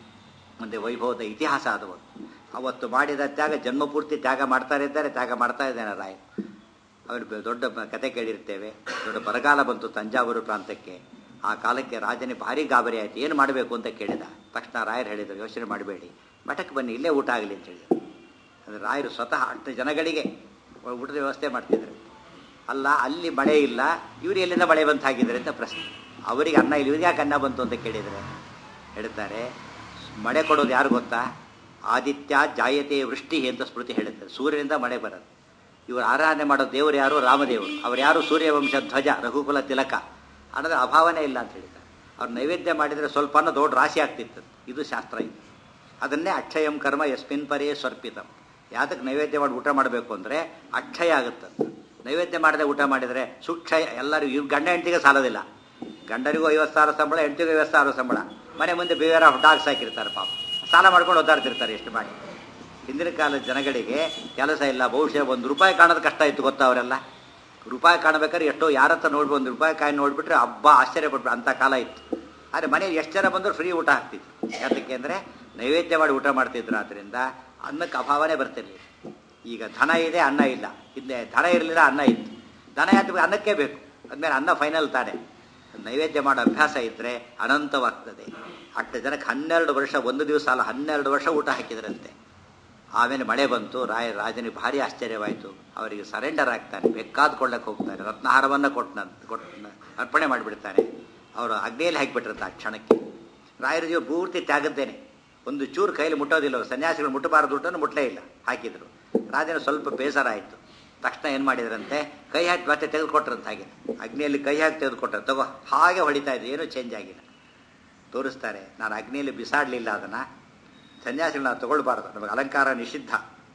Speaker 1: ಮುಂದೆ ವೈಭವದ ಇತಿಹಾಸ ಅದು ಒಂದು. ಅವತ್ತು ಮಾಡಿದ ತ್ಯಾಗ ಜನ್ಮಪೂರ್ತಿ ತ್ಯಾಗ ಮಾಡ್ತಾ ಇದ್ದಾರೆ ತ್ಯಾಗ ಮಾಡ್ತಾ ಇದ್ದಾನೆ ರಾಯ ಅವರು ಬ- ದೊಡ್ಡ ಬ- ಕತೆ ಕೇಳಿರ್ತೇವೆ ದೊಡ್ಡ ಬರಗಾಲ ಬಂತು ತಂಜಾವೂರು ಪ್ರಾಂತಕ್ಕೆ ಆ ಕಾಲಕ್ಕೆ ರಾಜನೇ ಭಾರಿ ಗಾಬರಿ ಆಯ್ತು ಏನು ಮಾಡಬೇಕು ಅಂತ ಕೇಳಿದ ತಕ್ಷಣ ರಾಯರು ಹೇಳಿದರು ಯೋಚನೆ ಮಾಡಬೇಡಿ ಮಠಕ್ಕೆ ಬನ್ನಿ ಇಲ್ಲೇ ಊಟ ಆಗಲಿ ಅಂತ ಹೇಳಿದರು ಅಂದರೆ ರಾಯರು ಸ್ವತಃ ಅಷ್ಟು ಜನಗಳಿಗೆ ಊಟದ ವ್ಯವಸ್ಥೆ ಮಾಡ್ತಿದ್ರು ಅಲ್ಲ ಅಲ್ಲಿ ಮಳೆ ಇಲ್ಲ ಇವರು ಎಲ್ಲಿಂದ ಮಳೆ ಬಂತು ಹಾಕಿದ್ರೆ ಅಂತ ಪ್ರಶ್ನೆ ಅವರಿಗೆ ಅನ್ನ ಇಲ್ಲ ಇವ್ರಿಗೆ ಯಾಕೆ ಅನ್ನ ಬಂತು ಅಂತ ಕೇಳಿದರೆ ಹೇಳ್ತಾರೆ ಮಳೆ ಕೊಡೋದು ಯಾರು ಗೊತ್ತಾ ಆದಿತ್ಯ ಜಾಯತೆ ವೃಷ್ಟಿ ಅಂತ ಸ್ಮೃತಿ ಹೇಳುತ್ತೆ ಸೂರ್ಯನಿಂದ ಮಳೆ ಬರೋದು ಇವರು ಆರಾಧನೆ ಮಾಡೋ ದೇವರು ಯಾರು ರಾಮದೇವರು ಅವ್ರು ಯಾರು ಸೂರ್ಯವಂಶ ಧ್ವಜ ರಘುಕುಲ ತಿಲಕ ಅನ್ನೋದು ಅಭಾವನೆ ಇಲ್ಲ ಅಂತ ಹೇಳಿದ್ದಾರೆ ಅವ್ರು ನೈವೇದ್ಯ ಮಾಡಿದರೆ ಸ್ವಲ್ಪ ದೊಡ್ಡ ರಾಶಿ ಆಗ್ತಿತ್ತು ಇದು ಶಾಸ್ತ್ರ ಇದು ಅದನ್ನೇ ಅಕ್ಷಯಂ ಕರ್ಮ ಯಸ್ಮಿನ್ ಪರೇ ಸ್ವರ್ಪಿತಂ ಯಾತಕ್ಕೆ ನೈವೇದ್ಯ ಮಾಡಿ ಊಟ ಮಾಡಬೇಕು ಅಂದರೆ ಅಕ್ಷಯ ಆಗುತ್ತೆ ನೈವೇದ್ಯ ಮಾಡದೆ ಊಟ ಮಾಡಿದರೆ ಸುಕ್ಷಯ ಎಲ್ಲರೂ ಇವ್ರು ಗಂಡ ಹೆಂಡತಿಗೆ ಸಾಲೋದಿಲ್ಲ ಗಂಡನಿಗೂ ಐವತ್ತು ಸಾವಿರ ಸಂಬಳ ಹೆಂಡತಿಗೂ ಐವತ್ತು ಸಾವಿರ ಸಂಬಳ ಮನೆ ಮುಂದೆ ಬೇವೇರ ಡಾಗ್ಸ್ ಹಾಕಿರ್ತಾರೆ ಪಾಪ ಸಾಲ ಮಾಡ್ಕೊಂಡು ಒದ್ದಾಡ್ತಿರ್ತಾರೆ ಎಷ್ಟು ಮಾಡಿ ಹಿಂದಿನ ಕಾಲದ ಜನಗಳಿಗೆ ಕೆಲಸ ಇಲ್ಲ ಬಹುಶಃ ಒಂದು ರೂಪಾಯಿ ಕಾಣೋದು ಕಷ್ಟ ಇತ್ತು ಗೊತ್ತಾ ಅವರೆಲ್ಲ ರೂಪಾಯಿ ಕಾಣಬೇಕಾದ್ರೆ ಎಷ್ಟೋ ಯಾರ ಹತ್ರ ನೋಡ್ಬೋದು ಒಂದು ರೂಪಾಯಿ ಕಾಯಿ ನೋಡ್ಬಿಟ್ರೆ ಹಬ್ಬ ಆಶ್ಚರ್ಯಪಟ್ಬಿಟ್ಟು ಅಂಥ ಕಾಲ ಇತ್ತು ಆದರೆ ಮನೆಯಲ್ಲಿ ಎಷ್ಟು ಜನ ಬಂದರೂ ಫ್ರೀ ಊಟ ಹಾಕ್ತಿತ್ತು ಯಾತಕ್ಕೆ ಅಂದರೆ ನೈವೇದ್ಯ ಮಾಡಿ ಊಟ ಮಾಡ್ತಿದ್ರು ಆದ್ದರಿಂದ ಅನ್ನಕ್ಕೆ ಅಭಾವನೆ ಬರ್ತಿರ್ಲಿಲ್ಲ ಈಗ ಧನ ಇದೆ ಅನ್ನ ಇಲ್ಲ ಹಿಂದೆ ಧನ ಇರಲಿಲ್ಲ ಅನ್ನ ಇತ್ತು ಧನ ಯಾತ ಅನ್ನಕ್ಕೆ ಬೇಕು ಅದ್ಮೇಲೆ ಅನ್ನ ಫೈನಲ್ ತಾನೆ ನೈವೇದ್ಯ ಮಾಡೋ ಅಭ್ಯಾಸ ಇದ್ದರೆ ಅನಂತವಾಗ್ತದೆ ಅಷ್ಟು ಜನಕ್ಕೆ ಹನ್ನೆರಡು ವರ್ಷ ಒಂದು ದಿವಸ ಅಲ್ಲ ಹನ್ನೆರಡು ವರ್ಷ ಊಟ ಹಾಕಿದ್ರಂತೆ ಆಮೇಲೆ ಮಳೆ ಬಂತು ರಾಯ ರಾಜನಿಗೆ ಭಾರಿ ಆಶ್ಚರ್ಯವಾಯಿತು ಅವರಿಗೆ ಸರೆಂಡರ್ ಆಗ್ತಾನೆ ಬೇಕಾದ ಕೊಳ್ಳಕ್ಕೆ ಹೋಗ್ತಾನೆ ರತ್ನಹಾರವನ್ನು ಕೊಟ್ಟನ ಕೊಟ್ಟು ಅರ್ಪಣೆ ಮಾಡಿಬಿಡ್ತಾನೆ ಅವರು ಅಗ್ನಿಯಲ್ಲಿ ಹಾಕಿಬಿಟ್ಟಿರಂತ ಆ ಕ್ಷಣಕ್ಕೆ ರಾಯರ ಜೀವ ಪೂರ್ತಿ ತ್ಯಾಗದ್ದೇನೆ ಒಂದು ಚೂರು ಕೈಲಿ ಮುಟ್ಟೋದಿಲ್ಲ ಅವ್ರು. ಸನ್ಯಾಸಿಗಳು ಮುಟ್ಟಬಾರದು ಊಟನೂ ಮುಟ್ಟಲೇ ಇಲ್ಲ ಹಾಕಿದ್ರು ರಾಜನ ಸ್ವಲ್ಪ ಬೇಸರ ಆಯಿತು ತಕ್ಷಣ ಏನು ಮಾಡಿದ್ರಂತೆ ಕೈ ಹಾಕಿ ಮತ್ತೆ ತೆಗೆದುಕೊಟ್ರಂತ ಹಾಗೆ ಅಗ್ನಿಯಲ್ಲಿ ಕೈ ಹಾಕಿ ತೆಗೆದುಕೊಟ್ರೆ ತಗೋ ಹಾಗೆ ಹೊಡಿತಾ ಇದ್ರು ಏನೂ ಚೇಂಜ್ ಆಗಿಲ್ಲ ತೋರಿಸ್ತಾರೆ ನಾನು ಅಗ್ನಿಯಲ್ಲಿ ಬಿಸಾಡಲಿಲ್ಲ ಅದನ್ನು ಸನ್ಯಾಸಿಗಳನ್ನ ತಗೊಳ್ಬಾರ್ದು ನಮಗೆ ಅಲಂಕಾರ ನಿಷಿದ್ಧ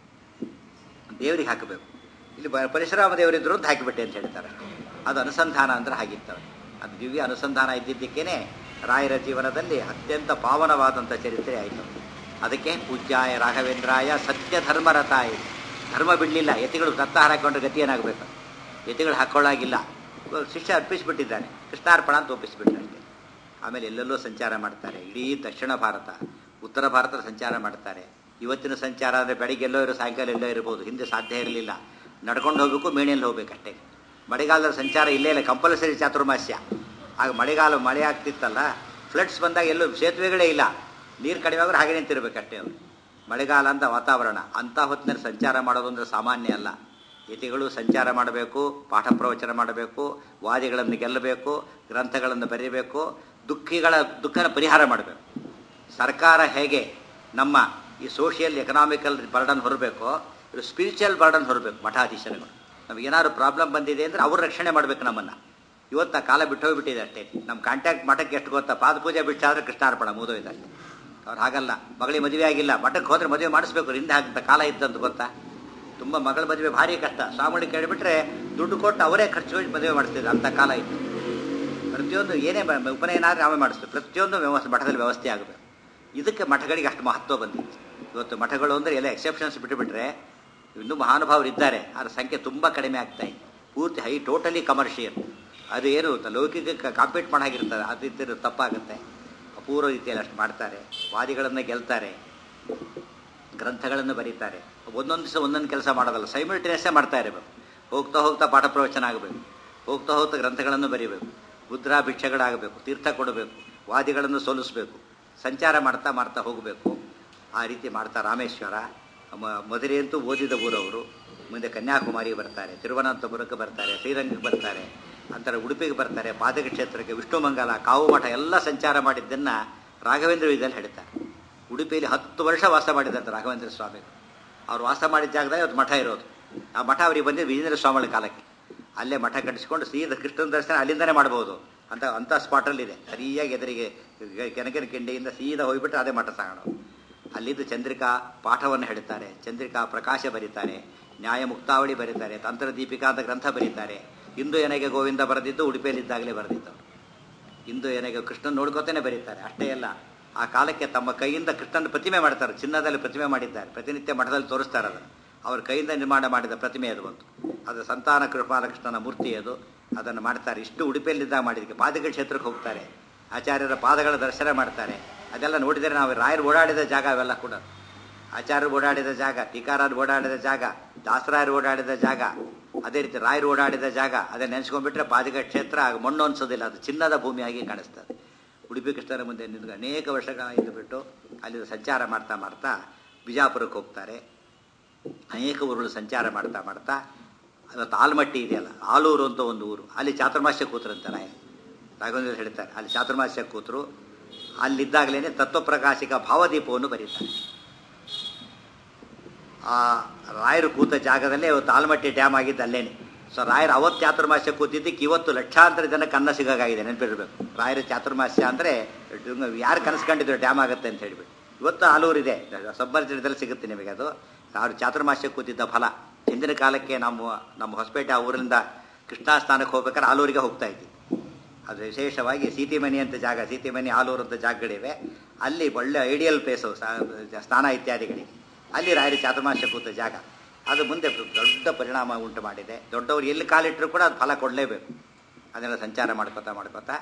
Speaker 1: ದೇವರಿಗೆ ಹಾಕಬೇಕು ಇಲ್ಲಿ ಬ- ಪರಶುರಾಮ ದೇವರಿದ್ರು ಅಂತ ಹಾಕಿಬಿಟ್ಟೆ ಅಂತ ಹೇಳ್ತಾರೆ ಅದು ಅನುಸಂಧಾನ ಅಂದ್ರೆ ಹಾಗಿತ್ತವೆ ಅದು ದಿವ್ಯ ಅನುಸಂಧಾನ ಇದ್ದಿದ್ದಕ್ಕೇನೆ ರಾಯರ ಜೀವನದಲ್ಲಿ ಅತ್ಯಂತ ಪಾವನವಾದಂಥ ಚರಿತ್ರೆ ಆಯಿತು ಅದಕ್ಕೆ ಪೂಜ್ಯಾಯ ರಾಘವೇಂದ್ರಾಯ ಸತ್ಯ ಧರ್ಮರತಾಯ ಧರ್ಮ ಬಿಡಲಿಲ್ಲ ಯತಿಗಳು ದತ್ತ ಹಾಕೊಂಡ್ರೆ ಗತಿ ಏನಾಗಬೇಕು ಯತಿಗಳು ಹಾಕೊಳ್ಳಾಗಿಲ್ಲ ಶಿಷ್ಯ ಅರ್ಪಿಸಿಬಿಟ್ಟಿದ್ದಾನೆ ಕೃಷ್ಣಾರ್ಪಣ ಅಂತ ಒಪ್ಪಿಸಿಬಿಟ್ರೆ ಅಷ್ಟೇ ಆಮೇಲೆ ಎಲ್ಲೆಲ್ಲೋ ಸಂಚಾರ ಮಾಡ್ತಾರೆ ಇಡೀ ದಕ್ಷಿಣ ಭಾರತ ಉತ್ತರ ಭಾರತ ಸಂಚಾರ ಮಾಡ್ತಾರೆ ಇವತ್ತಿನ ಸಂಚಾರ ಅಂದರೆ ಬೆಳಿಗ್ಗೆ ಎಲ್ಲೋ ಇರೋ ಸಾಯಂಕಾಲ ಎಲ್ಲೋ ಇರ್ಬೋದು ಹಿಂದೆ ಸಾಧ್ಯ ಇರಲಿಲ್ಲ ನಡ್ಕೊಂಡು ಹೋಗ್ಬೇಕು ಮೇಣಿಯಲ್ಲಿ ಹೋಗ್ಬೇಕಷ್ಟೇ ಮಳೆಗಾಲದ ಸಂಚಾರ ಇಲ್ಲೇ ಇಲ್ಲ ಕಂಪಲ್ಸರಿ ಚಾತುರ್ಮಾಸ್ಯ ಆಗ ಮಳೆಗಾಲ ಮಳೆ ಆಗ್ತಿತ್ತಲ್ಲ ಫ್ಲಡ್ಸ್ ಬಂದಾಗ ಎಲ್ಲೂ ಸೇತುವೆಗಳೇ ಇಲ್ಲ ನೀರು ಕಡಿಮೆ ಆದ್ರೆ ಹಾಗೆ ನಿಂತಿರ್ಬೇಕಷ್ಟೇ ಅವರು ಮಳೆಗಾಲ ಅಂತ ವಾತಾವರಣ ಅಂಥ ಹೊತ್ತಿನಲ್ಲಿ ಸಂಚಾರ ಮಾಡೋದು ಅಂದರೆ ಸಾಮಾನ್ಯ ಅಲ್ಲ ಯತಿಗಳು ಸಂಚಾರ ಮಾಡಬೇಕು ಪಾಠ ಪ್ರವಚನ ಮಾಡಬೇಕು ವಾದಿಗಳನ್ನು ಗೆಲ್ಲಬೇಕು ಗ್ರಂಥಗಳನ್ನು ಬರೀಬೇಕು ದುಃಖಿಗಳ ದುಃಖನ ಪರಿಹಾರ ಮಾಡಬೇಕು ಸರ್ಕಾರ ಹೇಗೆ ನಮ್ಮ ಈ ಸೋಷಿಯಲ್ ಎಕನಾಮಿಕಲ್ ಬರ್ಡನ್ ಹೊರಬೇಕು ಇದು ಸ್ಪಿರಿಚುವಲ್ ಬರ್ಡನ್ ಹೊರಬೇಕು ಮಠಾಧೀಶರುಗಳು ನಮ್ಗೆ ಏನಾದ್ರು ಪ್ರಾಬ್ಲಮ್ ಬಂದಿದೆ ಅಂದರೆ ಅವ್ರು ರಕ್ಷಣೆ ಮಾಡಬೇಕು ನಮ್ಮನ್ನು ಇವತ್ತು ಆ ಕಾಲ ಬಿಟ್ಟು ಹೋಗ್ಬಿಟ್ಟಿದೆ ಅಷ್ಟೇ ನಮ್ಮ ಕಾಂಟ್ಯಾಕ್ಟ್ ಮಠಕ್ಕೆ ಎಷ್ಟು ಗೊತ್ತಾ ಪಾದಪೂಜೆ ಬಿಟ್ಟಾದ್ರೆ ಕೃಷ್ಣಾರ್ಪಣ ಮುಗಿದೋಯ್ತು ಅವ್ರು ಹಾಗಲ್ಲ ಮಗಳಿಗೆ ಮದುವೆ ಆಗಿಲ್ಲ ಮಠಕ್ಕೆ ಹೋದ್ರೆ ಮದುವೆ ಮಾಡಿಸ್ಬೇಕು ಹಿಂದೆ ಹಾಕಂತ ಕಾಲ ಇತ್ತಂತ ಗೊತ್ತಾ ತುಂಬ ಮಗಳ ಮದುವೆ ಭಾರಿ ಕಷ್ಟ ಸ್ವಾಮಿಗಳು ಕೇಳಿಬಿಟ್ರೆ ದುಡ್ಡು ಕೊಟ್ಟು ಅವರೇ ಖರ್ಚು ಮಾಡಿ ಮದುವೆ ಮಾಡಿಸ್ತಿದ್ರು ಅಂಥ ಕಾಲ ಇತ್ತು ಪ್ರತಿಯೊಂದು ಏನೇ ಬ- ಉಪನಯನ ಆದರೆ ನಾವೇ ಮಾಡಿಸ್ತೀವಿ ಪ್ರತಿಯೊಂದು ವ್ಯವಸ್ಥೆ ಮಠದಲ್ಲಿ ವ್ಯವಸ್ಥೆ ಆಗಬೇಕು ಇದಕ್ಕೆ ಮಠಗಳಿಗೆ ಅಷ್ಟು ಮಹತ್ವ ಬಂದಿತ್ತು ಇವತ್ತು ಮಠಗಳು ಅಂದರೆ ಎಲ್ಲ ಎಕ್ಸೆಪ್ಷನ್ಸ್ ಬಿಟ್ಟುಬಿಟ್ರೆ ಇನ್ನೂ ಮಹಾನುಭಾವರು ಇದ್ದಾರೆ ಅದರ ಸಂಖ್ಯೆ ತುಂಬ ಕಡಿಮೆ ಆಗ್ತಾ ಇದೆ ಪೂರ್ತಿ ಹೈ ಟೋಟಲಿ ಕಮರ್ಷಿಯಲ್ ಅದು ಏನು ಲೌಕಿಕ ಕಾಂಪೀಟ್ ಮಾಡಾಗಿರ್ತದೆ ಅದು ಇದ್ದರೆ ತಪ್ಪಾಗುತ್ತೆ ಅಪೂರ್ವ ರೀತಿಯಲ್ಲಿ ಅಷ್ಟು ಮಾಡ್ತಾರೆ ವಾದಿಗಳನ್ನು ಗೆಲ್ತಾರೆ ಗ್ರಂಥಗಳನ್ನು ಬರೀತಾರೆ ಒಂದೊಂದು ದಿವಸ ಒಂದೊಂದು ಕೆಲಸ ಮಾಡೋದಲ್ಲ ಸೈಮಿಲ್ಟೇನಿಯಸ್ಸೇ ಮಾಡ್ತಾ ಇರಬೇಕು ಹೋಗ್ತಾ ಹೋಗ್ತಾ ಪಾಠ ಪ್ರವಚನ ಆಗಬೇಕು ಹೋಗ್ತಾ ಹೋಗ್ತಾ ಗ್ರಂಥಗಳನ್ನು ಬರೀಬೇಕು ಮುದ್ರಾ ಭಿಕ್ಷೆಗಳಾಗಬೇಕು ತೀರ್ಥ ಕೊಡಬೇಕು ವಾದಿಗಳನ್ನು ಸೋಲಿಸಬೇಕು ಸಂಚಾರ ಮಾಡ್ತಾ ಮಾಡ್ತಾ ಹೋಗಬೇಕು ಆ ರೀತಿ ಮಾಡ್ತಾ ರಾಮೇಶ್ವರ ಮ- ಮಧುರೆ ಅಂತೂ ಓದಿದ ಊರವರು ಮುಂದೆ ಕನ್ಯಾಕುಮಾರಿಗೆ ಬರ್ತಾರೆ ತಿರುವನಂತಪುರಕ್ಕೆ ಬರ್ತಾರೆ ಶ್ರೀರಂಗಕ್ಕೆ ಬರ್ತಾರೆ ಅಂತರ ಉಡುಪಿಗೆ ಬರ್ತಾರೆ ಪಾದಕ ಕ್ಷೇತ್ರಕ್ಕೆ ವಿಷ್ಣುಮಂಗಲ ಕಾವು ಮಠ ಎಲ್ಲ ಸಂಚಾರ ಮಾಡಿದ್ದನ್ನು ರಾಘವೇಂದ್ರ ವಿಧದಲ್ಲಿ ಹೇಳ್ತಾರೆ ಉಡುಪಿಯಲ್ಲಿ ಹತ್ತು ವರ್ಷ ವಾಸ ಮಾಡಿದಂತೆ ರಾಘವೇಂದ್ರ ಸ್ವಾಮಿ ಅವ್ರು ವಾಸ ಮಾಡಿದ ಜಾಗದಾಗ ಇವತ್ತು ಮಠ ಇರೋದು ಆ ಮಠ ಅವರಿಗೆ ಬಂದಿದ್ದು ವಿಜೇಂದ್ರ ಸ್ವಾಮಿಗಳ ಕಾಲಕ್ಕೆ ಅಲ್ಲೇ ಮಠ ಕಟ್ಟಿಸ್ಕೊಂಡು ಸೀದಾ ಕೃಷ್ಣನ ದರ್ಶನ ಅಲ್ಲಿಂದನೇ ಮಾಡ್ಬೋದು ಅಂತ ಅಂಥ ಸ್ಪಾಟಲ್ಲಿದೆ ಸರಿಯಾಗಿ ಎದುರಿಗೆ ಕೆನಕಿನ ಕಿಂಡಿಯಿಂದ ಸೀದಾ ಹೋಗ್ಬಿಟ್ರೆ ಅದೇ ಮಠ ಸಾಗೋಣ ಅಲ್ಲಿದ್ದು ಚಂದ್ರಿಕಾ ಪಾಠವನ್ನು ಹೇಳ್ತಾರೆ ಚಂದ್ರಿಕಾ ಪ್ರಕಾಶ ಬರೀತಾರೆ ನ್ಯಾಯ ಮುಕ್ತಾವಳಿ ಬರೀತಾರೆ ತಂತ್ರ ದೀಪಿಕಾ ಅಂತ ಗ್ರಂಥ ಬರೀತಾರೆ ಇಂದು ಏನಾಗೆ ಗೋವಿಂದ ಬರೆದಿದ್ದು ಉಡುಪಿಯಲ್ಲಿದ್ದಾಗಲೇ ಬರೆದಿದ್ದು ಇಂದು ಏನಾಗೆ ಕೃಷ್ಣನ್ ನೋಡ್ಕೋತೇನೆ ಬರೀತಾರೆ ಅಷ್ಟೇ ಅಲ್ಲ ಆ ಕಾಲಕ್ಕೆ ತಮ್ಮ ಕೈಯಿಂದ ಕೃಷ್ಣನ ಪ್ರತಿಮೆ ಮಾಡ್ತಾರೆ ಚಿನ್ನದಲ್ಲಿ ಪ್ರತಿಮೆ ಮಾಡಿದ್ದಾರೆ ಪ್ರತಿನಿತ್ಯ ಮಠದಲ್ಲಿ ತೋರಿಸ್ತಾರೆ ಅದನ್ನು ಅವ್ರ ಕೈಯಿಂದ ನಿರ್ಮಾಣ ಮಾಡಿದ ಪ್ರತಿಮೆ ಅದು ಬಂತು ಅದು ಸಂತಾನ ಕೃಪಾಲಕೃಷ್ಣನ ಮೂರ್ತಿ ಅದು ಅದನ್ನು ಮಾಡ್ತಾರೆ ಇಷ್ಟು ಉಡುಪಿಯಲ್ಲಿದ್ದಾಗ ಮಾಡಿದ್ದಕ್ಕೆ ಪಾದಕ ಕ್ಷೇತ್ರಕ್ಕೆ ಹೋಗ್ತಾರೆ ಆಚಾರ್ಯರ ಪಾದಗಳ ದರ್ಶನ ಮಾಡ್ತಾರೆ ಅದೆಲ್ಲ ನೋಡಿದರೆ ನಾವು ರಾಯರು ಓಡಾಡಿದ ಜಾಗ ಅವೆಲ್ಲ ಕೂಡ ಆಚಾರ್ಯರು ಓಡಾಡಿದ ಜಾಗ ಟೀಕಾರಾರು ಓಡಾಡಿದ ಜಾಗ ದಾಸರಾಯರು ಓಡಾಡಿದ ಜಾಗ ಅದೇ ರೀತಿ ರಾಯರು ಓಡಾಡಿದ ಜಾಗ ಅದನ್ನ ನೆನೆಸ್ಕೊಂಡ್ಬಿಟ್ರೆ ಪಾದಕ ಕ್ಷೇತ್ರ ಆಗ ಮಣ್ಣು ಅನ್ಸೋದಿಲ್ಲ ಅದು ಚಿನ್ನದ ಭೂಮಿಯಾಗಿ ಕಾಣಿಸ್ತದೆ ಉಡುಪಿ ಕೃಷ್ಣರ ಮುಂದೆ ನಿಂತು ಅನೇಕ ವರ್ಷಗಳ ಇದ್ದುಬಿಟ್ಟು ಅಲ್ಲಿ ಸಂಚಾರ ಮಾಡ್ತಾ ಮಾಡ್ತಾ ಬಿಜಾಪುರಕ್ಕೆ ಹೋಗ್ತಾರೆ ಅನೇಕ ಊರುಗಳು ಸಂಚಾರ ಮಾಡ್ತಾ ಮಾಡ್ತಾ ಇವತ್ತು ಆಲ್ಮಟ್ಟಿ ಇದೆಯಲ್ಲ ಆಲೂರು ಅಂತ ಒಂದು ಊರು ಅಲ್ಲಿ ಚಾತುರ್ಮಾಸ್ಯ ಕೂತ್ರಂತೆ ರಾಯ ರಾಘವೇಂದ್ರ ಹೇಳ್ತಾರೆ ಅಲ್ಲಿ ಚಾತುರ್ಮಾಸ್ಯ ಕೂತರು ಅಲ್ಲಿದ್ದಾಗಲೇ ತತ್ವಪ್ರಕಾಶಿಕ ಭಾವದೀಪವನ್ನು ಬರೀತಾರೆ ಆ ರಾಯರು ಕೂತ ಜಾಗದಲ್ಲೇ ಇವತ್ತು ಆಲ್ಮಟ್ಟಿ ಡ್ಯಾಮ್ ಆಗಿದ್ದು ಅಲ್ಲೇನೆ ಸೊ ರಾಯರು ಅವತ್ತು ಚಾತುರ್ಮಾಸ್ಯ ಕೂತಿದ್ದಕ್ಕೆ ಇವತ್ತು ಲಕ್ಷಾಂತರ ಜನ ಕನ್ನ ಸಿಗಾಗಿದೆ ನೆನಪಿರ್ಬೇಕು ರಾಯರ ಚಾತುರ್ಮಾಸ್ಯ ಅಂದರೆ ಯಾರು ಕನಸ್ಕೊಂಡಿದ್ರು ಡ್ಯಾಮ್ ಆಗುತ್ತೆ ಅಂತ ಹೇಳ್ಬಿಟ್ಟು ಇವತ್ತು ಆಲೂರಿದೆ ಸಬ್ಬರ್ಜನದಲ್ಲಿ ಸಿಗುತ್ತೆ ನಿಮಗೆ ಅದು ಅವ್ರು ಚಾತುರ್ಮಾಸ್ಯ ಕೂತಿದ್ದ ಫಲ ಹಿಂದಿನ ಕಾಲಕ್ಕೆ ನಮ್ಮ ನಮ್ಮ ಹೊಸಪೇಟೆ ಆ ಊರಿಂದ ಕೃಷ್ಣಾ ಸ್ಥಾನಕ್ಕೆ ಹೋಗ್ಬೇಕಾದ್ರೆ ಆಲೂರಿಗೆ ಹೋಗ್ತಾ ಇದ್ವಿ ಅದು ವಿಶೇಷವಾಗಿ ಸೀತಿಮನಿ ಅಂತ ಜಾಗ ಸೀತಿಮನಿ ಆಲೂರು ಅಂತ ಜಾಗಗಳಿವೆ ಅಲ್ಲಿ ಒಳ್ಳೆ ಐಡಿಯಲ್ ಪ್ಲೇಸು ಸ್ನಾನ ಇತ್ಯಾದಿಗಳಿಗೆ ಅಲ್ಲಿ ರಾಯರ ಚಾತುರ್ಮಾಸ್ಯ ಕೂತ ಜಾಗ ಅದು ಮುಂದೆ ದೊಡ್ಡ ಪರಿಣಾಮ ಉಂಟು ಮಾಡಿದೆ ದೊಡ್ಡವರು ಎಲ್ಲಿ ಕಾಲಿಟ್ಟರು ಕೂಡ ಅದು ಫಲ ಕೊಡಲೇಬೇಕು ಅದನ್ನೆಲ್ಲ ಸಂಚಾರ ಮಾಡ್ಕೋತಾ ಮಾಡ್ಕೋತಾ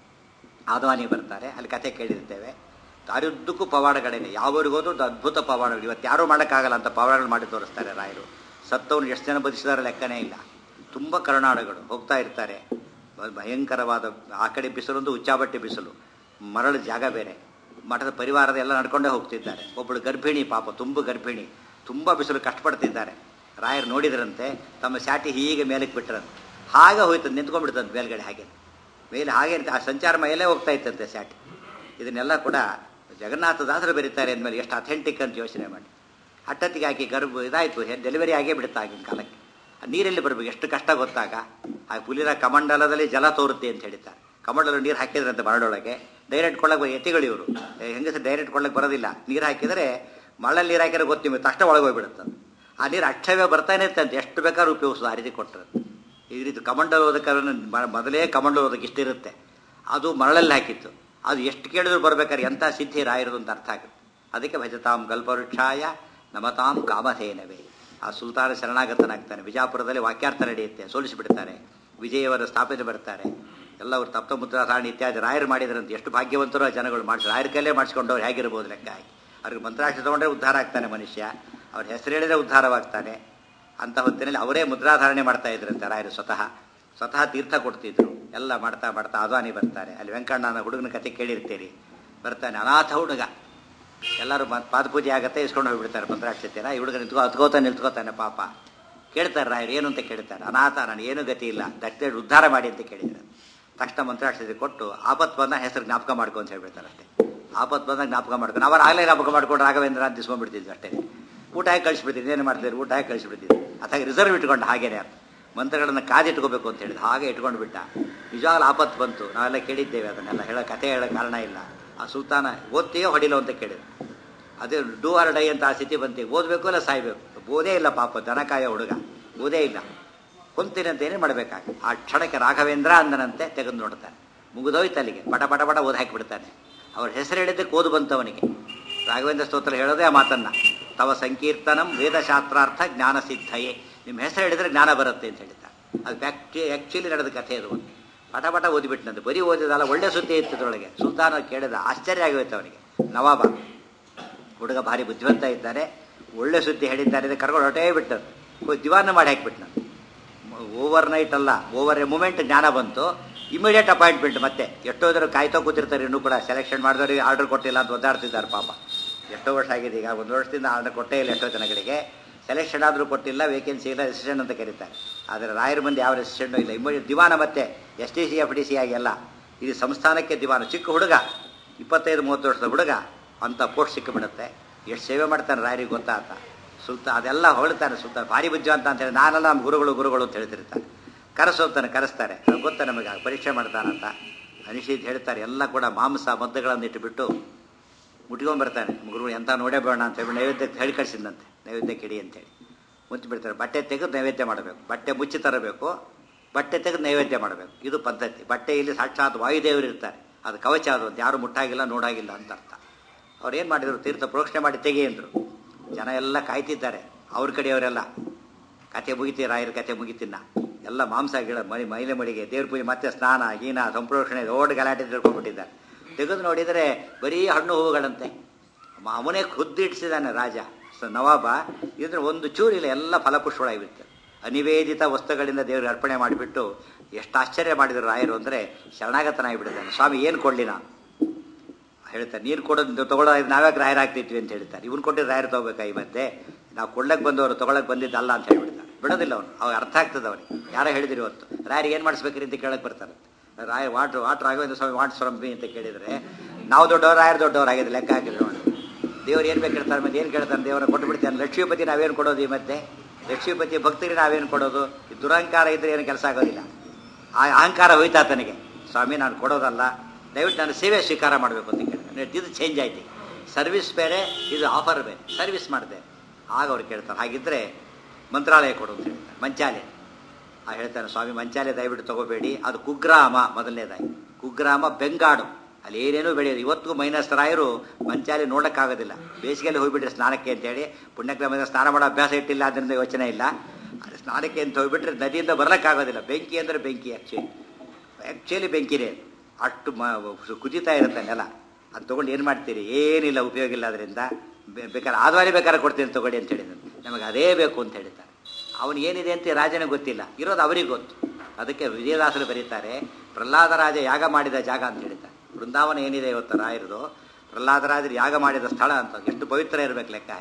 Speaker 1: ಆದ್ವಾನಿ ಬರ್ತಾರೆ ಅಲ್ಲಿ ಕಥೆ ಕೇಳಿರ್ತೇವೆ ದಾರಿಯುದ್ದಕ್ಕೂ ಪವಾಡಗಳೇನೆ ಯಾವರಿಗೋದ್ರೂ ಅದ್ಭುತ ಪವಾಡಗಳು ಇವತ್ತು ಯಾರೂ ಮಾಡೋಕ್ಕಾಗಲ್ಲ ಅಂತ ಪವಾಡಗಳು ಮಾಡಿ ತೋರಿಸ್ತಾರೆ ರಾಯರು ಸತ್ತವನು ಎಷ್ಟು ಜನ ಬದುಕಿಸಿದಾರೆ ಲೆಕ್ಕನೇ ಇಲ್ಲ ತುಂಬ ಕರುನಾಡುಗಳು ಹೋಗ್ತಾ ಇರ್ತಾರೆ ಬ- ಭಯಂಕರವಾದ ಆ ಕಡೆ ಬಿಸಿಲೊಂದು ಉಚ್ಚಾಬಟ್ಟೆ ಬಿಸಿಲು ಮರಳು ಜಾಗ ಬೇರೆ ಮಠದ ಪರಿವಾರದ ಎಲ್ಲ ನಡ್ಕೊಂಡೇ ಹೋಗ್ತಿದ್ದಾರೆ ಒಬ್ಬಳು ಗರ್ಭಿಣಿ ಪಾಪ ತುಂಬ ಗರ್ಭಿಣಿ ತುಂಬ ಬಿಸಿಲು ಕಷ್ಟಪಡ್ತಿದ್ದಾರೆ ರಾಯರು ನೋಡಿದ್ರಂತೆ ತಮ್ಮ ಶಾಟಿ ಹೀಗೆ ಮೇಲಕ್ಕೆ ಬಿಟ್ಟರಂತೆ ಹಾಗೆ ಹೋಯ್ತದೆ ನಿಂತ್ಕೊಂಡ್ಬಿಡ್ತಂತೆ ಮೇಲ್ಗಡೆ ಹಾಗೆ ಮೇಲೆ ಹಾಗೆ ಇರ್ತ- ಆ ಸಂಚಾರ ಮೇಲೇ ಹೋಗ್ತಾ ಇತ್ತಂತೆ ಶಾಟಿ ಇದನ್ನೆಲ್ಲ ಕೂಡ ಜಗನ್ನಾಥದಾಸರು ಬರೀತಾರೆ ಅಂದಮೇಲೆ ಎಷ್ಟು ಅಥೆಂಟಿಕ್ ಅಂತ ಯೋಚನೆ ಮಾಡಿ ಹಟ್ಟತ್ತಿಗೆ ಹಾಕಿ ಗರ್ಭ ಇದಾಯಿತು ಡೆಲಿವರಿ ಆಗೇ ಬಿಡುತ್ತಾ ಆಗಿನ ಕಾಲಕ್ಕೆ ಆ ನೀರೆಲ್ಲಿ ಬರಬೇಕು ಎಷ್ಟು ಕಷ್ಟ ಗೊತ್ತಾಗ ಆ ಪುಲಿರ ಕಮಂಡಲದಲ್ಲಿ ಜಲ ತೋರುತ್ತೆ ಅಂತ ಹೇಳ್ತಾರೆ ಕಮಂಡಲ ನೀರು ಹಾಕಿದ್ರಂತೆ ಮರಳೊಳಗೆ ಡೈರೆಕ್ಟ್ ಕೊಳ್ಳಕ್ಕೆ ಎತ್ತಿಗಳು ಇವರು ಹೆಂಗಸ ಡೈರೆಕ್ಟ್ ಕೊಳ್ಳಕ್ಕೆ ಬರೋದಿಲ್ಲ ನೀರು ಹಾಕಿದರೆ ಮಳಲ್ಲಿ ನೀರು ಹಾಕಿದ್ರೆ ಗೊತ್ತು ನಿಮಗೆ ತಕ್ಷಣ ಒಳಗೆ ಹೋಗ್ಬಿಡುತ್ತೆ ಅದು. ಆ ನೀರು ಅಕ್ಷವೇ ಬರ್ತಾನೆ ಇರ್ತಂತೆ ಎಷ್ಟು ಬೇಕಾದ್ರೂ ಉಪಯೋಗಿಸೋದು ಆ ರೀತಿ ಕೊಟ್ಟರೆ ಈ ರೀತಿ ಕಮಂಡಲೋದಕರನ್ನು ಮ- ಮೊದಲೇ ಕಮಂಡಲೋದಕ್ಕೆ ಇಷ್ಟಿರುತ್ತೆ ಅದು ಮರಳಲ್ಲಿ ಹಾಕಿತ್ತು ಅದು ಎಷ್ಟು ಕೇಳಿದ್ರು ಬರ್ಬೇಕಾದ್ರೆ ಎಂಥ ಸಿದ್ಧಿ ರಾಯರದು ಅಂತ ಅರ್ಥ ಆಗುತ್ತೆ ಅದಕ್ಕೆ ಭಜತಾಂ ಕಲ್ಪವೃಕ್ಷಾಯ ನಮತಾಂ ಕಾಮಧೇನವೇ ಆ ಸುಲ್ತಾನ ಶರಣಾಗತನಾಗ್ತಾನೆ ಬಿಜಾಪುರದಲ್ಲಿ ವಾಕ್ಯಾರ್ಥ ನಡೆಯುತ್ತೆ ಸೋಲಿಸಿಬಿಡ್ತಾರೆ ವಿಜಯವರ ಸ್ಥಾಪನೆ ಬರ್ತಾರೆ ಎಲ್ಲ ಅವರು ತಪ್ತ ಮುದ್ರಾಧಾರಣೆ ಇತ್ಯಾದಿ ರಾಯರು ಮಾಡಿದ್ರಂತೆ ಎಷ್ಟು ಭಾಗ್ಯವಂತರು ಆ ಜನಗಳು ಮಾಡಿಸಿ ರಾಯರ ಕೈಲೇ ಮಾಡಿಸ್ಕೊಂಡವ್ರು ಹೇಗಿರ್ಬೋದು ಲೆಕ್ಕ ಹಾಕಿ ಅವ್ರಿಗೆ ಮಂತ್ರಾಕ್ಷ ತಗೊಂಡ್ರೆ ಉದ್ಧಾರ ಆಗ್ತಾನೆ ಮನುಷ್ಯ ಅವ್ರ ಹೆಸರು ಹೇಳಿದ್ರೆ ಉದ್ಧಾರವಾಗ್ತಾನೆ ಅಂತ ಹೊತ್ತಿನಲ್ಲಿ ಅವರೇ ಮುದ್ರಾಧಾರಣೆ ಮಾಡ್ತಾ ಇದ್ರಂತೆ ರಾಯರು ಸ್ವತಃ ಸ್ವತಃ ತೀರ್ಥ ಕೊಡ್ತಿದ್ರು ಎಲ್ಲ ಮಾಡ್ತಾ ಮಾಡ್ತಾ ಅದ್ವಾನಿ ಬರ್ತಾರೆ ಅಲ್ಲಿ ವೆಂಕಣ್ಣನ ಹುಡುಗನ ಕತೆ ಕೇಳಿರ್ತೀರಿ ಬರ್ತಾನೆ ಅನಾಥ ಹುಡುಗ ಎಲ್ಲರೂ ಪಾದಪೂಜೆ ಆಗತ್ತೆ ಇಸ್ಕೊಂಡು ಹೋಗ್ಬಿಡ್ತಾರೆ ಮಂತ್ರಾಕ್ಷತೆನ ಈ ಹುಡುಗ ನಿಂತ್ಕೋ ಹತ್ಕೋತಾನೆ ನಿಂತ್ಕೋತಾನೆ ಪಾಪ ಕೇಳ್ತಾರೆ ರಾಯರು ಏನು ಅಂತ ಕೇಳ್ತಾರೆ ಅನಾಥ ನಾನು ಏನೂ ಗತಿ ಇಲ್ಲ ದಕ್ಷಿಣ ಉದ್ಧಾರ ಮಾಡಿ ಅಂತ ಕೇಳಿದ್ರು ತಕ್ಷಣ ಮಂತ್ರಾಕ್ಷತೆ ಕೊಟ್ಟು ಆಪತ್ ಬಂದ ಹೆಸರು ಜ್ಞಾಪಕ ಮಾಡ್ಕೊ ಅಂತ ಹೇಳ್ಬಿಡ್ತಾರೆ ಅಷ್ಟೇ ಆಪತ್ ಬಂದಾಗ ಜ್ಞಾಪಕ ಮಾಡ್ಕೊಂಡು ಅವ್ರು ಆಗಲೇ ಜ್ಞಾಪಕ ಮಾಡ್ಕೊಂಡು ರಾಘವೇಂದ್ರ ಅಂತ ಇಸ್ಕೊಂಡ್ಬಿಡ್ತಿದ್ವಿ ಅಷ್ಟೇ ಊಟ ಹಾಕಿ ಕಳಿಸ್ಬಿಡ್ತಿದ್ವಿ ಏನು ಮಾಡ್ತಿದ್ರು ಊಟ ಹಾಕಿ ಕಳಿಸ್ಬಿಡ್ತಿದ್ವಿ ಅಥವಾ ರಿಸರ್ವ್ ಇಟ್ಕೊಂಡು ಹಾಗೇನೆ ಅಂತ ಮಂತ್ರಗಳನ್ನು ಕಾದಿಟ್ಕೋಬೇಕು ಅಂತ ಹೇಳಿದ ಹಾಗೆ ಇಟ್ಕೊಂಡು ಬಿಟ್ಟ ನಿಜವಾಗ್ಲೂ ಆಪತ್ತು ಬಂತು ನಾವೆಲ್ಲ ಕೇಳಿದ್ದೇವೆ ಅದನ್ನೆಲ್ಲ ಹೇಳೋ ಕಥೆ ಹೇಳೋ ಕಾರಣ ಇಲ್ಲ ಆ ಸುಲ್ತಾನ ಓದ್ತೀಯೋ ಹೊಡಿಲೋ ಅಂತ ಕೇಳಿದ್ರು ಅದೇ ಡೂ ಆರ್ ಡೈ ಅಂತ ಆ ಸ್ಥಿತಿ ಬಂತು ಓದಬೇಕು ಇಲ್ಲ ಸಾಯ್ಬೇಕು ಓದೇ ಇಲ್ಲ ಪಾಪ ದನಕಾಯ ಹುಡುಗ ಓದೇ ಇಲ್ಲ ಕುಂತೀನಿ ಅಂತ ಏನೇ ಮಾಡಬೇಕಾಗ ಆ ಕ್ಷಣಕ್ಕೆ ರಾಘವೇಂದ್ರ ಅಂದನಂತೆ ತೆಗೆದು ನೋಡ್ತಾನೆ ಮುಗಿದೋಯ್ತು ಅಲ್ಲಿಗೆ ಪಟ ಪಟ ಪಟ ಓದಿ ಹಾಕಿಬಿಡ್ತಾನೆ ಅವ್ರ ಹೆಸರು ಹೇಳಿದ್ದಕ್ಕೆ ಓದು ಬಂತು ಅವನಿಗೆ ರಾಘವೇಂದ್ರ ಸ್ತೋತ್ರ ಹೇಳೋದೇ ಆ ಮಾತನ್ನ ತವ ಸಂಕೀರ್ತನಂ ವೇದಶಾಸ್ತ್ರಾರ್ಥ ಜ್ಞಾನ ಸಿದ್ಧಯೇ ನಿಮ್ಮ ಹೆಸರು ಹೇಳಿದ್ರೆ ಜ್ಞಾನ ಬರುತ್ತೆ ಅಂತ ಹೇಳ್ತಾರೆ ಅದು ಫ್ಯಾಕ್ಚು ಆ್ಯಕ್ಚುಲಿ ನಡೆದ ಕಥೆ ಅದು ಒಂದು ಪಟ ಪಟ ಓದಿಬಿಟ್ನಂತೆ ಬರೀ ಓದಿದಲ್ಲ ಒಳ್ಳೆ ಸುದ್ದಿ ಇತ್ತು ಅದರೊಳಗೆ ಸುಲ್ತಾನ ಕೇಳಿದ ಆಶ್ಚರ್ಯ ಆಗೋಯ್ತು ಅವನಿಗೆ ನವಾಬ ಹುಡುಗ ಭಾರಿ ಬುದ್ಧಿವಂತ ಇದ್ದಾನೆ ಒಳ್ಳೆ ಸುದ್ದಿ ಹೇಳಿದ್ದಾರೆ ಅಂತ ಕರ್ಕೊಂಡು ಹೊಟ್ಟೇ ಬಿಟ್ಟರು ದಿವಾನ ಮಾಡಿ ಹಾಕಿಬಿಟ್ನ ಓವರ್ ನೈಟ್ ಅಲ್ಲ ಓವರ್ ಎ ಮೂಮೆಂಟ್ ಜ್ಞಾನ ಬಂತು ಇಮಿಡಿಯೇಟ್ ಅಪಾಯಿಂಟ್ಮೆಂಟ್ ಮತ್ತೆ ಎಷ್ಟೋ ಜನ ಕಾಯ್ತಾ ಕೂತಿರ್ತಾರೆ ಇನ್ನೂ ಕೂಡ ಸೆಲೆಕ್ಷನ್ ಮಾಡಿದವ್ರಿಗೆ ಆರ್ಡರ್ ಕೊಟ್ಟಿಲ್ಲ ಅಂತ ಒದ್ದಾಡ್ತಿದ್ದಾರೆ ಪಾಪ ಎಷ್ಟೋ ವರ್ಷ ಆಗಿದೆ ಈಗ ಒಂದು ವರ್ಷದಿಂದ ಆರ್ಡರ್ ಕೊಟ್ಟೇ ಇಲ್ಲ ಎಷ್ಟೋ ಜನಗಳಿಗೆ ಸೆಲೆಕ್ಷನ್ ಆದರೂ ಕೊಟ್ಟಿಲ್ಲ ವೇಕೆನ್ಸಿ ಇಲ್ಲ ರೆಸಿಸ್ಟೆಂಟ್ ಅಂತ ಕರೀತಾರೆ ಆದರೆ ರಾಯರ ಮಂದಿ ಯಾವ ರೆಸಿಸ್ಟೆಂಟು ಇಲ್ಲ ಇಮಿಡಿಯೇಟ್ ದಿವಾನ ಮತ್ತೆ S T C F D C ಆಗಿ ಎಲ್ಲ ಇದು ಸಂಸ್ಥಾನಕ್ಕೆ ದಿವಾನ ಚಿಕ್ಕ ಹುಡುಗ ಇಪ್ಪತ್ತೈದು ಮೂವತ್ತು ವರ್ಷದ ಹುಡುಗ ಅಂತ ಪೋಸ್ಟ್ ಸಿಕ್ಕಿಬಿಡುತ್ತೆ ಎಷ್ಟು ಸೇವೆ ಮಾಡ್ತಾನೆ ರಾಯರಿಗೆ ಗೊತ್ತಾ ಅಂತ ಸುಲ್ತ ಅದೆಲ್ಲ ಹೊಳ್ತಾನೆ ಸುಲ್ತಾನ ಭಾರಿ ಬುದ್ಧಿವಂತ ಅಂತ ಹೇಳಿ ನಾನೆಲ್ಲ ನಮ್ಮ ಗುರುಗಳು ಗುರುಗಳು ಅಂತ ಹೇಳ್ತಿರ್ತಾನೆ ಕರೆಸೋಗ್ತಾನೆ ಕರೆಸ್ತಾರೆ ಅದು ಗೊತ್ತಾ ನಮಗೆ ಪರೀಕ್ಷೆ ಮಾಡ್ತಾನಂತ ಅನಿಷಿದ್ ಹೇಳ್ತಾರೆ ಎಲ್ಲ ಕೂಡ ಮಾಂಸ ಮದ್ದುಗಳನ್ನು ಇಟ್ಟುಬಿಟ್ಟು ಮುಟ್ಕೊಂಡ್ಬರ್ತಾನೆ ಗುರುಗಳು ಎಂಥ ನೋಡೇ ಬೇಡ ಅಂತ ಹೇಳಿ ನೈವೇದ್ಯಕ್ಕೆ ಹೇಳಿ ಕಳಿಸಿದಂತೆ ನೈವೇದ್ಯಕ್ಕೆ ಇಡಿ ಅಂತೇಳಿ ಮುಚ್ಚಿ ಬಿಡ್ತಾರೆ ಬಟ್ಟೆ ತೆಗೆದು ನೈವೇದ್ಯ ಮಾಡಬೇಕು ಬಟ್ಟೆ ಮುಚ್ಚಿ ತರಬೇಕು ಬಟ್ಟೆ ತೆಗೆದು ನೈವೇದ್ಯ ಮಾಡಬೇಕು ಇದು ಪದ್ಧತಿ ಬಟ್ಟೆ ಇಲ್ಲಿ ಸಾಕ್ಷಾತ್ ವಾಯುದೇವರು ಇರ್ತಾರೆ ಅದು ಕವಚ ಅದು ಅಂತ ಯಾರು ಮುಟ್ಟಾಗಿಲ್ಲ ನೋಡಾಗಿಲ್ಲ ಅಂತ ಅರ್ಥ ಅವ್ರು ಏನು ಮಾಡಿದ್ರು ತೀರ್ಥ ಪ್ರೋಕ್ಷಣೆ ಮಾಡಿ ತೆಗಿ ಅಂದರು ಜನ ಎಲ್ಲ ಕಾಯ್ತಿದ್ದಾರೆ ಅವ್ರ ಕಡೆಯವರೆಲ್ಲ ಕತೆ ಮುಗಿತಿ ರಾಯರ ಕತೆ ಮುಗಿತಿನ್ನ ಎಲ್ಲ ಮಾಂಸ ಗಿಡ ಮೈ ಮೈಲೆ ಮಡಿಗೆ ದೇವ್ರ ಪೂಜೆ ಮತ್ತೆ ಸ್ನಾನ ಗೀನ ಸಂಪ್ರೋಷಣೆ ದೊಡ್ಡ ಗಲಾಟೆ ತಿಳ್ಕೊಂಡ್ಬಿಟ್ಟಿದ್ದಾರೆ ತೆಗೆದು ನೋಡಿದರೆ ಬರೀ ಹಣ್ಣು ಹೂವುಗಳಂತೆ ಅವನೇ ಖುದ್ದಿಡ್ಸಿದಾನೆ ರಾಜ ಸ ನವಾಬ ಇದ್ರೆ ಒಂದು ಚೂರಿಲ್ಲ ಎಲ್ಲ ಫಲಪುಷ್ಪಗಳಾಗಿಬಿಡ್ತಾರೆ ಅನಿವೇದಿತ ವಸ್ತುಗಳಿಂದ ದೇವ್ರಿಗೆ ಅರ್ಪಣೆ ಮಾಡಿಬಿಟ್ಟು ಎಷ್ಟು ಆಶ್ಚರ್ಯ ಮಾಡಿದ್ರು ರಾಯರು ಅಂದರೆ ಶರಣಾಗತನಾಗಿಬಿಟ್ಟಿದ್ದಾನೆ ಸ್ವಾಮಿ ಏನು ಕೊಡಲಿ ನಾನು ಹೇಳ್ತಾರೆ ನೀರು ಕೊಡೋದು ತಗೊಳ್ಳೋ ನಾವ್ಯಾಕೆ ರಾಯರ್ ಆಗ್ತಿದ್ವಿ ಅಂತ ಹೇಳ್ತಾರೆ ಇವ್ನು ಕೊಟ್ಟಿದ್ದು ರಾಯರ್ ತಗೋಬೇಕಾ ಈ ಮತ್ತೆ ನಾವು ಕೊಡ್ಲಕ್ಕೆ ಬಂದವರು ತಗೊಳಕ್ ಬಂದಿದ್ದಲ್ಲ ಅಂತ ಹೇಳ್ಬಿಡ್ತಾರೆ ಬಿಡೋದಿಲ್ಲ ಅವನು ಅವಾಗ ಅರ್ಥ ಆಗ್ತದೆ ಅವನಿಗೆ ಯಾರೋ ಹೇಳಿದಿರಿ ಇವತ್ತು ರಾಯರಿಗೆ ಏನು ಮಾಡಿಸ್ಬೇಕ್ರಿ ಅಂತ ಕೇಳಕ್ಕೆ ಬರ್ತಾರೆ ರಾಯ ವಾಟ್ರ್ ವಾಟ್ರ್ Raghavendra Swami what's from B ಅಂತ ಕೇಳಿದರೆ ನಾವು ದೊಡ್ಡವರು ರಾಯರ್ ದೊಡ್ಡವರು ಆಗಿದೆ ಲೆಕ್ಕ ಹಾಕಿದ್ರು ನೋಡಿ ದೇವ್ರು ಏನು ಬೇಕಿರ್ತಾರೆ ಮತ್ತೆ ಏನು ಕೇಳ್ತಾನೆ ದೇವರ ಕೊಟ್ಟು ಬಿಡ್ತಾನೆ ಲಕ್ಷ್ಮೀಪತಿ ನಾವೇನು ಕೊಡೋದು ಈ ಮತ್ತೆ ಲಕ್ಷ್ಮೀಪತಿ ಭಕ್ತರಿಗೆ ನಾವೇನು ಕೊಡೋದು ಈ ದುರಹಂಕಾರ ಇದ್ರೆ ಏನು ಕೆಲಸ ಆಗೋದಿಲ್ಲ ಆ ಅಹಂಕಾರ ಹೋಯ್ತಾ ತನಗೆ ಸ್ವಾಮಿ ನಾನು ಕೊಡೋದಲ್ಲ ದಯವಿಟ್ಟು ನಾನು ಸೇವೆ ಸ್ವೀಕಾರ ಮಾಡಬೇಕು ಅಂತ ಕೇಳ್ತಾನೆ ಇದು ಚೇಂಜ್ ಆಯ್ತು ಸರ್ವಿಸ್ ಬೇರೆ ಇದು ಆಫರ್ ಬೇರೆ ಸರ್ವಿಸ್ ಮಾಡಿದೆ ಆಗ ಅವ್ರು ಕೇಳ್ತಾರೆ ಹಾಗಿದ್ರೆ ಮಂತ್ರಾಲಯ ಕೊಡು ಅಂತ ಹೇಳ್ತಾರೆ ಮಂಚಾಲಯ ಆ ಹೇಳ್ತಾನೆ ಸ್ವಾಮಿ ಮಂಚಾಲಯ ದಯವಿಟ್ಟು ತಗೋಬೇಡಿ ಅದು ಕುಗ್ರಾಮ ಮೊದಲನೇದಾಗಿ ಕುಗ್ರಾಮ ಬೆಂಗಾಡು ಅಲ್ಲಿ ಏನೇನೂ ಬೆಳೆಯೋದು ಇವತ್ತಿಗೂ ಮೈನಸ್ ರಾಯರು ಮಂಚಾಲಿ ನೋಡೋಕ್ಕಾಗೋದಿಲ್ಲ ಬೇಸಿಗೆಯಲ್ಲಿ ಹೋಗ್ಬಿಟ್ರೆ ಸ್ನಾನಕ್ಕೆ ಅಂತೇಳಿ ಪುಣ್ಯಕ್ರಮದಿಂದ ಸ್ನಾನ ಮಾಡೋ ಅಭ್ಯಾಸ ಇಟ್ಟಿಲ್ಲ ಅದರಿಂದ ಯೋಚನೆ ಇಲ್ಲ ಅದು ಸ್ನಾನಕ್ಕೆ ಅಂತ ಹೋಗ್ಬಿಟ್ರೆ ನದಿಯಿಂದ ಬರ್ಲಿಕ್ಕಾಗೋದಿಲ್ಲ ಬೆಂಕಿ ಅಂದರೆ ಬೆಂಕಿ ಆ್ಯಕ್ಚುಲಿ ಆ್ಯಕ್ಚುಲಿ ಬೆಂಕಿನೇ ಅಷ್ಟು ಮ ಕುದಿತಾ ಇರುತ್ತೆ ನೆಲ ಅದು ತೊಗೊಂಡು ಏನು ಮಾಡ್ತೀರಿ ಏನಿಲ್ಲ ಉಪಯೋಗ ಇಲ್ಲ ಅದರಿಂದ ಬೇಕಾದ್ರೆ ಆದ್ವಾರಿ ಬೇಕಾದ್ರೆ ಕೊಡ್ತೀನಿ ತಗೊಳ್ಳಿ ಅಂತ ಹೇಳಿದ್ರು ನಮಗೆ ಅದೇ ಬೇಕು ಅಂತ ಹೇಳ್ತಾರೆ ಅವನು ಏನಿದೆ ಅಂತ ರಾಜನಿಗೆ ಗೊತ್ತಿಲ್ಲ ಇರೋದು ಅವರಿಗೆ ಗೊತ್ತು ಅದಕ್ಕೆ ವಿಜಯದಾಸರು ಬರೀತಾರೆ ಪ್ರಹ್ಲಾದರಾಜ ಯಾಗ ಮಾಡಿದ ಜಾಗ ಅಂತ ಹೇಳ್ತಾರೆ ಬೃಂದಾವನ ಏನಿದೆ ಇವತ್ತು ರಾಯರದು ಪ್ರಹ್ಲಾದರಾಜರು ಯಾಗ ಮಾಡಿದ ಸ್ಥಳ ಅಂತ ಎಷ್ಟು ಪವಿತ್ರ ಇರಬೇಕು ಲೆಕ್ಕ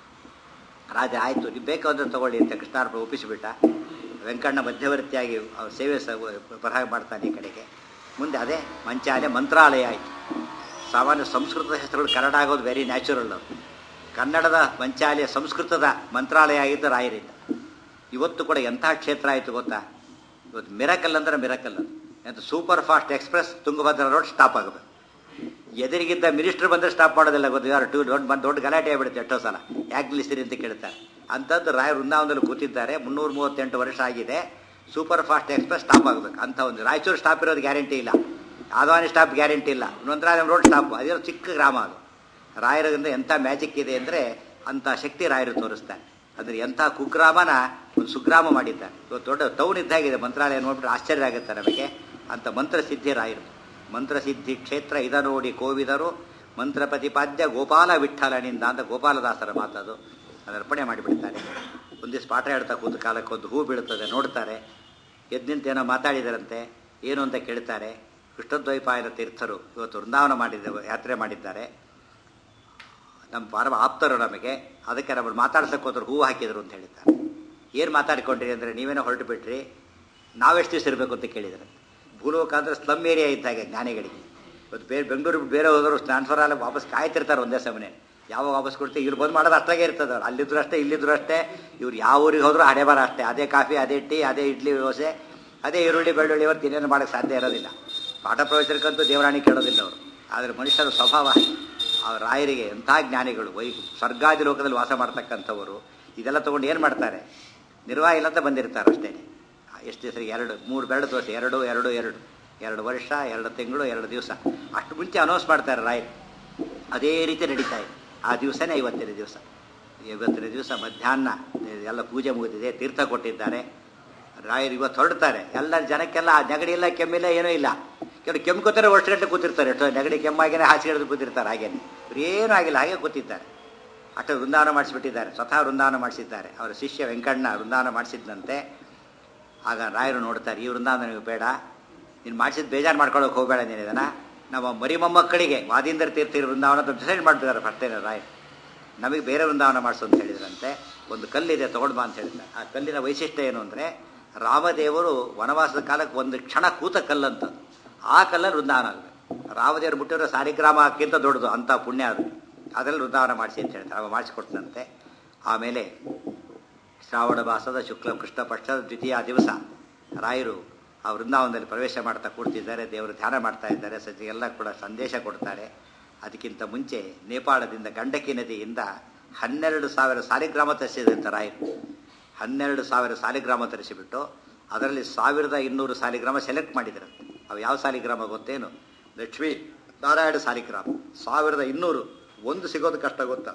Speaker 1: ರಾಜ ಆಯಿತು ನೀವು ಬೇಕು ಅಂದ್ರೆ ತಗೊಳ್ಳಿ ಅಂತ ಕೃಷ್ಣಾರ್ಪ ಒಪ್ಪಿಸಿಬಿಟ್ಟ ವೆಂಕಣ್ಣ ಮಧ್ಯವರ್ತಿಯಾಗಿ ಅವ್ರ ಸೇವೆ ಸ ಬರಹ ಮಾಡ್ತಾನೆ ಈ ಕಡೆಗೆ ಮುಂದೆ ಅದೇ ಮಂಚಾಲಯ ಮಂತ್ರಾಲಯ ಆಯಿತು ಸಾಮಾನ್ಯ ಸಂಸ್ಕೃತದ ಹೆಸರುಗಳು ಕನ್ನಡ ಆಗೋದು ವೆರಿ ನ್ಯಾಚುರಲ್ ಅದು ಕನ್ನಡದ ಮಂಚಾಲಯ ಸಂಸ್ಕೃತದ ಮಂತ್ರಾಲಯ ಆಗಿದ್ದು ರಾಯರಿಂದ ಇವತ್ತು ಕೂಡ ಎಂಥ ಕ್ಷೇತ್ರ ಆಯಿತು ಗೊತ್ತಾ ಇವತ್ತು ಮಿರಕಲ್ ಅಂದ್ರೆ ಮಿರಕಲ್ ಅದು ಅಂತ super fast express Tungabhadra road stop ಆಗಬೇಕು ಎದುರಿಗಿದ್ದ ಮಿನಿಸ್ಟರ್ ಬಂದರೆ ಸ್ಟಾಪ್ ಮಾಡೋದಿಲ್ಲ ಗೊತ್ತು ಯಾರು ಟೂ ದೊಡ್ಡ ಬಂದು ದೊಡ್ಡ ಗಲಾಟೆ ಆಗ್ಬಿಡುತ್ತೆ ಎಷ್ಟೋ ಸಲ ಯಾಕೆ ನಿಲ್ಲಿಸ್ತೀರಿ ಅಂತ ಕೇಳ್ತಾರೆ ಅಂಥದ್ದು ರಾಯ ವೃಂದಾವನದಲ್ಲಿ ಕೂತಿದ್ದಾರೆ ಮುನ್ನೂರ ಮೂವತ್ತೆಂಟು ವರ್ಷ ಆಗಿದೆ ಸೂಪರ್ ಫಾಸ್ಟ್ ಎಕ್ಸ್ಪ್ರೆಸ್ ಸ್ಟಾಪ್ ಆಗಬೇಕು ಅಂತ ಒಂದು ರಾಯಚೂರು ಸ್ಟಾಪ್ ಇರೋದು ಗ್ಯಾರಂಟಿ ಇಲ್ಲ ಆದ್ವಾನಿ ಸ್ಟಾಪ್ ಗ್ಯಾರಂಟಿ ಇಲ್ಲ ಮಂತ್ರಾಲಯ ರೋಡ್ ಸ್ಟಾಪ್ ಅದೇ ಚಿಕ್ಕ ಗ್ರಾಮ ಅದು ರಾಯರಿಂದ ಎಂಥ ಮ್ಯಾಜಿಕ್ ಇದೆ ಅಂದರೆ ಅಂಥ ಶಕ್ತಿ ರಾಯರು ತೋರಿಸ್ತಾರೆ ಅಂದರೆ ಎಂಥ ಕುಗ್ರಾಮನ ಒಂದು ಸುಗ್ರಾಮ ಮಾಡಿದ್ದಾರೆ ಇವತ್ತು ದೊಡ್ಡ ಟೌನ್ ಇದ್ದಾಗಿದೆ ಮಂತ್ರಾಲಯ ನೋಡ್ಬಿಟ್ಟು ಆಶ್ಚರ್ಯ ಆಗುತ್ತೆ ನಮಗೆ ಅಂತ ಮಂತ್ರಸಿದ್ಧಿ ರಾಯರು ಮಂತ್ರಸಿದ್ಧಿ ಕ್ಷೇತ್ರ ಇದ ನೋಡಿ ಕೋವಿದರು ಮಂತ್ರ ಪ್ರತಿಪಾದ್ಯ ಗೋಪಾಲ ವಿಠಲನಿಂದ ಅಂತ ಗೋಪಾಲದಾಸರ ಮಾತದು ಅದು ಅರ್ಪಣೆ ಮಾಡಿಬಿಡ್ತಾರೆ ಒಂದಿವ್ಸ ಪಾಠ ಹೇಳ್ತಾ ಕೂತು ಕಾಲಕ್ಕೆ ಒಂದು ಹೂ ಬೀಳುತ್ತದೆ ನೋಡ್ತಾರೆ ಎದ್ದು ನಿಂತು ಏನೋ ಮಾತಾಡಿದರಂತೆ ಏನು ಅಂತ ಕೇಳ್ತಾರೆ ಕೃಷ್ಣದ್ವೈಪಾಯನ ತೀರ್ಥರು ಇವತ್ತು ವೃಂದಾವನ ಮಾಡಿದ್ದ ಯಾತ್ರೆ ಮಾಡಿದ್ದಾರೆ ನಮ್ಮ ಪರಮ ಆಪ್ತರು ನಮಗೆ ಅದಕ್ಕೆ ನಮ್ಮನ್ನು ಮಾತಾಡ್ಸಕ್ಕೆ ಹೋದ್ರು ಹೂವು ಹಾಕಿದರು ಅಂತ ಹೇಳಿದ್ದಾರೆ ಏನು ಮಾತಾಡ್ಕೊಂಡ್ರಿ ಅಂದರೆ ನೀವೇನೋ ಹೊರಟು ಬಿಟ್ರಿ ನಾವೆಷ್ಟು ದಿವಸ ಇರಬೇಕು ಅಂತ ಕೇಳಿದ್ದಾರೆ ಭೂಲೋಕ ಅಂದರೆ ಸ್ಲಮ್ ಏರಿಯಾ ಇದ್ದಾಗೆ ಜ್ಞಾನಿಗಳಿಗೆ ಇವತ್ತು ಬೇರೆ ಬೆಂಗಳೂರು ಬಿಟ್ಟು ಬೇರೆ ಹೋದರು ಟ್ರಾನ್ಸ್ಫರ್ ಎಲ್ಲ ವಾಪಸ್ ಕಾಯ್ತಿರ್ತಾರೆ ಒಂದೇ ಸಮನೆ ಯಾವಾಗ ವಾಪಸ್ ಕೊಡ್ತೀವಿ ಇವ್ರು ಬಂದು ಮಾಡೋದು ಅಷ್ಟಾಗೆ ಇರ್ತದೆ ಅವ್ರು ಅಲ್ಲಿದ್ರು ಅಷ್ಟೇ ಇಲ್ಲಿದ್ರು ಅಷ್ಟೇ ಇವ್ರು ಯಾವ ಊರಿಗೆ ಹೋದ್ರು ಹಣೆ ಬರ ಅಷ್ಟೇ ಅದೇ ಕಾಫಿ ಅದೇ ಟೀ ಅದೇ ಇಡ್ಲಿ ದೋಸೆ ಅದೇ ಈರುಳ್ಳಿ ಬೆಳ್ಳುಳ್ಳಿ ಇವತ್ತು ಇನ್ನೇನು ಮಾಡೋಕ್ಕೆ ಸಾಧ್ಯ ಇರೋದಿಲ್ಲ ಪಾಠ ಪ್ರವಚನಕ್ಕಂತೂ ದೇವರಾಣಿ ಕೇಳೋದಿಲ್ಲ ಅವರು ಆದರೆ ಮನುಷ್ಯರ ಸ್ವಭಾವ ಆ ರಾಯರಿಗೆ ಎಂಥ ಜ್ಞಾನಿಗಳು ವೈ ಸ್ವರ್ಗಾದಿ ಲೋಕದಲ್ಲಿ ವಾಸ ಮಾಡ್ತಕ್ಕಂಥವರು ಇದೆಲ್ಲ ತೊಗೊಂಡು ಏನು ಮಾಡ್ತಾರೆ ನಿರ್ವಾಹ ಇಲ್ಲ ಅಂತ ಬಂದಿರ್ತಾರೆ ಅಷ್ಟೇ ಎಷ್ಟು ದಿವಸ ಎರಡು ಮೂರು ಬೆರಡು ದೋಸೆ ಎರಡು ಎರಡು ಎರಡು ಎರಡು ವರ್ಷ ಎರಡು ತಿಂಗಳು ಎರಡು ದಿವಸ ಅಷ್ಟು ಮುಂಚೆ ಅನೌನ್ಸ್ ಮಾಡ್ತಾರೆ ರಾಯರು ಅದೇ ರೀತಿ ನಡೀತಾ ಇದೆ ಆ ದಿವಸನೇ ಇವತ್ತಿನ ದಿವಸ ಇವತ್ತಿನ ದಿವಸ ಮಧ್ಯಾಹ್ನ ಎಲ್ಲ ಪೂಜೆ ಮುಗಿದಿದೆ ತೀರ್ಥ ಕೊಟ್ಟಿದ್ದಾರೆ ರಾಯರು ಇವತ್ತು ಹೊರಡ್ತಾರೆ ಎಲ್ಲ ಜನಕ್ಕೆಲ್ಲ ಆ ನೆಗಡಿ ಇಲ್ಲ ಕೆಮ್ಮಿಲ್ಲ ಏನೂ ಇಲ್ಲ ಕೆಲವು ಕೆಮ್ಮು ಕೂತಾರೆ ವರ್ಷ ಗಂಟೆ ಕೂತಿರ್ತಾರೆ ಎಷ್ಟೋ ನೆಗಡಿ ಕೆಮ್ಮಾಗೇನೆ ಹಾಸಿಗೆ ಹಿಡಿದು ಕೂತಿರ್ತಾರೆ ಹಾಗೇನೆ ಇವ್ರು ಏನೂ ಆಗಿಲ್ಲ ಹಾಗೆ ಕೂತಿದ್ದಾರೆ ಅಷ್ಟು ವೃಂದಾವನ ಮಾಡಿಸಿಬಿಟ್ಟಿದ್ದಾರೆ ಸ್ವತಃ ವೃಂದಾವನ ಮಾಡಿಸಿದ್ದಾರೆ ಅವರ ಶಿಷ್ಯ ವೆಂಕಣ್ಣ ವೃಂದಾವನ ಮಾಡಿಸಿದ್ದಂತೆ ಆಗ ರಾಯರು ನೋಡ್ತಾರೆ ಈ ವೃಂದಾವನ ನೀವು ಬೇಡ ನೀನು ಮಾಡಿಸಿದ ಬೇಜಾರು ಮಾಡ್ಕೊಳ್ಳೋಕೆ ಹೋಗಬೇಡ ನೀನು ಇದನ್ನ ನಮ್ಮ ಮರಿ ಮೊಮ್ಮಕ್ಕಳಿಗೆ ವಾದೀಂದ್ರ ತೀರ್ಥಿ ವೃಂದಾವನ ಡಿಸೈಡ್ ಮಾಡಿಬಿಟ್ಟಿದ್ದಾರೆ ಫಸ್ಟೇನೆ ರಾಯರು ನಮಗೆ ಬೇರೆ ವೃಂದಾವನ ಮಾಡಿಸು ಅಂತ ಹೇಳಿದ್ರಂತೆ ಒಂದು ಕಲ್ಲಿದೆ ತಗೊಂಡು ಬಾ ಅಂತ ಹೇಳಿದ್ದಾರೆ ಆ ಕಲ್ಲಿನ ವೈಶಿಷ್ಟ್ಯ ಏನು ಅಂದರೆ ರಾಮದೇವರು ವನವಾಸದ ಕಾಲಕ್ಕೆ ಒಂದು ಕ್ಷಣ ಕೂತ ಕಲ್ಲಂತ ಆ ಕಲ್ಲಲ್ಲಿ ವೃಂದಾವನ ಆಗಬೇಕು ರಾಮದೇವರು ಬಿಟ್ಟಿರೋ ಸಾಲಿಗ್ರಾಮಕ್ಕಿಂತ ದೊಡ್ಡದು ಅಂಥ ಪುಣ್ಯ ಅದು ಅದರಲ್ಲಿ ವೃಂದಾವನ ಮಾಡಿಸಿ ಅಂತ ಹೇಳ್ತಾರೆ ಅವ ಮಾಡಿಸಿಕೊಡ್ತಂತೆ ಆಮೇಲೆ ಶ್ರಾವಣ ಮಾಸದ ಶುಕ್ಲ ಕೃಷ್ಣ ಪಕ್ಷದ ದ್ವಿತೀಯ ದಿವಸ ರಾಯರು ಆ ವೃಂದಾವನದಲ್ಲಿ ಪ್ರವೇಶ ಮಾಡ್ತಾ ಕೂಡ್ತಿದ್ದಾರೆ ದೇವರು ಧ್ಯಾನ ಮಾಡ್ತಾ ಇದ್ದಾರೆ ಸದ್ಯ ಎಲ್ಲ ಕೂಡ ಸಂದೇಶ ಕೊಡ್ತಾರೆ ಅದಕ್ಕಿಂತ ಮುಂಚೆ ನೇಪಾಳದಿಂದ ಗಂಡಕಿ ನದಿಯಿಂದ ಹನ್ನೆರಡು ಸಾವಿರ ಸಾಲಿಗ್ರಾಮ ತರಿಸಿದಂತೆ ರಾಯರು ಹನ್ನೆರಡು ಸಾವಿರ ಸಾಲಿಗ್ರಾಮ ತರಿಸಿಬಿಟ್ಟು ಅದರಲ್ಲಿ ಸಾವಿರದ ಇನ್ನೂರು ಸಾಲಿಗ್ರಾಮ ಸೆಲೆಕ್ಟ್ ಮಾಡಿದ್ರಂತೆ ಅವು ಯಾವ ಸಾಲಿಗ್ರಾಮ ಗೊತ್ತೇನು ಲಕ್ಷ್ಮೀ ನಾರಾಯಣ ಸಾಲಿಗ್ರಾಮ ಸಾವಿರದ ಇನ್ನೂರು ಒಂದು ಸಿಗೋದು ಕಷ್ಟ ಗೊತ್ತಾ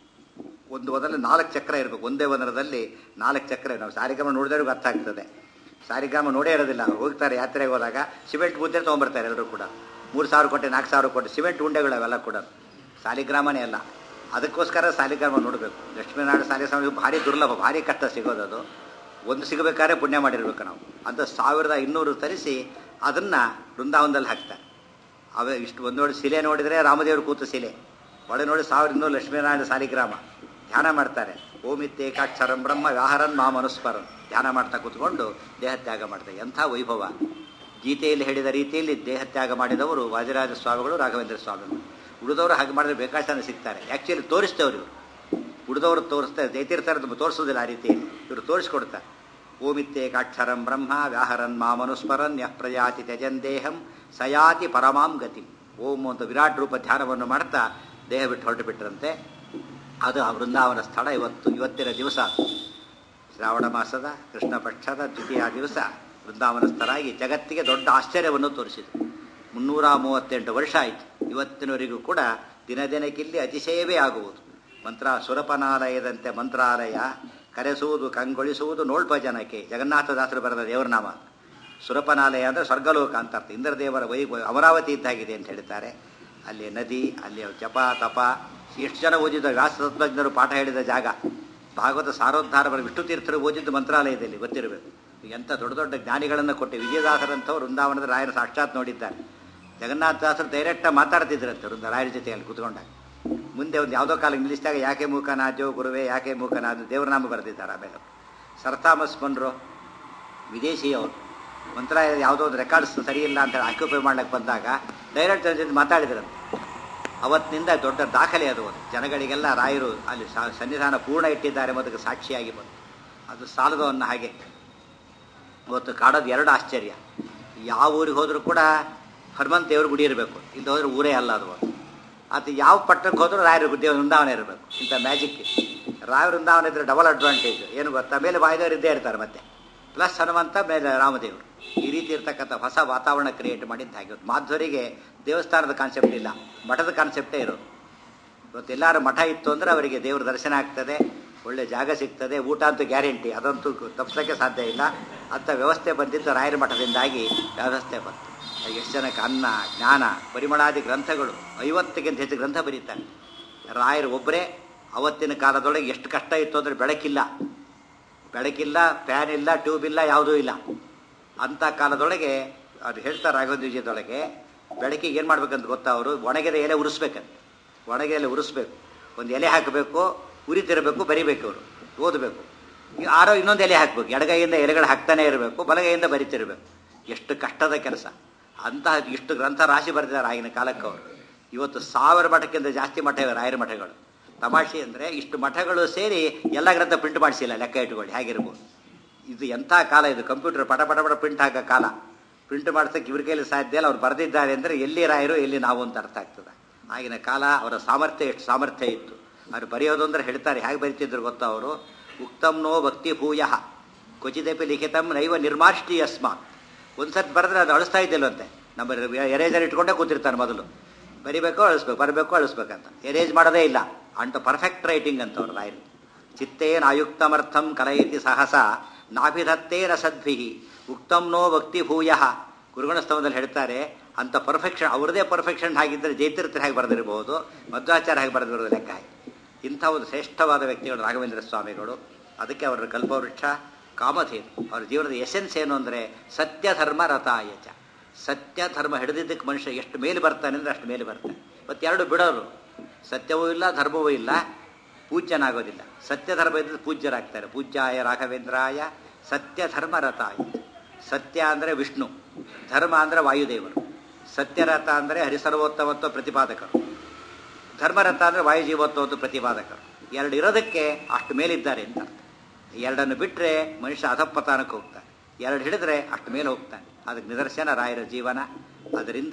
Speaker 1: ಒಂದು ಒಂದರಲ್ಲಿ ನಾಲ್ಕು ಚಕ್ರ ಇರಬೇಕು ಒಂದೇ ಒಂದರದಲ್ಲಿ ನಾಲ್ಕು ಚಕ್ರ ನಾವು ಸಾರಿಗ್ರಾಮ ನೋಡಿದವ್ರಿಗೆ ಅರ್ಥ ಆಗ್ತದೆ ಸಾರಿಗ್ರಾಮ ನೋಡೇ ಇರೋದಿಲ್ಲ ಅವ್ರು ಹೋಗ್ತಾರೆ ಯಾತ್ರೆಗೆ ಹೋದಾಗ ಸಿಮೆಂಟ್ ಮುದ್ದೆ ತೊಗೊಂಬರ್ತಾರೆ ಎಲ್ಲರೂ ಕೂಡ ಮೂರು ಸಾವಿರ ಕೊಟ್ಟೆ ನಾಲ್ಕು ಸಾವಿರ ಕೊಟ್ಟೆ ಸಿಮೆಂಟ್ ಉಂಡೆಗಳು ಅವೆಲ್ಲ ಕೂಡ ಸಾಲಿಗ್ರಾಮನೇ ಅಲ್ಲ ಅದಕ್ಕೋಸ್ಕರ ಸಾಲಿಗ್ರಾಮ ನೋಡಬೇಕು ಲಕ್ಷ್ಮೀನಾರಾಯಣ ಸಾಲಿಗ್ರಾಮ ಭಾರಿ ದುರ್ಲಭ ಭಾರಿ ಕಷ್ಟ ಸಿಗೋದು ಅದು ಒಂದು ಸಿಗಬೇಕಾದ್ರೆ ಪುಣ್ಯ ಮಾಡಿರ್ಬೇಕು ನಾವು ಅಂತ ಸಾವಿರದ ಇನ್ನೂರು ತರಿಸಿ ಅದನ್ನು ವೃಂದಾವನದಲ್ಲಿ ಹಾಕ್ತಾರೆ ಅವೇ ಇಷ್ಟು ಒಂದು ನೋಡಿ ಶಿಲೆ ನೋಡಿದರೆ ರಾಮದೇವರು ಕೂತು ಶಿಲೆ ಒಳ ನೋಡಿ ಸಾವಿರದ ಇನ್ನೂರು ಲಕ್ಷ್ಮೀನಾರಾಯಣ ಸಾಲಿಗ್ರಾಮ ಧ್ಯಾನ ಮಾಡ್ತಾರೆ ಓಮಿತ್ತೇಕಾಕ್ಷರಂ ಬ್ರಹ್ಮ ವ್ಯಾಹರನ್ ಮಾ ಮನುಸ್ಮರನ್ ಧ್ಯಾನ ಮಾಡ್ತಾ ಕೂತ್ಕೊಂಡು ದೇಹತ್ಯಾಗ ಮಾಡ್ತಾರೆ ಎಂಥ ವೈಭವ ಗೀತೆಯಲ್ಲಿ ಹೇಳಿದ ರೀತಿಯಲ್ಲಿ ದೇಹತ್ಯಾಗ ಮಾಡಿದವರು ವಾದಿರಾಜ ಸ್ವಾಮಿಗಳು ರಾಘವೇಂದ್ರ ಸ್ವಾಮಿಗಳು ಉಳಿದವರು ಹಾಗೆ ಮಾಡಿದ್ರೆ ಬೇಕಾಷ್ಟನ ಸಿಗ್ತಾರೆ ಆ್ಯಕ್ಚುಲಿ ತೋರಿಸ್ತೇವ್ರು ಇವರು ಉಳಿದವರು ತೋರಿಸ್ತಾರೆ ಜೈತೀರ್ಥರ ತೋರಿಸೋದಿಲ್ಲ ಆ ರೀತಿಯಲ್ಲಿ ಇವರು ತೋರಿಸ್ಕೊಡ್ತಾರೆ ಓಮಿತ್ತೇಕಾಕ್ಷರಂ ಬ್ರಹ್ಮ ವ್ಯಾಹರನ್ ಮಾ ಮನುಸ್ಮರನ್ ಯಃ ಪ್ರಜಾತಿ ತ್ಯಜನ್ ದೇಹಂ ಸಯಾತಿ ಪರಮಾಂ ಗತಿ ಓಂ ಅಂತ ವಿರಾಟ್ ರೂಪ ಧ್ಯಾನವನ್ನು ಮಾಡ್ತಾ ದೇಹ ಬಿಟ್ಟು ಹೊರಟು ಬಿಟ್ಟರಂತೆ ಅದು ಆ ವೃಂದಾವನ ಸ್ಥಳ ಇವತ್ತು ಇವತ್ತಿನ ದಿವಸ ಶ್ರಾವಣ ಮಾಸದ ಕೃಷ್ಣ ಪಕ್ಷದ ದ್ವಿತೀಯ ದಿವಸ ವೃಂದಾವನ ಸ್ಥಳ ಆಗಿ ಜಗತ್ತಿಗೆ ದೊಡ್ಡ ಆಶ್ಚರ್ಯವನ್ನು ತೋರಿಸಿದೆ ಮುನ್ನೂರ ಮೂವತ್ತೆಂಟು ವರ್ಷ ಆಯಿತು ಇವತ್ತಿನವರೆಗೂ ಕೂಡ ದಿನ ದಿನಕ್ಕಿಲ್ಲಿ ಅತಿಶಯವೇ ಆಗುವುದು ಮಂತ್ರ ಸುರಪನಾಲಯದಂತೆ ಮಂತ್ರಾಲಯ ಕರೆಸುವುದು ಕಂಗೊಳಿಸುವುದು ನೋಳ್ಪ ಜನಕ್ಕೆ ಜಗನ್ನಾಥದಾಸರು ಬರೆದ ದೇವರನಾಮ ಸುರಪನಾಲಯ ಅಂದರೆ ಸ್ವರ್ಗಲೋಕ ಅಂತ ಅರ್ಥ ಇಂದ್ರದೇವರ ವೈ ಅಮರಾವತಿ ಇದ್ದಾಗಿದೆ ಅಂತ ಹೇಳ್ತಾರೆ ಅಲ್ಲಿ ನದಿ ಅಲ್ಲಿ ಜಪ ತಪ ಎಷ್ಟು ಜನ ಓದಿದ ವ್ಯಾಸತತ್ವಜ್ಞರು ಪಾಠ ಹೇಳಿದ ಜಾಗ ಭಾಗವತ ಸಾರೋದ್ಧಾರ ವಿಷ್ಣು ತೀರ್ಥರು ಓದಿದ್ದು ಮಂತ್ರಾಲಯದಲ್ಲಿ ಗೊತ್ತಿರಬೇಕು ಎಂಥ ದೊಡ್ಡ ದೊಡ್ಡ ಜ್ಞಾನಿಗಳನ್ನು ಕೊಟ್ಟು ವಿಜಯದಾಸರಂಥವ್ರು ವೃಂದಾವನದ ರಾಯನ ಸಾಕ್ಷಾತ್ ನೋಡಿದ್ದಾರೆ ಜಗನ್ನಾಥದಾಸರು ಡೈರೆಕ್ಟಾಗಿ ಮಾತಾಡ್ತಿದ್ರಂತೆ ವೃಂದ ರಾಯರ ಜೊತೆಯಲ್ಲಿ ಕೂತ್ಕೊಂಡಾಗ ಮುಂದೆ ಒಂದು ಯಾವುದೋ ಕಾಲಕ್ಕೆ ನಿಲ್ಲಿಸಿದಾಗ ಯಾಕೆ ಮೂಕನಾದ್ಯೋ ಗುರುವೇ ಯಾಕೆ ಮೂಕನಾದ ದೇವರನಾಮ ಬರೆದಿದ್ದಾರೆ ಆಮೇಲೆ ಸರ್ ಥಾಮಸ್ ಬನ್ರು ವಿದೇಶಿಯವರು ಮಂತ್ರಾಲಯ ಯಾವುದೋ ಒಂದು ರೆಕಾರ್ಡ್ಸ್ ಸರಿ ಇಲ್ಲ ಅಂತ ಆಕ್ಯುಪೈ ಮಾಡ್ಲಿಕ್ಕೆ ಬಂದಾಗ ಡೈರೆಕ್ಟ್ ಜೊತೆ ಮಾತಾಡಿದ್ರಂತೆ ಅವತ್ತಿನಿಂದ ದೊಡ್ಡ ದಾಖಲೆ ಅದು ಒಂದು ಜನಗಳಿಗೆಲ್ಲ ರಾಯರು ಅಲ್ಲಿ ಸನ್ನಿಧಾನ ಪೂರ್ಣ ಇಟ್ಟಿದ್ದಾರೆ ಎಂಬುದಕ್ಕೆ ಸಾಕ್ಷಿಯಾಗಿ ಬಂತು ಅದು ಸಾಲದವನ್ನು ಹಾಗೆ ಇವತ್ತು ಕಾಡೋದು ಎರಡು ಆಶ್ಚರ್ಯ ಯಾವ ಊರಿಗೆ ಹೋದರೂ ಕೂಡ ಹನುಮಂತ ದೇವ್ರ ಗುಡಿ ಇರಬೇಕು ಇಲ್ಲಿ ಹೋದ್ರೆ ಊರೇ ಅಲ್ಲ ಅದು ಅದು ಯಾವ ಪಟ್ಟಣಕ್ಕೆ ಹೋದ್ರೂ ರಾಯರ ದೇವ್ರ ವೃಂದಾವನ ಇರಬೇಕು ಇಂಥ ಮ್ಯಾಜಿಕ್ ರಾಯರ ವೃಂದಾವನ ಇದ್ರೆ ಡಬಲ್ ಅಡ್ವಾಂಟೇಜ್ ಏನು ಗೊತ್ತಾ ಮೇಲೆ ವಾಯುದೇವರು ಇದ್ದೇ ಇರ್ತಾರೆ ಮತ್ತೆ ಪ್ಲಸ್ ಹನುಮಂತ ಮೇಲೆ ರಾಮದೇವರು ಈ ರೀತಿ ಇರ್ತಕ್ಕಂಥ ಹೊಸ ವಾತಾವರಣ ಕ್ರಿಯೇಟ್ ಮಾಡಿದ್ದು ಹಾಗೆ ಮಾಧ್ವರಿಗೆ ದೇವಸ್ಥಾನದ ಕಾನ್ಸೆಪ್ಟ್ ಇಲ್ಲ ಮಠದ ಕಾನ್ಸೆಪ್ಟೇ ಇರೋದು ಇವತ್ತು ಎಲ್ಲರೂ ಮಠ ಇತ್ತು ಅಂದರೆ ಅವರಿಗೆ ದೇವ್ರ ದರ್ಶನ ಆಗ್ತದೆ ಒಳ್ಳೆ ಜಾಗ ಸಿಗ್ತದೆ ಊಟ ಅಂತೂ ಗ್ಯಾರಂಟಿ ಅದಂತೂ ತಪ್ಪಿಸೋಕ್ಕೆ ಸಾಧ್ಯ ಇಲ್ಲ ಅಂಥ ವ್ಯವಸ್ಥೆ ಬಂದಿದ್ದು ರಾಯರ ಮಠದಿಂದಾಗಿ ವ್ಯವಸ್ಥೆ ಬಂತು ಎಷ್ಟು ಜನಕ್ಕೆ ಅನ್ನ ಜ್ಞಾನ ಪರಿಮಳಾದಿ ಗ್ರಂಥಗಳು ಐವತ್ತಕ್ಕಿಂತ ಹೆಚ್ಚು ಗ್ರಂಥ ಬರೀತಾರೆ ರಾಯರು ಒಬ್ಬರೇ ಅವತ್ತಿನ ಕಾಲದೊಳಗೆ ಎಷ್ಟು ಕಷ್ಟ ಇತ್ತು ಅಂದರೆ ಬೆಳಕಿಲ್ಲ ಬೆಳಕಿಲ್ಲ ಫ್ಯಾನ್ ಇಲ್ಲ ಟ್ಯೂಬ್ ಇಲ್ಲ ಯಾವುದೂ ಇಲ್ಲ ಅಂಥ ಕಾಲದೊಳಗೆ ಅದು ಹೇಳ್ತಾರೆ ರಾಘವೇಂದ್ರ ವಿಜಯದೊಳಗೆ ಬೆಳಕಿಗೆ ಏನು ಮಾಡ್ಬೇಕಂತ ಗೊತ್ತಾ ಅವರು ಒಣಗಿದ ಎಲೆ ಉರಿಸ್ಬೇಕಂತ ಒಣಗಿದ ಎಲೆ ಉರಿಸ್ಬೇಕು ಒಂದು ಎಲೆ ಹಾಕಬೇಕು ಉರಿತಿರಬೇಕು ಬರಿಬೇಕು ಅವರು ಓದಬೇಕು ಈ ಆರೋ ಇನ್ನೊಂದು ಎಲೆ ಹಾಕಬೇಕು ಎಡಗೈಯಿಂದ ಎಲೆಗಳು ಹಾಕ್ತಾನೆ ಇರಬೇಕು ಬಲಗೈಯಿಂದ ಬರಿತಿರಬೇಕು ಎಷ್ಟು ಕಷ್ಟದ ಕೆಲಸ ಅಂತಹ ಇಷ್ಟು ಗ್ರಂಥ ರಾಶಿ ಬರೆದಿದ್ದಾರೆ ಆಗಿನ ಕಾಲಕ್ಕೆ ಅವರು ಇವತ್ತು ಸಾವಿರ ಮಠಕ್ಕಿಂತ ಜಾಸ್ತಿ ಮಠ ಇವೆ ರಾಯರ ಮಠಗಳು ತಮಾಷೆ ಅಂದರೆ ಇಷ್ಟು ಮಠಗಳು ಸೇರಿ ಎಲ್ಲ ಗ್ರಂಥ ಪ್ರಿಂಟ್ ಮಾಡಿಸಿಲ್ಲ ಲೆಕ್ಕ ಇಟ್ಕೊಳ್ಳಿ ಹೇಗಿರ್ಬೋದು ಇದು ಎಂಥ ಕಾಲ ಇದು ಕಂಪ್ಯೂಟರ್ ಪಟ ಪಟ ಪಟ ಪ್ರಿಂಟ್ ಹಾಕೋ ಕಾಲ ಪ್ರಿಂಟ್ ಮಾಡ್ಸೋಕ್ಕೆ ಇವ್ರ ಕೈಲಿ ಸಾಧ್ಯ ಇಲ್ಲ ಅವ್ರು ಬರೆದಿದ್ದಾರೆ ಅಂದರೆ ಎಲ್ಲಿ ರಾಯರು ಎಲ್ಲಿ ನಾವು ಅಂತ ಅರ್ಥ ಆಗ್ತದೆ ಆಗಿನ ಕಾಲ ಅವರ ಸಾಮರ್ಥ್ಯ ಎಷ್ಟು ಸಾಮರ್ಥ್ಯ ಇತ್ತು ಅವ್ರು ಬರೆಯೋದು ಅಂದ್ರೆ ಹೇಳ್ತಾರೆ ಹೇಗೆ ಬರೀತಿದ್ರು ಗೊತ್ತಾ ಅವರು ಉಕ್ತಮ್ನೋ ಭಕ್ತಿ ಭೂಯ ಕ್ವಚಿದಪಿ ಲಿಖಿತಂ ನೈವ ನಿರ್ಮಾಷ್ಟಿ ಅಸ್ಮಾತ್ ಒಂದ್ಸತಿ ಬರೆದ್ರೆ ಅದು ಅಳಿಸ್ತಾ ಇದ್ದಿಲ್ಲಂತೆ ನಮ್ಮ ಎರೇಜರ್ ಇಟ್ಕೊಂಡೇ ಕೂತಿರ್ತಾನೆ ಮೊದಲು ಬರಿಬೇಕು ಅಳಿಸ್ಬೇಕು ಬರಬೇಕು ಅಳಿಸ್ಬೇಕಂತ ಎರೇಜ್ ಮಾಡೋದೇ ಇಲ್ಲ ಅಂಟು ಪರ್ಫೆಕ್ಟ್ ರೈಟಿಂಗ್ ಅಂತ ಅವ್ರು ರಾಯರು ಚಿತ್ತೇನ ಆಯುಕ್ತಮರ್ಥಂ ಕಲಯತಿ ಸಹಸ ನಾಭಿಧತ್ತೇನ ಸದ್ಭಿ ಉಕ್ತಂ ನೋ ಭಕ್ತಿ ಭೂಯ ಗುರುಗಣ ಸ್ತವದಲ್ಲಿ ಹೇಳ್ತಾರೆ ಅಂತ ಪರ್ಫೆಕ್ಷನ್ ಅವ್ರದೇ ಪರ್ಫೆಕ್ಷನ್ ಹಾಗಿದ್ದರೆ ಜೈತೀರ್ಥರು ಹೇಗೆ ಬರೆದಿರಬಹುದು ಮಧ್ವಾಚಾರ್ಯ ಹೇಗೆ ಬರೆದಿರೋದು ಲೆಕ್ಕ ಹಾಗೆ ಇಂಥ ಒಂದು ಶ್ರೇಷ್ಠವಾದ ವ್ಯಕ್ತಿಗಳು ರಾಘವೇಂದ್ರ ಸ್ವಾಮಿಗಳು ಅದಕ್ಕೆ ಅವರ ಕಲ್ಪವೃಕ್ಷ ಕಾಮಧೇನು ಅವರ ಜೀವನದ ಎಸೆನ್ಸ್ ಏನು ಅಂದರೆ ಸತ್ಯ ಧರ್ಮ ರಥಾಯಚ ಸತ್ಯ ಧರ್ಮ ಹಿಡಿದಿದ್ದಕ್ಕೆ ಮನುಷ್ಯ ಎಷ್ಟು ಮೇಲೆ ಬರ್ತಾನೆ ಅಂದರೆ ಅಷ್ಟು ಮೇಲೆ ಬರ್ತಾನೆ ಮತ್ತು ಎರಡು ಬಿಡೋರು ಸತ್ಯವೂ ಇಲ್ಲ ಧರ್ಮವೂ ಇಲ್ಲ ಪೂಜ್ಯನಾಗೋದಿಲ್ಲ ಸತ್ಯ ಧರ್ಮ ಇದ್ದರೆ ಪೂಜ್ಯರಾಗ್ತಾರೆ ಪೂಜ್ಯಾಯ ರಾಘವೇಂದ್ರಾಯ ಸತ್ಯ ಧರ್ಮ ರಥಾಯ ಸತ್ಯ ಅಂದರೆ ವಿಷ್ಣು ಧರ್ಮ ಅಂದರೆ ವಾಯುದೇವರು ಸತ್ಯರಥ ಅಂದರೆ ಹರಿಸರ್ವೋತ್ತಮತ್ವ ಪ್ರತಿಪಾದಕರು ಧರ್ಮರಥ ಅಂದರೆ ವಾಯುಜೀವೋತ್ತಮತ್ವ ಪ್ರತಿಪಾದಕರು ಎರಡು ಇರೋದಕ್ಕೆ ಅಷ್ಟು ಮೇಲಿದ್ದಾರೆ ಅಂತ ಅರ್ಥ ಎರಡನ್ನು ಬಿಟ್ಟರೆ ಮನುಷ್ಯ ಅಧಪತನಕ್ಕೆ ಹೋಗ್ತಾನೆ ಎರಡು ಹಿಡಿದ್ರೆ ಅಷ್ಟು ಮೇಲೆ ಹೋಗ್ತಾನೆ ಅದಕ್ಕೆ ನಿದರ್ಶನ ರಾಯರ ಜೀವನ ಅದರಿಂದ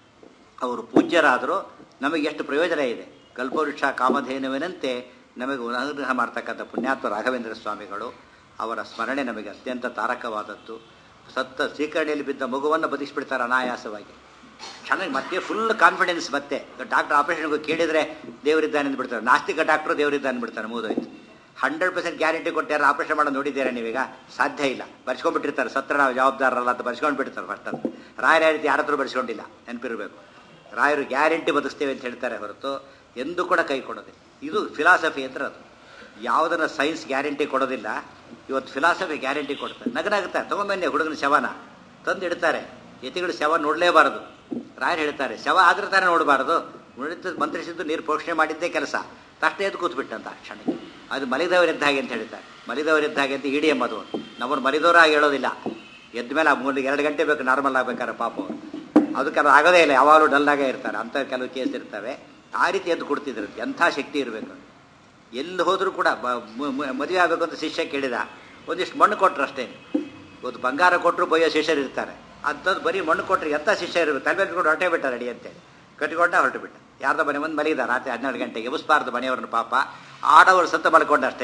Speaker 1: ಅವರು ಪೂಜ್ಯರಾದರೂ ನಮಗೆ ಎಷ್ಟು ಪ್ರಯೋಜನ ಇದೆ ಕಲ್ಪವೃಕ್ಷ ಕಾಮಧೇನುವಿನಂತೆ ನಮಗೆ ಅನುಗ್ರಹ ಮಾಡ್ತಕ್ಕಂಥ ಪುಣ್ಯಾತ್ಮ ರಾಘವೇಂದ್ರ ಸ್ವಾಮಿಗಳು ಅವರ ಸ್ಮರಣೆ ನಮಗೆ ಅತ್ಯಂತ ತಾರಕವಾದದ್ದು ಸತ್ತ ಸ್ವೀಕರಣೆಯಲ್ಲಿ ಬಿದ್ದ ಮಗುವನ್ನು ಬದುಕಿಸ್ಬಿಡ್ತಾರೆ ಅನಾಯಾಸವಾಗಿ ಚೆನ್ನಾಗಿ ಮತ್ತೆ ಫುಲ್ ಕಾನ್ಫಿಡೆನ್ಸ್ ಮತ್ತೆ ಡಾಕ್ಟರ್ ಆಪರೇಷನ್ಗೆ ಕೇಳಿದರೆ ದೇವರಿದ್ದಾನೆ ಅಂದ್ಬಿಡ್ತಾರೆ ನಾಸ್ತಿಕ ಡಾಕ್ಟ್ರು ದೇವರಿದ್ದಾನೆ ಅಂದ್ಬಿಡ್ತಾರೆ ಮುಗಿದೋಯ್ತು ಹಂಡ್ರೆಡ್ ಪರ್ಸೆಂಟ್ ಗ್ಯಾರಂಟಿ ಕೊಟ್ಟಾರೆ ಆಪರೇಷನ್ ಮಾಡೋದು ನೋಡಿದ್ದೀರಾ ನೀವೀಗ ಸಾಧ್ಯ ಇಲ್ಲ ಬರ್ಸ್ಕೊಂಡ್ಬಿಟ್ಟಿರ್ತಾರೆ ಸತ್ರ ನಾವು ಜವಾಬ್ದಾರರಲ್ಲ ಅಂತ ಬರ್ಸ್ಕೊಂಡ್ಬಿಡ್ತಾರೆ ಫಸ್ಟ್ ಅದು ರಾಯರ ರೀತಿ ಯಾರ ಹತ್ರ ಬರ್ಸ್ಕೊಂಡಿಲ್ಲ ನೆನಪಿರಬೇಕು ರಾಯರು ಗ್ಯಾರಂಟಿ ಬದುಕ್ತೇವೆ ಅಂತ ಹೇಳ್ತಾರೆ ಹೊರತು ಎಂದೂ ಕೂಡ ಕೈ ಕೊಡೋದಿಲ್ಲ ಇದು ಫಿಲಾಸಫಿ ಅಂದ್ರೆ ಅದು ಯಾವುದನ್ನು ಸೈನ್ಸ್ ಗ್ಯಾರಂಟಿ ಕೊಡೋದಿಲ್ಲ ಇವತ್ತು ಫಿಲಾಸಫಿ ಗ್ಯಾರಂಟಿ ಕೊಡ್ತಾರೆ ನಗನಾಗುತ್ತಾರೆ ತಗೊಂಬನ್ನಿ ಹುಡುಗನ ಶವನ ತಂದು ಇಡ್ತಾರೆ ಯತಿಗಳು ಶವ ನೋಡಲೇಬಾರದು ರಾಯರು ಹೇಳ್ತಾರೆ ಶವ ಆದ್ರೆ ತಾನೇ ನೋಡಬಾರದು ಉಳಿದ ಮಂತ್ರಿಸಿದ್ದು ನೀರು ಪೋಷಣೆ ಮಾಡಿದ್ದೇ ಕೆಲಸ ತಕ್ಷಣ ಎದ್ದು ಕೂತ್ಬಿಟ್ಟಂತ ಕ್ಷಣ ಅದು ಮಲಿದವರಿದ್ದ ಹಾಗೆ ಅಂತ ಹೇಳ್ತಾರೆ ಮಲಿದವರಿದ್ದ ಹಾಗೆ ಅಂತ ಇಡಿ ಎಂಬುದು ನಮ್ಮನ್ನು ಮಲಿದವರಾಗಿ ಹೇಳೋದಿಲ್ಲ ಎದ್ದ ಮೇಲೆ ಮೂರು ಎರಡು ಗಂಟೆ ಬೇಕು ನಾರ್ಮಲ್ ಆಗ್ಬೇಕಾದ್ರೆ ಪಾಪ ಅವರು ಅದು ಕೆಲವು ಆಗೋದೇ ಇಲ್ಲ ಯಾವಾಗಲೂ ಡಲ್ಲಾಗೇ ಇರ್ತಾರೆ ಅಂಥ ಕೆಲವು ಕೇಸ್ ಇರ್ತವೆ ಆ ರೀತಿ ಎದ್ದು ಕೊಡ್ತಿದ್ರು ಎಂಥ ಶಕ್ತಿ ಇರಬೇಕು ಎಲ್ಲಿ ಹೋದರೂ ಕೂಡ ಮದುವೆ ಆಗಬೇಕು ಅಂತ ಶಿಷ್ಯ ಕೇಳಿದ ಒಂದಿಷ್ಟು ಮಣ್ಣು ಕೊಟ್ಟರು ಅಷ್ಟೇ ಇವತ್ತು ಬಂಗಾರ ಕೊಟ್ಟರು ಬಯ್ಯೋ ಶಿಷ್ಯರು ಇರ್ತಾರೆ ಅಂಥದ್ದು ಬರೀ ಮಣ್ಣು ಕೊಟ್ಟರೆ ಎಂಥ ಶಿಷ್ಯ ಇರಬೇಕು ತಲೆ ಮೇಲೆ ಹೊರಟೇ ಬಿಟ್ಟ ರೆಡಿ ಅಂತೇಳಿ ಕಟ್ಟಿಕೊಂಡ ಹೊರಟು ಬಿಟ್ಟ ಯಾರ್ದೋ ಮನೆ ಬಂದು ಮಲಗಿದ ರಾತ್ರಿ ಹನ್ನೆರಡು ಗಂಟೆಗೆ ಎಬ್ಬಿಸ್ಬಾರ್ದು ಮನೆಯವ್ರನ್ನ ಪಾಪ ಆಡವರು ಸತ್ತ ಮಲ್ಕೊಂಡ ಅಷ್ಟೇ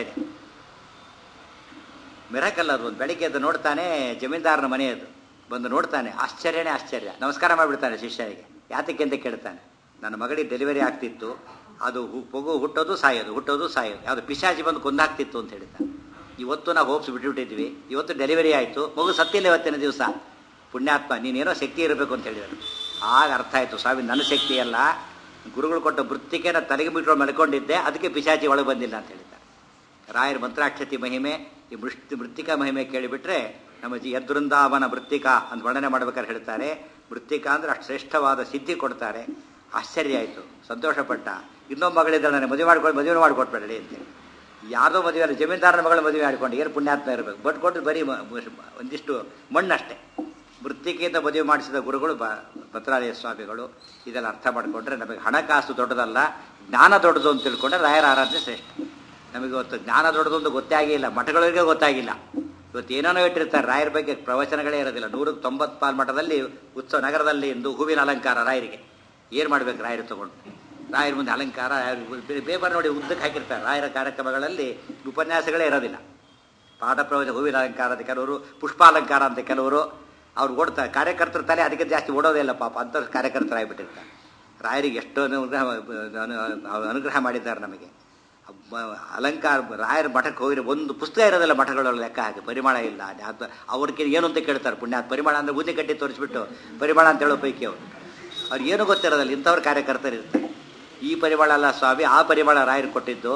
Speaker 1: ಮಿರಕಲ್ಲ ಅದು ಒಂದು ಬೆಳಿಗ್ಗೆ ಎದ್ದು ನೋಡ್ತಾನೆ ಜಮೀನ್ದಾರನ ಮನೆ ಅದು ಬಂದು ನೋಡ್ತಾನೆ ಆಶ್ಚರ್ಯನೇ ಆಶ್ಚರ್ಯ ನಮಸ್ಕಾರ ಮಾಡಿಬಿಡ್ತಾನೆ ಶಿಷ್ಯರಿಗೆ ಯಾತಕ್ಕೆ ಅಂತ ಕೇಳ್ತಾನೆ ನನ್ನ ಮಗಳಿಗೆ ಡೆಲಿವರಿ ಆಗ್ತಿತ್ತು ಅದು ಪಗು ಹುಟ್ಟೋದು ಸಾಯೋದು ಹುಟ್ಟೋದು ಸಾಯೋದು ಯಾವುದು ಪಿಶಾಚಿ ಬಂದು ಕೊಂದಾಗ್ತಿತ್ತು ಅಂತ ಹೇಳಿದ್ದಾನೆ ಇವತ್ತು ನಾವು ಹೋಪ್ಸ್ ಬಿಟ್ಟುಬಿಟ್ಟಿದ್ವಿ ಇವತ್ತು ಡೆಲಿವರಿ ಆಯಿತು ಮಗು ಸತ್ತಿಲ್ಲ ಇವತ್ತಿನ ದಿವಸ ಪುಣ್ಯಾತ್ಮ ನೀನೇನೋ ಶಕ್ತಿ ಇರಬೇಕು ಅಂತ ಹೇಳಿದರು ಆಗ ಅರ್ಥ ಆಯಿತು ಸ್ವಾಮಿ ನನ್ನ ಶಕ್ತಿ ಅಲ್ಲ ಗುರುಗಳು ಕೊಟ್ಟ ವೃತ್ತಿಕೆನ ತಲೆಗೆ ಬಿಟ್ಟು ಮಲ್ಕೊಂಡಿದ್ದೆ ಅದಕ್ಕೆ ಪಿಶಾಚಿ ಒಳಗೆ ಬಂದಿಲ್ಲ ಅಂತ ಹೇಳಿದ್ದಾರೆ ರಾಯರ ಮಂತ್ರಾಕ್ಷತಿ ಮಹಿಮೆ ಈ ಮೃಷ್ಟಿ ಮೃತ್ತಿಕಾ ಮಹಿಮೆ ಕೇಳಿಬಿಟ್ರೆ ನಮ್ಮ ಜಿ ಯದೃಂದಾವನ ವೃತ್ತಿಕಾ ಅಂತ ವರ್ಣನೆ ಮಾಡ್ಬೇಕಾದ್ರೆ ಹೇಳ್ತಾರೆ ವೃತ್ತಿಕಾ ಅಂದರೆ ಅಷ್ಟು ಶ್ರೇಷ್ಠವಾದ ಸಿದ್ಧಿ ಕೊಡ್ತಾರೆ ಆಶ್ಚರ್ಯ ಆಯಿತು ಸಂತೋಷಪಟ್ಟ ಇನ್ನೊಬ್ಬ ಮಗಳಿದ್ದಾಳೆ ನನಗೆ ಮದುವೆ ಮಾಡ್ಕೊಂಡು ಮದುವೆ ಮಾಡಿಕೊಟ್ಬೇಡಿ ಅಂತೇಳಿ ಯಾರ್ದೋ ಮದುವೆ ಅಲ್ಲ ಜಮೀನ್ದಾರನ ಮಗಳ ಮದುವೆ ಮಾಡ್ಕೊಂಡು ಏನು ಪುಣ್ಯಾತ್ಮ ಇರಬೇಕು ಬಟ್ ಕೊಟ್ಟು ಬರೀ ಒಂದಿಷ್ಟು ಮಣ್ಣಷ್ಟೇ ವೃತ್ತಿಕೆಯಿಂದ ಮದುವೆ ಮಾಡಿಸಿದ ಗುರುಗಳು ಬ ಭದ್ರಾಲಯ ಸ್ವಾಮಿಗಳು ಇದೆಲ್ಲ ಅರ್ಥ ಮಾಡಿಕೊಂಡ್ರೆ ನಮಗೆ ಹಣಕಾಸು ದೊಡ್ಡದಲ್ಲ ಜ್ಞಾನ ದೊಡ್ಡದು ಅಂತ ತಿಳ್ಕೊಂಡ್ರೆ ರಾಯರ ಆರಾಧನೆ ಶ್ರೇಷ್ಠ ನಮಗೆ ಇವತ್ತು ಜ್ಞಾನ ದೊಡ್ಡದು ಅಂತ ಗೊತ್ತೇ ಆಗಿಲ್ಲ ಮಠಗಳಿಗೆ ಗೊತ್ತಾಗಿಲ್ಲ ಇವತ್ತು ಏನೇನೋ ಇಟ್ಟಿರ್ತಾರೆ ರಾಯರ ಬಗ್ಗೆ ಪ್ರವಚನಗಳೇ ಇರೋದಿಲ್ಲ ನೂರಕ್ಕೆ ತೊಂಬತ್ತು ಪಾಲ್ ಮಠದಲ್ಲಿ ಉತ್ಸವ ನಗರದಲ್ಲಿ ಇಂದು ಹೂವಿನ ಅಲಂಕಾರ ರಾಯರಿಗೆ ಏನು ಮಾಡ್ಬೇಕು ರಾಯರು ತಗೊಂಡು ರಾಯರ ಮುಂದೆ ಅಲಂಕಾರ ಪೇಪರ್ ನೋಡಿ ಉದ್ದಕ್ಕೆ ಹಾಕಿರ್ತಾರೆ ರಾಯರ ಕಾರ್ಯಕ್ರಮಗಳಲ್ಲಿ ಉಪನ್ಯಾಸಗಳೇ ಇರೋದಿಲ್ಲ ಪಾಠ ಪ್ರವಚನ ಹೂವಿನ ಅಲಂಕಾರ ಅಂತ ಕೆಲವರು ಪುಷ್ಪಾಲಂಕಾರ ಅಂತ ಕೆಲವರು ಅವ್ರು ಓಡ್ತಾರೆ ಕಾರ್ಯಕರ್ತರ ತಲೆ ಅದಕ್ಕೆ ಜಾಸ್ತಿ ಓಡೋದೇ ಇಲ್ಲ ಪಾಪ ಅಂತ ಕಾರ್ಯಕರ್ತರಾಗಿಬಿಟ್ಟಿರ್ತಾರೆ ರಾಯರಿಗೆ ಎಷ್ಟು ಅನುಗ್ರಹ ಅನುಗ್ರಹ ಮಾಡಿದ್ದಾರೆ ನಮಗೆ ಅಲಂಕಾರ ರಾಯರ ಮಠಕ್ಕೆ ಹೋಗಿರೋ ಒಂದು ಪುಸ್ತಕ ಇರೋದಿಲ್ಲ ಮಠಗಳಲ್ಲಿ ಲೆಕ್ಕ ಹಾಕಿ ಪರಿಮಾಣ ಇಲ್ಲ ಅದು ಅವ್ರಿಗೆ ಏನು ಅಂತ ಕೇಳ್ತಾರೆ ಪುಣ್ಯ ಪರಿಮಾಣ ಅಂದರೆ ಬೂದಿ ಕಟ್ಟಿ ತೋರಿಸ್ಬಿಟ್ಟು ಪರಿಮಾಣ ಅಂತ ಹೇಳೋ ಪೈಕಿ ಅವರು ಅವ್ರಿಗೆ ಏನು ಗೊತ್ತಿರೋದಿಲ್ಲ ಇಂಥವ್ರು ಕಾರ್ಯಕರ್ತರು ಇರ್ತಾರೆ ಈ ಪರಿಮಳ ಅಲ್ಲ ಸ್ವಾಮಿ ಆ ಪರಿಮಳ ರಾಯರು ಕೊಟ್ಟಿದ್ದು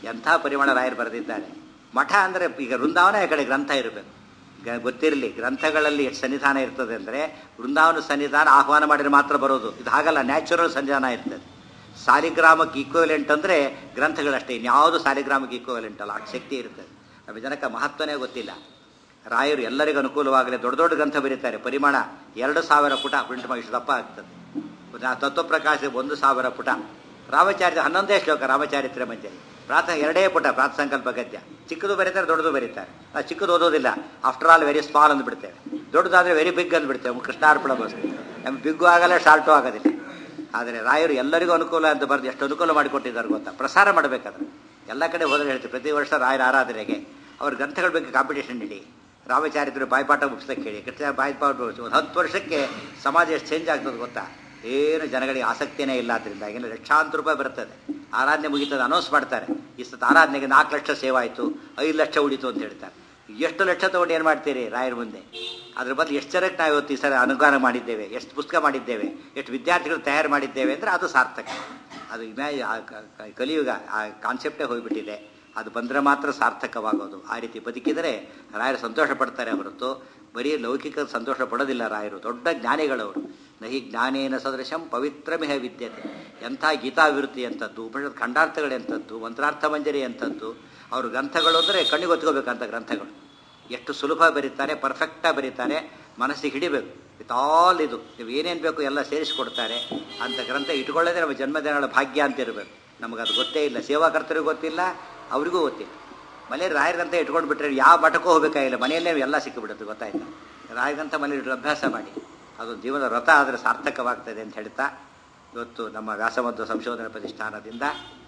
Speaker 1: ಎಂಥ ಪರಿಮಳ ರಾಯರು ಬರೆದಿದ್ದಾರೆ ಮಠ ಅಂದರೆ ಈಗ ವೃಂದಾವನ ಈ ಕಡೆ ಗ್ರಂಥ ಇರಬೇಕು ಗೊತ್ತಿರಲಿ ಗ್ರಂಥಗಳಲ್ಲಿ ಎಷ್ಟು ಸನ್ನಿಧಾನ ಇರ್ತದೆ ಅಂದರೆ ವೃಂದಾವನ ಸನ್ನಿಧಾನ ಆಹ್ವಾನ ಮಾಡಿದ್ರೆ ಮಾತ್ರ ಬರೋದು ಇದು ಹಾಗಲ್ಲ ನ್ಯಾಚುರಲ್ ಸನ್ನಿಧಾನ ಇರ್ತದೆ ಸಾಲಿಗ್ರಾಮಕ್ಕೆ ಈಕ್ವಲೆಂಟ್ ಅಂದರೆ ಗ್ರಂಥಗಳಷ್ಟೇ ಇನ್ಯಾವುದು ಸಾಲಿಗ್ರಾಮಕ್ಕೆ ಈಕ್ವಲೆಂಟ್ ಅಲ್ಲ ಆ ಶಕ್ತಿ ಇರ್ತದೆ ನಮ್ಮ ಜನಕ್ಕೆ ಮಹತ್ವನೇ ಗೊತ್ತಿಲ್ಲ ರಾಯರು ಎಲ್ಲರಿಗೂ ಅನುಕೂಲವಾಗಲಿ ದೊಡ್ಡ ದೊಡ್ಡ ಗ್ರಂಥ ಬರೀತಾರೆ ಪರಿಮಾಣ ಎರಡು ಸಾವಿರ ಪುಟ ಪ್ರಿಂಟ್ ಮಾಡಿ ಇಷ್ಟು ದಪ್ಪ ಆಗ್ತದೆ ನಾ ತತ್ವಪ್ರಕಾಶ ಒಂದು ಸಾವಿರ ಪುಟ ರಾಮಚಾರಿತ್ರ ಹನ್ನೊಂದೇ ಶ್ಲೋಕ ರಾಮಚಾರಿತ್ರ ಮಧ್ಯೆ ಪ್ರಾತಃ ಎರಡೇ ಪುಟ ಪ್ರಾತ ಸಂಕಲ್ಪ ಗದ್ಯ ಚಿಕ್ಕದು ಬರೀತಾರೆ ದೊಡ್ಡದು ಬರೀತಾರೆ ನಾವು ಚಿಕ್ಕದು ಓದೋದಿಲ್ಲ ಆಫ್ಟರ್ ಆಲ್ ವೆರಿ ಸ್ಮಾಲ್ ಅಂದ್ಬಿಡ್ತೇವೆ ದೊಡ್ಡದಾದ್ರೆ ವೆರಿ ಬಿಗ್ ಅಂದ್ಬಿಡ್ತೇವೆ ಕೃಷ್ಣಾರ್ಪಣ ಬಸ್ ನಮ್ಗೆ ಬಿಗ್ಗು ಆಗಲ್ಲ ಶಾರ್ಟು ಆಗೋದಿಲ್ಲ ಆದರೆ ರಾಯರು ಎಲ್ಲರಿಗೂ ಅನುಕೂಲ ಅಂತ ಬರೆದು ಎಷ್ಟು ಅನುಕೂಲ ಮಾಡಿಕೊಟ್ಟಿದ್ದಾರೆ ಗೊತ್ತಾ ಪ್ರಸಾರ ಮಾಡಬೇಕಾದ್ರೆ ಎಲ್ಲ ಕಡೆ ಹೋದ್ರೆ ಹೇಳ್ತೀವಿ ಪ್ರತಿ ವರ್ಷ ರಾಯರ ಆರಾಧನೆಗೆ ಅವ್ರ ಗ್ರಂಥಗಳ ಬಗ್ಗೆ ಕಾಂಪಿಟೇಷನ್ ಇಡಿ ರಾಮಚಾರಿತ್ರ ಬಾಯ್ಪಾಠ ಮುಗಿಸ್ಲಿಕ್ಕೆ ಹೇಳಿ ಕೃಷ್ಣ ಬಾಯ್ಪಾಠ ಮುಗಿಸಿ ಒಂದು ಹತ್ತು ವರ್ಷಕ್ಕೆ ಸಮಾಜ ಎಷ್ಟು ಚೇಂಜ್ ಆಗ್ತದೆ ಗೊತ್ತಾ ಏನು ಜನಗಳಿಗೆ ಆಸಕ್ತಿನೇ ಇಲ್ಲ ಅದರಿಂದ ಈಗಿನ ಲಕ್ಷಾಂತರ ರೂಪಾಯಿ ಬರ್ತದೆ ಆರಾಧನೆ ಮುಗಿತದೆ ಅನೌನ್ಸ್ ಮಾಡ್ತಾರೆ ಈ ಸತ ಆರಾಧನೆಗೆ ನಾಲ್ಕು ಲಕ್ಷ ಸೇವ್ ಆಯಿತು ಐದು ಲಕ್ಷ ಉಳಿತು ಅಂತ ಹೇಳ್ತಾರೆ ಎಷ್ಟು ಲಕ್ಷ ತಗೊಂಡು ಏನು ಮಾಡ್ತೀರಿ ರಾಯರ ಮುಂದೆ ಅದ್ರ ಬದಲು ಎಷ್ಟು ಜನಕ್ಕೆ ನಾವು ಇವತ್ತು ಈ ಸಲ ಅನುದಾನ ಮಾಡಿದ್ದೇವೆ ಎಷ್ಟು ಪುಸ್ತಕ ಮಾಡಿದ್ದೇವೆ ಎಷ್ಟು ವಿದ್ಯಾರ್ಥಿಗಳು ತಯಾರು ಮಾಡಿದ್ದೇವೆ ಅಂದರೆ ಅದು ಸಾರ್ಥಕ ಅದು ಇಮ್ಯಾ ಆ ಕ- ಕ- ಕಲಿಯುಗ ಆ ಕಾನ್ಸೆಪ್ಟೇ ಹೋಗಿಬಿಟ್ಟಿದೆ ಅದು ಬಂದರೆ ಮಾತ್ರ ಸಾರ್ಥಕವಾಗೋದು ಆ ರೀತಿ ಬದುಕಿದರೆ ರಾಯರು ಸಂತೋಷ ಪಡ್ತಾರೆ ಹೊರತು ಬರೀ ಲೌಕಿಕ ಸಂತೋಷ ಪಡೋದಿಲ್ಲ ರಾಯರು ದೊಡ್ಡ ಜ್ಞಾನಿಗಳವರು ನಹಿ ಜ್ಞಾನೇನ ಸದೃಶಂ ಪವಿತ್ರಮಿಹ ವಿದ್ಯತೆ ಎಂಥ ಗೀತಾವಿವೃತ್ತಿ ಅಂಥದ್ದು ಉಪನಿಷತ್ ಖಂಡಾರ್ಥಗಳೆಂಥದ್ದು ಮಂತ್ರಾರ್ಥ ಮಂಜರಿ ಅಂಥದ್ದು ಅವ್ರ ಗ್ರಂಥಗಳು ಅಂದರೆ ಕಣ್ಣಿಗೆ ಒತ್ಕೋಬೇಕಂತ ಗ್ರಂಥಗಳು ಎಷ್ಟು ಸುಲಭ ಬರೀತಾರೆ ಪರ್ಫೆಕ್ಟಾಗಿ ಬರೀತಾರೆ ಮನಸ್ಸಿಗೆ ಹಿಡಿಬೇಕು ವಿತ್ ಆಲ್ ಇದು ನೀವು ಏನೇನು ಬೇಕು ಎಲ್ಲ ಸೇರಿಸಿಕೊಡ್ತಾರೆ ಅಂತ ಗ್ರಂಥ ಇಟ್ಕೊಳ್ಳೋದೇ ನಮ್ಮ ಜನ್ಮದಿನಗಳ ಭಾಗ್ಯ ಅಂತ ಇರಬೇಕು ನಮಗದು ಗೊತ್ತೇ ಇಲ್ಲ ಸೇವಾಕರ್ತರಿಗೂ ಗೊತ್ತಿಲ್ಲ ಅವರಿಗೂ ಗೊತ್ತಿಲ್ಲ ಮನೇಲಿ ರಾಯರ್ಗಂತ ಇಟ್ಕೊಂಡು ಬಿಟ್ರೆ ಯಾವ ಮಠಕ್ಕೂ ಹೋಗಬೇಕಾಗಿಲ್ಲ ಮನೆಯಲ್ಲೇ ಎಲ್ಲ ಸಿಕ್ಕಿಬಿಡುತ್ತೆ ಗೊತ್ತಾಯ್ತಾ ರಾಯರ್ಗಂತ ಮನೇಲಿ ಇಟ್ಟು ಅಭ್ಯಾಸ ಮಾಡಿ ಅದು ಜೀವನದ ವ್ರತ ಆದರೆ ಸಾರ್ಥಕವಾಗ್ತದೆ ಅಂತ ಹೇಳ್ತಾ ಇವತ್ತು ನಮ್ಮ ವ್ಯಾಸಮದ್ದು ಸಂಶೋಧನಾ ಪ್ರತಿಷ್ಠಾನದಿಂದ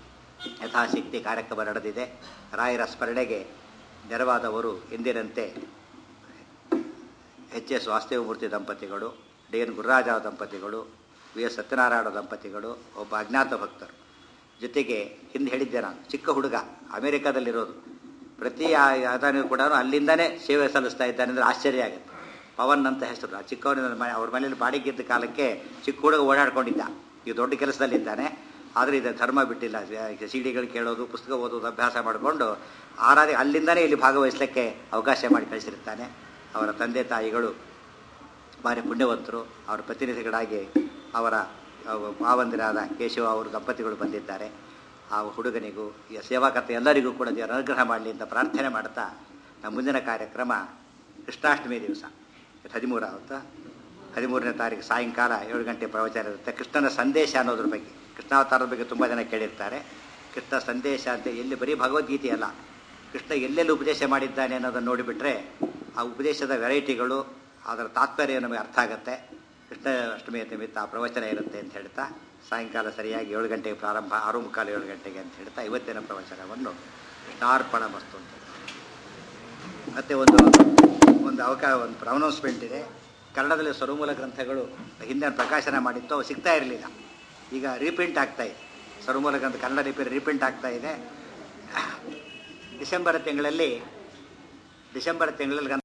Speaker 1: ಯಥಾಶಕ್ತಿ ಕಾರ್ಯಕ್ರಮ ನಡೆದಿದೆ ರಾಯರ ಸ್ಮರಣೆಗೆ ನೆರವಾದವರು ಎಂದಿನಂತೆ ಎಚ್ ಎಸ್ ವಾಸ್ತವಮೂರ್ತಿ ದಂಪತಿಗಳು ಡಿ ಎನ್ ಗುರುರಾಜ ದಂಪತಿಗಳು ವಿ ಎಸ್ ಸತ್ಯನಾರಾಯಣ ದಂಪತಿಗಳು ಒಬ್ಬ ಅಜ್ಞಾತ ಭಕ್ತರು ಜೊತೆಗೆ ಹಿಂದೆ ಹೇಳಿದ್ದೆ ನಾನು ಚಿಕ್ಕ ಹುಡುಗ ಅಮೆರಿಕಾದಲ್ಲಿರೋದು ಪ್ರತಿ ಯಾವ್ದಾನಿಗೂ ಕೂಡ ಅಲ್ಲಿಂದನೇ ಸೇವೆ ಸಲ್ಲಿಸ್ತಾ ಇದ್ದಾನೆ ಅಂದರೆ ಆಶ್ಚರ್ಯ ಆಗುತ್ತೆ ಪವನ್ ಅಂತ ಹೆಸರು ಆ ಚಿಕ್ಕವನಿಂದ ಮನೆ ಅವ್ರ ಮನೇಲಿ ಬಾಡಿಗೆದ್ದ ಕಾಲಕ್ಕೆ ಚಿಕ್ಕ ಹುಡುಗ ಓಡಾಡ್ಕೊಂಡಿದ್ದ ಈಗ ದೊಡ್ಡ ಕೆಲಸದಲ್ಲಿದ್ದಾನೆ ಆದರೆ ಇದು ಧರ್ಮ ಬಿಟ್ಟಿಲ್ಲ ಸಿಡಿಗಳು ಕೇಳೋದು ಪುಸ್ತಕ ಓದೋದು ಅಭ್ಯಾಸ ಮಾಡಿಕೊಂಡು ಆರಾಧನೆ ಅಲ್ಲಿಂದನೇ ಇಲ್ಲಿ ಭಾಗವಹಿಸಲಿಕ್ಕೆ ಅವಕಾಶ ಮಾಡಿ ಕಳಿಸಿರ್ತಾನೆ ಅವರ ತಂದೆ ತಾಯಿಗಳು ಭಾರಿ ಪುಣ್ಯವಂತರು ಅವರ ಪ್ರತಿನಿಧಿಗಳಾಗಿ ಅವರ ಅವ ಮಾವಂದಿರಾದ ಕೇಶವ ಅವರು ದಂಪತಿಗಳು ಬಂದಿದ್ದಾರೆ ಆ ಹುಡುಗನಿಗೂ ಈ ಸೇವಾಕರ್ತ ಎಲ್ಲರಿಗೂ ಕೂಡ ದೇವರ ಅನುಗ್ರಹ ಮಾಡಲಿ ಅಂತ ಪ್ರಾರ್ಥನೆ ಮಾಡ್ತಾ ನಮ್ಮ ಮುಂದಿನ ಕಾರ್ಯಕ್ರಮ ಕೃಷ್ಣಾಷ್ಟಮಿ ದಿವಸ ಹದಿಮೂರು ಆವತ್ತು ಹದಿಮೂರನೇ ತಾರೀಕು ಸಾಯಂಕಾಲ ಏಳು ಗಂಟೆ ಪ್ರವಚನ ಇರುತ್ತೆ ಕೃಷ್ಣನ ಸಂದೇಶ ಅನ್ನೋದ್ರ ಬಗ್ಗೆ ಕೃಷ್ಣಾವತಾರದ ಬಗ್ಗೆ ತುಂಬ ಜನ ಕೇಳಿರ್ತಾರೆ ಕೃಷ್ಣ ಸಂದೇಶ ಅಂತ ಎಲ್ಲಿ ಬರೀ ಭಗವದ್ಗೀತೆ ಅಲ್ಲ ಕೃಷ್ಣ ಎಲ್ಲೆಲ್ಲಿ ಉಪದೇಶ ಮಾಡಿದ್ದಾನೆ ಅನ್ನೋದನ್ನು ನೋಡಿಬಿಟ್ರೆ ಆ ಉಪದೇಶದ ವೆರೈಟಿಗಳು ಅದರ ತಾತ್ಪರ್ಯ ನಮಗೆ ಅರ್ಥ ಆಗುತ್ತೆ ಕೃಷ್ಣ ಅಷ್ಟಮಿಯ ನಿಮಿತ್ತ ಆ ಪ್ರವಚನ ಇರುತ್ತೆ ಅಂತ ಹೇಳ್ತಾ ಸಾಯಂಕಾಲ ಸರಿಯಾಗಿ ಏಳು ಗಂಟೆಗೆ ಪ್ರಾರಂಭ ಆರು ಮುಕ್ಕಾಲು ಏಳು ಗಂಟೆಗೆ ಅಂತ ಹೇಳ್ತಾ ಇವತ್ತಿನ ಪ್ರವಚನವನ್ನು ಕೃಷ್ಣಾರ್ಪಣ ಮಸ್ತು ಅಂತ ಮತ್ತು ಒಂದು ಒಂದು ಅವಕಾಶ ಒಂದು ಅನೌನ್ಸ್ಮೆಂಟ್ ಇದೆ ಕನ್ನಡದಲ್ಲಿ ಸ್ವರಮೂಲ ಗ್ರಂಥಗಳು ಹಿಂದೆ ಪ್ರಕಾಶನ ಮಾಡಿತ್ತು ಅವು ಸಿಗ್ತಾ ಇರಲಿಲ್ಲ ಈಗ ರೀಪ್ರಿಂಟ್ ಆಗ್ತಾ ಇದೆ ಸ್ವರಮೂಲ ಗ್ರಂಥ ಕನ್ನಡ ರೀಪಿ ರೀಪ್ರಿಂಟ್ ಆಗ್ತಾ ಇದೆ ಡಿಸೆಂಬರ್ ತಿಂಗಳಲ್ಲಿ ಡಿಸೆಂಬರ್ ತಿಂಗಳಲ್ಲಿ